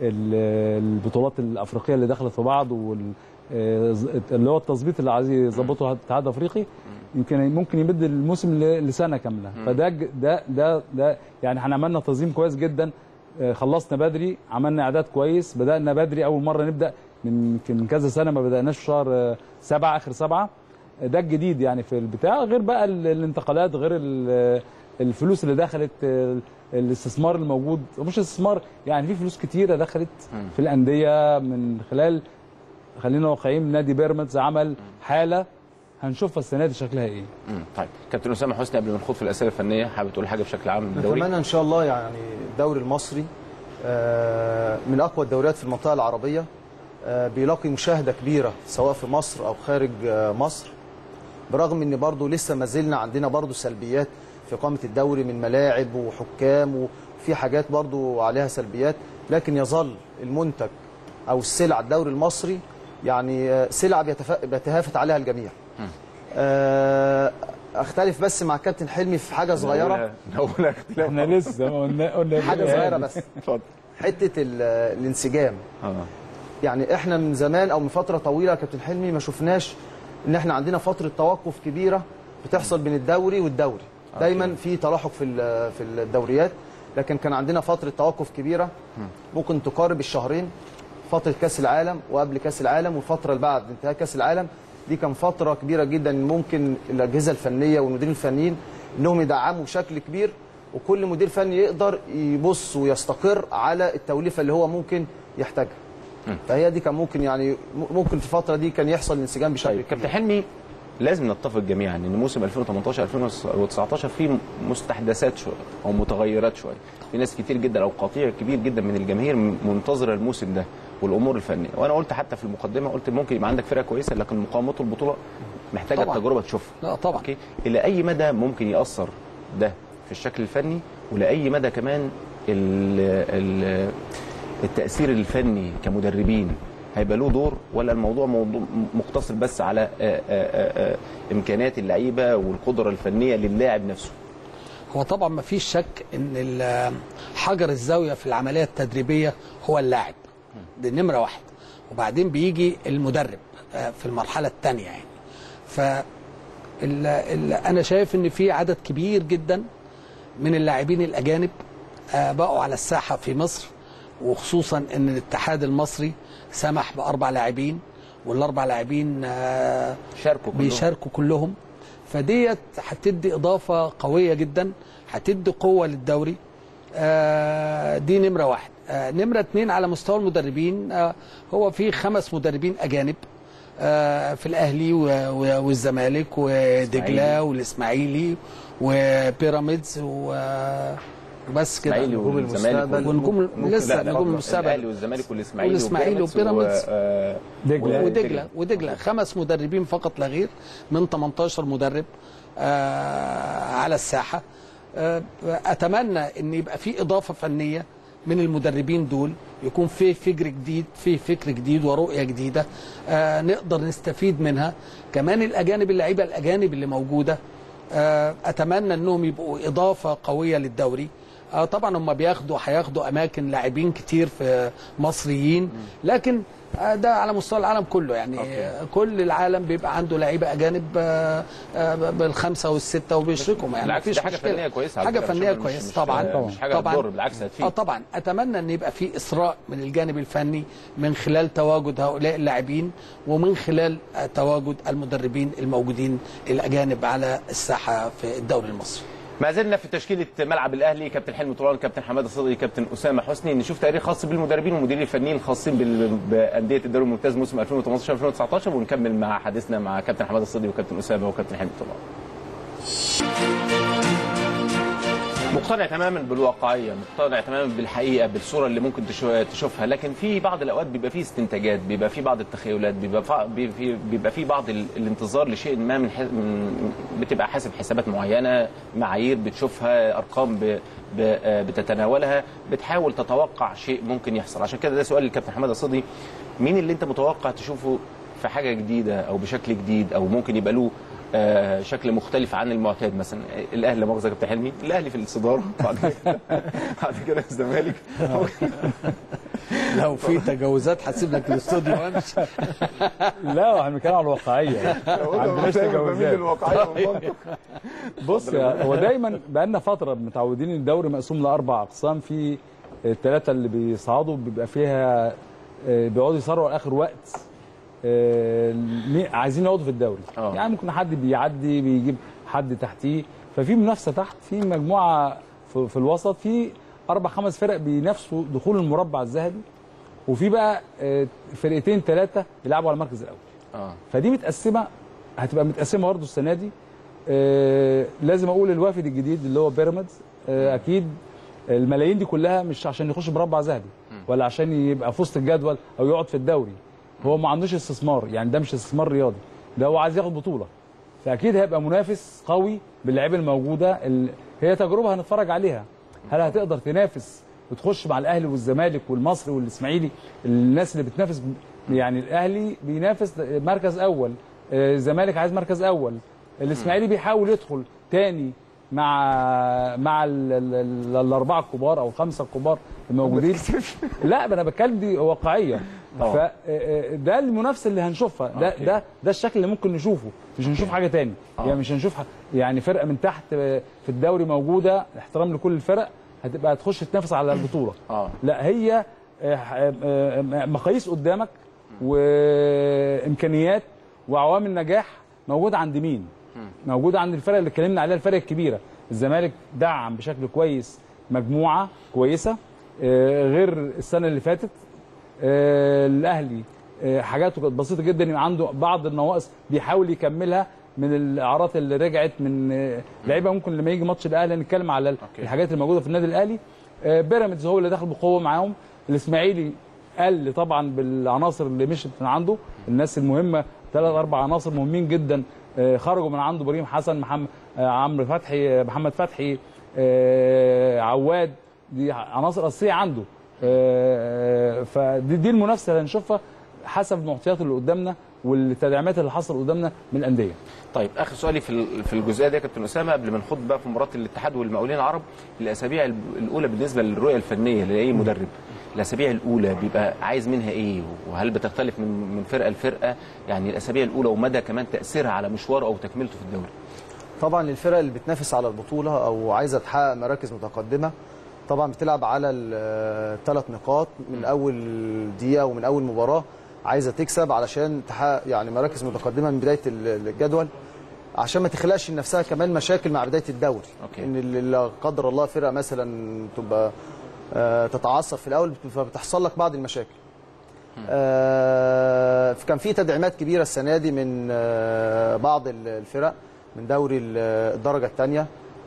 ال- البطولات الافريقيه اللي دخلت في بعض وال آه، اللي هو التظبيط اللي عايز يظبطه الاتحاد الافريقي يمكن ممكن يمد الموسم ل- لسنه كامله فده ج- ده ده ده يعني احنا عملنا تنظيم كويس جدا آه، خلصنا بدري عملنا اعداد كويس بدانا بدري اول مره نبدا من يمكن من كذا سنه ما بداناش في شهر آه، سبعة اخر سبعة آه، ده الجديد يعني في البتاع غير بقى ال- الانتقالات غير ال- الفلوس اللي دخلت آه، الاستثمار الموجود مش استثمار يعني في فلوس كتيره دخلت في الانديه من خلال خلينا واقعيين نادي بيراميدز عمل حاله هنشوفها السنه دي شكلها ايه مم. طيب كابتن اسامه حسني قبل ما نخوض في الاسئله الفنيه حابب تقول حاجه بشكل عام عن الدوري نتمنى ان شاء الله يعني الدوري المصري آه، من اقوى الدوريات في المنطقه العربيه آه، بيلاقي مشاهده كبيره سواء في مصر او خارج آه، مصر برغم ان برضو لسه ما زلنا عندنا برضو سلبيات في قامه الدوري من ملاعب وحكام وفي حاجات برضو عليها سلبيات لكن يظل المنتج او السلعه الدوري المصري يعني آه، سلعه بيتف- بيتهافت عليها الجميع آه، اختلف بس مع كابتن حلمي في حاجه صغيره نقول اختلاف احنا لسه ما قلنا قلنا حاجه صغيره بس اتفضل حته ال- الانسجام اه يعني احنا من زمان او من فتره طويله يا كابتن حلمي ما شفناش ان احنا عندنا فتره توقف كبيره بتحصل بين الدوري والدوري دايما في تلاحق في ال- في الدوريات لكن كان عندنا فتره توقف كبيره ممكن تقارب الشهرين فتره كاس العالم وقبل كاس العالم والفتره اللي بعد انتهاء كاس العالم دي كان فتره كبيره جدا ممكن الاجهزه الفنيه والمديرين الفنيين انهم يدعموا بشكل كبير وكل مدير فني يقدر يبص ويستقر على التوليفه اللي هو ممكن يحتاجها فهي دي كان ممكن يعني ممكن في الفتره دي كان يحصل انسجام بشكل كبير كابتن حلمي لازم نتفق جميعا ان موسم 2018 2019 فيه مستحدثات شويه او متغيرات شويه في ناس كتير جدا او قطيع كبير جدا من الجماهير منتظره الموسم ده والامور الفنيه وانا قلت حتى في المقدمه قلت ممكن يبقى عندك فرقه كويسه لكن مقاومته البطوله محتاجه طبعاً. تجربه تشوفها لا طبعا اوكي الى اي مدى ممكن ياثر ده في الشكل الفني ولاي مدى كمان ال ال التاثير الفني كمدربين هيبقى له دور ولا الموضوع موضوع مقتصر بس على آه، آه، آه، آه، امكانيات اللعيبه والقدره الفنيه للاعب نفسه هو طبعا ما فيش شك ان ال- حجر الزاويه في العمليه التدريبيه هو اللاعب دي نمره واحد وبعدين بيجي المدرب آه، في المرحله الثانيه يعني ف ال- ال- انا شايف ان في عدد كبير جدا من اللاعبين الاجانب آه، بقوا على الساحه في مصر وخصوصا ان الاتحاد المصري سمح باربع لاعبين والاربع لاعبين آه، شاركوا كلهم. بيشاركوا كلهم فديت هتدي اضافه قويه جدا هتدي قوه للدوري آه، دي نمره واحد آه، نمره اتنين على مستوى المدربين آه، هو في خمس مدربين اجانب آه، في الاهلي و- و- والزمالك ودجله إسماعيلي. والاسماعيلي وبيراميدز و- وبس كده اسماعيلي والزمالك ونجوم لسه نجوم المستقبل الاهلي والزمالك والاسماعيلي والاسماعيلي وبيراميدز و- ودجله ودجله ودجله خمس مدربين فقط لا غير من 18 مدرب آه على الساحه آه اتمنى ان يبقى في اضافه فنيه من المدربين دول يكون في فكر جديد في فكر جديد ورؤيه جديده آه نقدر نستفيد منها كمان الاجانب اللعيبه الاجانب اللي موجوده آه اتمنى انهم يبقوا اضافه قويه للدوري آه طبعا هم بياخدوا هياخدوا اماكن لاعبين كتير في مصريين لكن آه ده على مستوى العالم كله يعني آه كل العالم بيبقى عنده لعيبه اجانب آه آه بالخمسه والسته وبيشركوا يعني بالعكس مفيش دي حاجه مشكلة. فنيه كويسه على حاجه فكرة، مش- فنيه مش- كويسه مش- طبعا مش حاجه طبعا تضر بالعكس هتفيد اه طبعا اتمنى ان يبقى في اصراء من الجانب الفني من خلال تواجد هؤلاء اللاعبين ومن خلال آه، تواجد المدربين الموجودين الاجانب على الساحه في الدوري المصري ما زلنا في تشكيله ملعب الاهلي كابتن حلمي طولان كابتن حماده صدقي كابتن اسامه حسني نشوف تقرير خاص بالمدربين والمديرين الفنيين الخاصين بال- بانديه الدوري الممتاز موسم 2018 2019 ونكمل مع حديثنا مع كابتن حماده الصدقي وكابتن اسامه وكابتن حلمي طولان مقتنع تماما بالواقعيه مقتنع تماما بالحقيقه بالصوره اللي ممكن تشو- تشوفها لكن في بعض الاوقات بيبقى فيه استنتاجات بيبقى فيه بعض التخيلات بيبقى فا- بي- في- بيبقى فيه بعض ال- الانتظار لشيء ما من, ح- من بتبقى حاسب حسابات معينه معايير بتشوفها ارقام ب ب آه بتتناولها بتحاول تتوقع شيء ممكن يحصل عشان كده ده سؤال للكابتن حماده صدقي مين اللي انت متوقع تشوفه في حاجه جديده او بشكل جديد او ممكن يبقى له آه، شكل مختلف عن المعتاد مثلا الاهلي لا مؤاخذه يا كابتن حلمي الاهلي في الصداره بعد كده بعد كده الزمالك لو في تجاوزات هسيب لك الاستوديو وامشي لا احنا بنتكلم على الواقعيه ما عندناش تجاوزات بص يا- هو دايما بقالنا فتره متعودين ان الدوري مقسوم لاربع اقسام في الثلاثه اللي بيصعدوا بيبقى فيها آه، بيقعدوا يصارعوا لاخر وقت آه، مين- عايزين يقعدوا في الدوري يعني ممكن حد بيعدي بيجيب حد تحتيه ففي منافسه تحت في مجموعه في, في الوسط في اربع خمس فرق بينافسوا دخول المربع الذهبي وفي بقى آه، فرقتين ثلاثه بيلعبوا على المركز الاول اه فدي متقسمه هتبقى متقسمه برضه السنه دي آه لازم اقول الوافد الجديد اللي هو بيراميدز آه اكيد الملايين دي كلها مش عشان يخش مربع ذهبي ولا عشان يبقى في وسط الجدول او يقعد في الدوري هو ما عندوش استثمار يعني ده مش استثمار رياضي ده هو عايز ياخد بطوله فاكيد هيبقى منافس قوي باللعيبه الموجوده ال... هي تجربه هنتفرج عليها هل هتقدر تنافس وتخش مع الاهلي والزمالك والمصري والاسماعيلي الناس اللي بتنافس ب- يعني الاهلي بينافس مركز اول آه، الزمالك عايز مركز اول الاسماعيلي بيحاول يدخل تاني مع مع ال- ال- ال- الاربعه الكبار او الخمسه الكبار الموجودين لا ما انا بتكلم دي واقعيه طبعا. فده المنافسه اللي هنشوفها ده أوكي. ده ده الشكل اللي ممكن نشوفه مش هنشوف حاجه تاني آه. يعني مش هنشوف ح- يعني فرقه من تحت آه، في الدوري موجوده احترام لكل الفرق هتبقى هتخش تنافس على البطوله اه لا هي آه، آه، آه، مقاييس قدامك وامكانيات وعوامل نجاح موجوده عند مين؟ موجوده عند الفرق اللي اتكلمنا عليها الفرق الكبيره الزمالك دعم بشكل كويس مجموعه كويسه آه، غير السنه اللي فاتت آه، الاهلي آه، حاجاته كانت بسيطه جدا يبقى عنده بعض النواقص بيحاول يكملها من الاعارات اللي رجعت من آه، لعيبه ممكن لما يجي ماتش الاهلي نتكلم على الحاجات اللي موجوده في النادي الاهلي آه، بيراميدز هو اللي دخل بقوه معاهم الاسماعيلي قل طبعا بالعناصر اللي مشت من عنده الناس المهمه ثلاث اربع عناصر مهمين جدا آه، خرجوا من عنده ابراهيم حسن محمد آه، عمرو فتحي آه، محمد فتحي آه، عواد دي عناصر اساسيه عنده آه، فدي دي المنافسه اللي هنشوفها حسب المعطيات اللي قدامنا والتدعيمات اللي حصل قدامنا من الانديه طيب اخر سؤالي في ال- في الجزئيه دي يا كابتن اسامه قبل ما نخوض بقى في مباراه الاتحاد والمقاولين العرب الاسابيع ال- الاولى بالنسبه للرؤيه الفنيه لاي مدرب الاسابيع الاولى بيبقى عايز منها ايه وهل بتختلف من من فرقه لفرقه يعني الاسابيع الاولى ومدى كمان تاثيرها على مشواره او تكملته في الدوري طبعا الفرق اللي بتنافس على البطوله او عايزه تحقق مراكز متقدمه طبعا بتلعب على الثلاث نقاط من اول دقيقه ومن اول مباراه عايزه تكسب علشان تحقق يعني مراكز متقدمه من بدايه ال- الجدول عشان ما تخلقش لنفسها كمان مشاكل مع بدايه الدوري أوكي. ان اللي لا قدر الله فرقه مثلا تبقى آه، تتعثر في الاول فبتحصل لك بعض المشاكل آه، كان في تدعيمات كبيره السنه دي من آه، بعض ال- الفرق من دوري ال- الدرجه الثانيه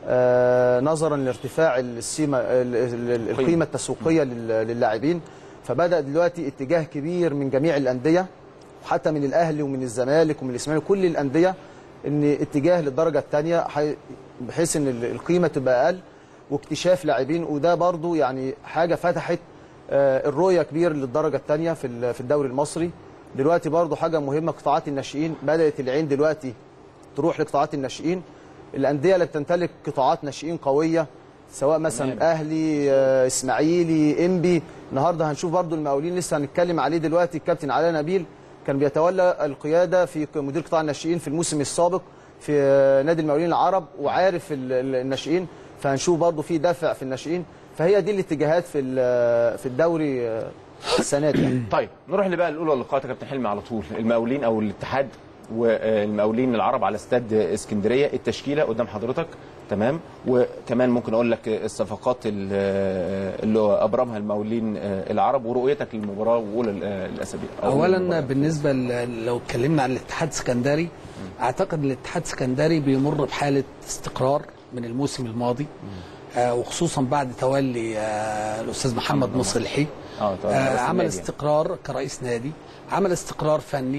نظرا لارتفاع السيمه ال- ال- القيمه التسويقيه لل- للاعبين فبدا دلوقتي اتجاه كبير من جميع الانديه وحتى من الاهلي ومن الزمالك ومن الاسماعيلي كل الانديه ان اتجاه للدرجه الثانيه بحيث ان ال- القيمه تبقى اقل واكتشاف لاعبين وده برضو يعني حاجه فتحت آه، الرؤيه كبير للدرجه الثانيه في ال- في الدوري المصري دلوقتي برضو حاجه مهمه قطاعات الناشئين بدات العين دلوقتي تروح لقطاعات الناشئين الانديه اللي بتمتلك قطاعات ناشئين قويه سواء مثلا اهلي آه، اسماعيلي انبي النهارده هنشوف برضو المقاولين لسه هنتكلم عليه دلوقتي الكابتن علاء نبيل كان بيتولى القياده في مدير قطاع الناشئين في الموسم السابق في آه، نادي المقاولين العرب وعارف ال- ال- الناشئين فهنشوف برضو في دافع في الناشئين فهي دي الاتجاهات في ال- في الدوري آه، السنه دي يعني. طيب نروح اللي بقى الاولى اللقاءات يا كابتن حلمي على طول المقاولين او الاتحاد والمقاولين العرب على استاد اسكندريه التشكيله قدام حضرتك تمام وكمان ممكن اقول لك الصفقات اللي اللي ابرمها المقاولين العرب ورؤيتك للمباراه واولى الاسابيع أو اولا المباراة. بالنسبه ل- لو اتكلمنا عن الاتحاد السكندري اعتقد الاتحاد السكندري بيمر بحاله استقرار من الموسم الماضي آه وخصوصا بعد تولي آه الاستاذ محمد مصلحي اه طبعا آه رئيس عمل النادي. استقرار كرئيس نادي عمل استقرار فني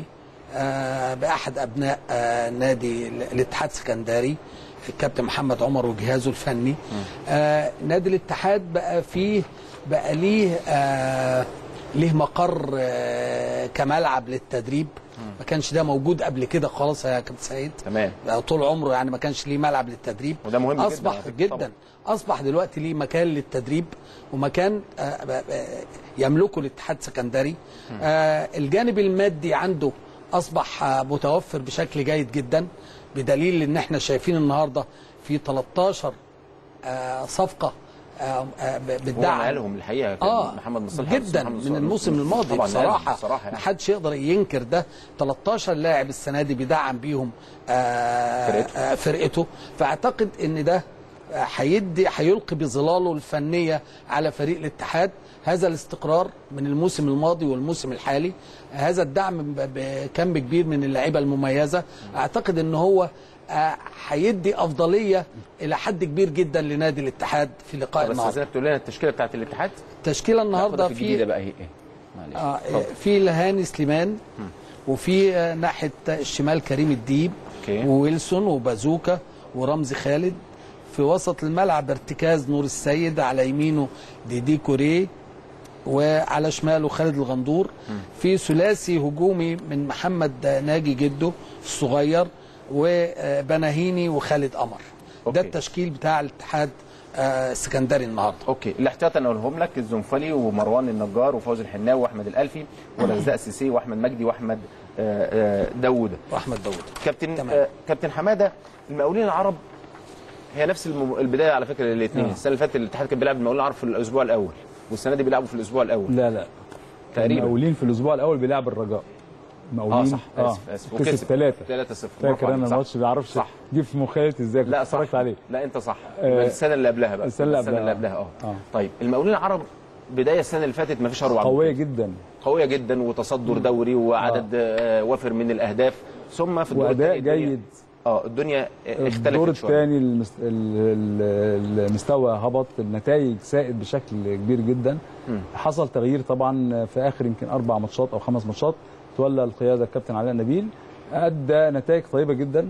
آه باحد ابناء آه نادي ال- الاتحاد السكندري الكابتن محمد عمر وجهازه الفني آه نادي الاتحاد بقى فيه بقى ليه آه ليه مقر آه كملعب للتدريب ما كانش ده موجود قبل كده خالص يا كابتن سعيد تمام بقى طول عمره يعني ما كانش ليه ملعب للتدريب وده مهم جداً اصبح على فكرة جدا, طبعاً. اصبح دلوقتي ليه مكان للتدريب ومكان آه، ب- ب- يملكه الاتحاد السكندري آه، الجانب المادي عنده اصبح آه، متوفر بشكل جيد جدا بدليل ان احنا شايفين النهارده في 13 آه، صفقه آه، آه، ب- هو بتدعم نقلهم الحقيقه كان اه محمد مصلح جدا من الموسم الماضي طبعا بصراحه بصراحه ما يعني. حدش يقدر ينكر ده 13 لاعب السنه دي بيدعم بيهم آه فرقته. آه فرقته فاعتقد ان ده آه، هيدي هيلقي بظلاله الفنيه على فريق الاتحاد هذا الاستقرار من الموسم الماضي والموسم الحالي هذا الدعم ب- بكم كبير من اللعيبه المميزه اعتقد ان هو آه، هيدي افضليه الى حد كبير جدا لنادي الاتحاد في لقاء بس النهارده عايزك تقول لنا التشكيله بتاعت الاتحاد التشكيله النهارده ناخدها في الجديده في بقى هي ايه معلش آه اتفضل. في لهاني سليمان وفي آه، ناحيه الشمال كريم الديب أوكي. وويلسون وبازوكا ورمزي خالد في وسط الملعب ارتكاز نور السيد على يمينه ديدي كوريه وعلى شماله خالد الغندور في ثلاثي هجومي من محمد ناجي جده الصغير وبناهيني وخالد قمر ده التشكيل بتاع الاتحاد آه، السكندري النهارده اوكي الاحتياط انا اقولهم لك الزنفلي ومروان النجار وفوزي الحناوي واحمد الالفي ورزاق سيسي واحمد مجدي واحمد آه، آه، داوود واحمد داوود كابتن آه، كابتن حماده المقاولين العرب هي نفس الم- البدايه على فكره للاثنين آه. السنه اللي فاتت الاتحاد كان بيلعب المقاولين العرب في الاسبوع الاول والسنه دي بيلعبوا في الاسبوع الاول لا لا تقريبا. المقاولين في الاسبوع الاول بيلعب الرجاء مقاولين اه صح اسف اسف وكسب ثلاثة 3 0 فاكر انا الماتش ما بعرفش صح جه في مخيلتي ازاي كنت لا صح اتفرجت عليه لا انت صح آه، يبقى السنه اللي قبلها بقى السنة اللي السنه اللي قبلها. قبلها اه آه. طيب المقاولين العرب بدايه السنه اللي فاتت ما فيش اروع من قويه كده. جدا قويه جدا وتصدر دوري وعدد آه. وافر من الاهداف ثم في الدور واداء التاني الدنيا- جيد اه الدنيا اختلفت الدور شويه الثاني المست... ال- ال- المستوى هبط النتائج سائد بشكل كبير جدا مم. حصل تغيير طبعا في اخر يمكن اربع ماتشات او خمس ماتشات تولى القياده الكابتن علاء نبيل ادى نتائج طيبه جدا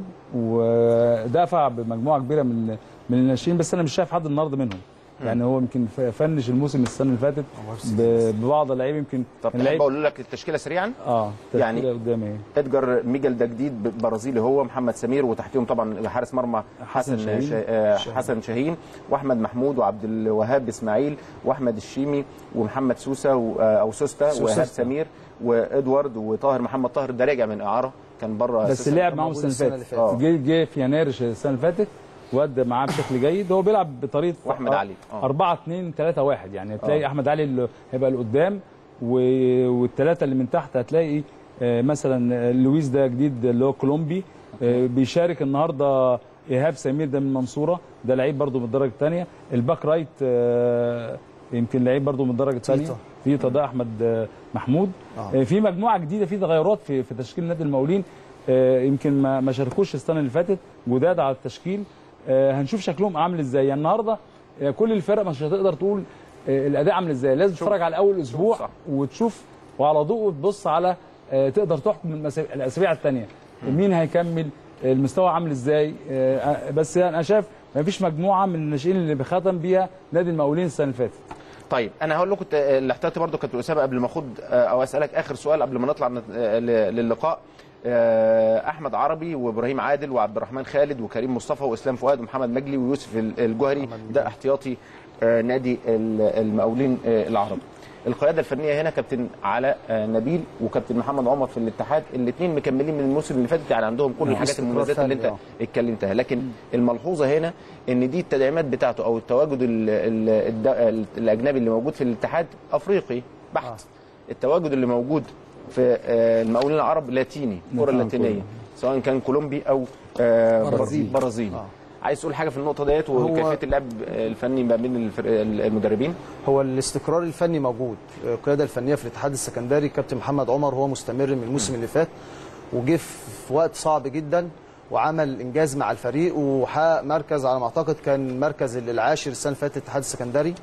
ودافع بمجموعه كبيره من من الناشئين بس انا مش شايف حد النهارده منهم يعني هو يمكن ف- فنش الموسم السنه اللي فاتت ب- ببعض اللعيبه يمكن طب كان تحب لعيب اقول لك التشكيله سريعا اه يعني يعني قدامي ايه ادجار ميجل ده جديد ب- برازيلي هو محمد سمير وتحتيهم طبعا حارس مرمى حسن حسن شاهين. شا... آه، حسن شاهين واحمد محمود وعبد الوهاب اسماعيل واحمد الشيمي ومحمد سوسه و... آه، او سوسته سوسة. وإيهاب سمير وادوارد وطاهر محمد طاهر ده راجع من اعاره كان بره بس أساساً. لعب معاهم السنه اللي فاتت جه جه في يناير السنه اللي فاتت وادى معاه بشكل جيد هو بيلعب بطريقه وأحمد علي. آه. 4 2 3 1 يعني هتلاقي آه. احمد علي اللي هيبقى لقدام و- والثلاثه اللي من تحت هتلاقي آه، مثلا آه، لويس ده جديد اللي هو كولومبي آه، بيشارك النهارده ايهاب سمير ده من المنصوره ده لعيب برده من الدرجه الثانيه الباك رايت آه، يمكن لعيب برده من الدرجه الثانيه تيتا. تيتا ده احمد آه، محمود آه. آه، في مجموعه جديده في تغيرات في في تشكيل نادي المقاولين آه، يمكن ما ما شاركوش السنه اللي فاتت جداد على التشكيل آه، هنشوف شكلهم عامل ازاي يعني النهارده آه، كل الفرق مش هتقدر تقول آه، الاداء عامل ازاي لازم تتفرج على اول اسبوع وتشوف وعلى ضوء تبص على آه، تقدر تحكم المسا- الاسابيع الثانيه مين هيكمل المستوى عامل ازاي آه، بس انا شايف ما فيش مجموعه من الناشئين اللي ختم بيها نادي المقاولين السنه اللي فاتت طيب انا هقول لكم الاحتياطي برضو كابتن اسامه قبل ما اخد آه، او اسالك اخر سؤال قبل ما نطلع من- آه، ل- للقاء آه، احمد عربي وابراهيم عادل وعبد الرحمن خالد وكريم مصطفى واسلام فؤاد ومحمد مجلي ويوسف ال- الجوهري ده احتياطي آه، نادي ال- المقاولين آه، العرب القياده الفنيه هنا كابتن علاء آه، نبيل وكابتن محمد عمر في الاتحاد الاثنين مكملين من الموسم اللي فات يعني عندهم كل نعم. الحاجات استقرار المميزات اللي فني، انت اتكلمتها لكن الملحوظه هنا ان دي التدعيمات بتاعته او التواجد ال ال الد- الاجنبي اللي موجود في الاتحاد افريقي بحت التواجد اللي موجود في آه، المقاولين العرب لاتيني الكره نعم، اللاتينيه كله. سواء كان كولومبي او آه، برازيلي. برازيلي برازيلي عايز تقول حاجه في النقطه ديت وكيفيه اللعب الفني ما بين الفرق- المدربين هو الاستقرار الفني موجود القياده الفنيه في الاتحاد السكندري كابتن محمد عمر هو مستمر من الموسم اللي فات وجه في وقت صعب جدا وعمل انجاز مع الفريق وحقق مركز على ما اعتقد كان المركز العاشر السنه اللي فاتت الاتحاد السكندري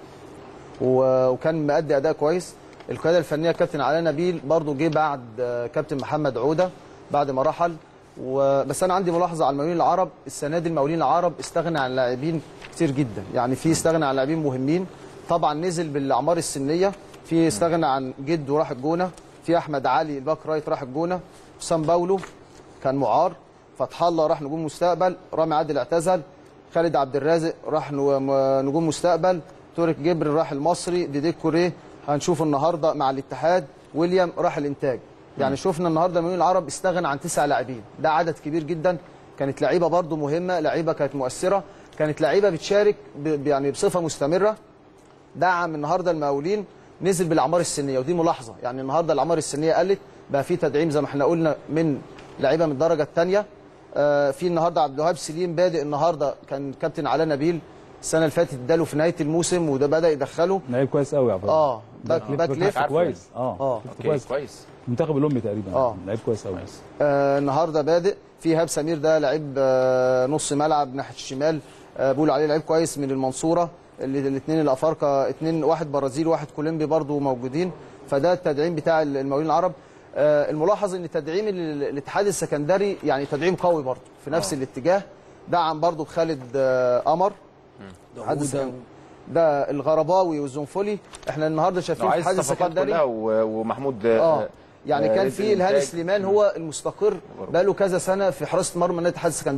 و- وكان مأدي اداء كويس القياده الفنيه كابتن علاء نبيل برضو جه بعد آه، كابتن محمد عوده بعد ما رحل وبس انا عندي ملاحظه على المقاولين العرب السنه دي المقاولين العرب استغنى عن لاعبين كتير جدا يعني في استغنى عن لاعبين مهمين طبعا نزل بالاعمار السنيه في استغنى عن جد وراح الجونه في احمد علي الباك رايت راح الجونه حسام باولو كان معار فتح الله راح نجوم مستقبل رامي عادل اعتزل خالد عبد الرازق راح نو- م- نجوم مستقبل تورك جبر راح المصري ديديك كوريه هنشوف النهارده مع الاتحاد ويليام راح الانتاج يعني شفنا النهارده المقاولين العرب استغنى عن تسع لاعبين ده عدد كبير جدا كانت لعيبه برضو مهمه لعيبه كانت مؤثره كانت لعيبه بتشارك ب- ب- يعني بصفه مستمره دعم النهارده المقاولين نزل بالاعمار السنيه ودي ملاحظه يعني النهارده الاعمار السنيه قلت بقى في تدعيم زي ما احنا قلنا من لعيبه من الدرجه الثانيه آه في النهارده عبد الوهاب سليم بادئ النهارده كان كابتن علاء نبيل السنه اللي فاتت اداله في نهايه الموسم وده بدا يدخله لعيب كويس قوي يا عبد اه باك باك ليفت كويس اه اه كويس كويس منتخب الامي تقريبا آه. لعيب كويس قوي آه النهارده بادئ في هاب سمير ده لعيب آه نص ملعب ناحيه الشمال آه بقول عليه لعيب كويس من المنصوره الاثنين الافارقه اثنين واحد برازيل واحد كولومبي برضو موجودين فده التدعيم بتاع المقاولين العرب آه الملاحظ ان تدعيم ال- الاتحاد السكندري يعني تدعيم قوي برضو في نفس آه. الاتجاه دعم برضو بخالد آه قمر الاتحاد السكندري. ده الغرباوي والزنفولي احنا النهارده لو شايفين في عايز الاتحاد الصفقات السكندري كلها و- ومحمود اه يعني آه، كان نزل في الهاني الإنتاج. سليمان هو المستقر بقاله كذا سنه في حراسه مرمى نادي الاتحاد السكندري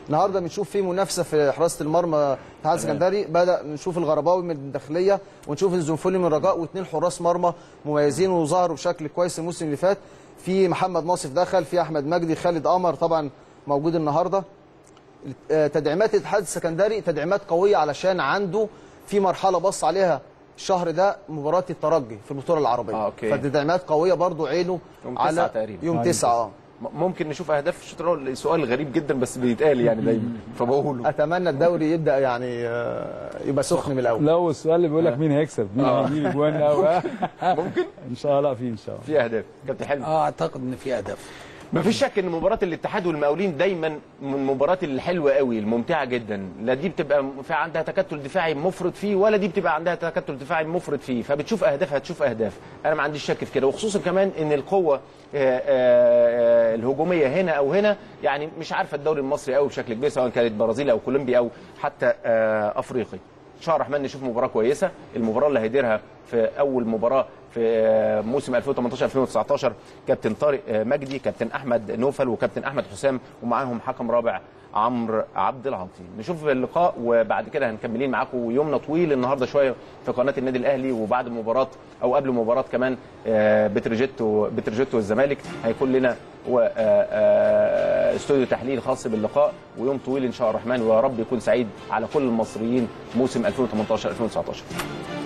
النهارده بنشوف في منافسه في حراسه المرمى اتحاد السكندري بدا نشوف الغرباوي من الداخليه ونشوف الزنفولي من الرجاء واثنين حراس مرمى مميزين وظهروا بشكل كويس الموسم اللي فات في محمد ناصف دخل في احمد مجدي خالد قمر طبعا موجود النهارده آه، تدعيمات الاتحاد السكندري تدعيمات قويه علشان عنده في مرحله بص عليها الشهر ده مباراه الترجي في البطوله العربيه آه، أوكي. فتدعيمات قويه برضو عينه يوم على تسعة تقريبا يوم آه، 9 اه م- ممكن نشوف اهداف في الشوط الاول سؤال غريب جدا بس بيتقال يعني دايما فبقوله اتمنى الدوري يبدا يعني آه، يبقى سخن من الاول لو السؤال اللي بيقول لك مين هيكسب مين آه. هيجيب اجوان او ممكن ان شاء الله في ان شاء الله في اهداف كابتن حلمي اه اعتقد ان في اهداف ما فيش شك ان مباراه الاتحاد والمقاولين دايما من المباريات الحلوه قوي الممتعه جدا لا دي بتبقى في عندها تكتل دفاعي مفرط فيه ولا دي بتبقى عندها تكتل دفاعي مفرط فيه فبتشوف اهداف هتشوف اهداف انا ما عنديش شك في كده وخصوصا كمان ان القوه آه، آه، آه، الهجوميه هنا او هنا يعني مش عارفه الدوري المصري قوي بشكل كبير سواء كانت برازيل او كولومبيا او حتى آه، افريقي ان شاء الله الرحمن نشوف مباراه كويسه المباراه اللي هيديرها في اول مباراه في آه، موسم 2018 2019 كابتن طارق آه، مجدي كابتن احمد نوفل وكابتن احمد حسام ومعاهم حكم رابع عمرو عبد العاطي نشوف اللقاء وبعد كده هنكملين معاكم يومنا طويل النهارده شويه في قناه النادي الاهلي وبعد مباراه او قبل مباراه كمان آه، بتروجيت و- بتروجيت والزمالك هيكون لنا و- آه، آه، استوديو تحليل خاص باللقاء ويوم طويل ان شاء الله الرحمن ويا رب يكون سعيد على كل المصريين موسم 2018 2019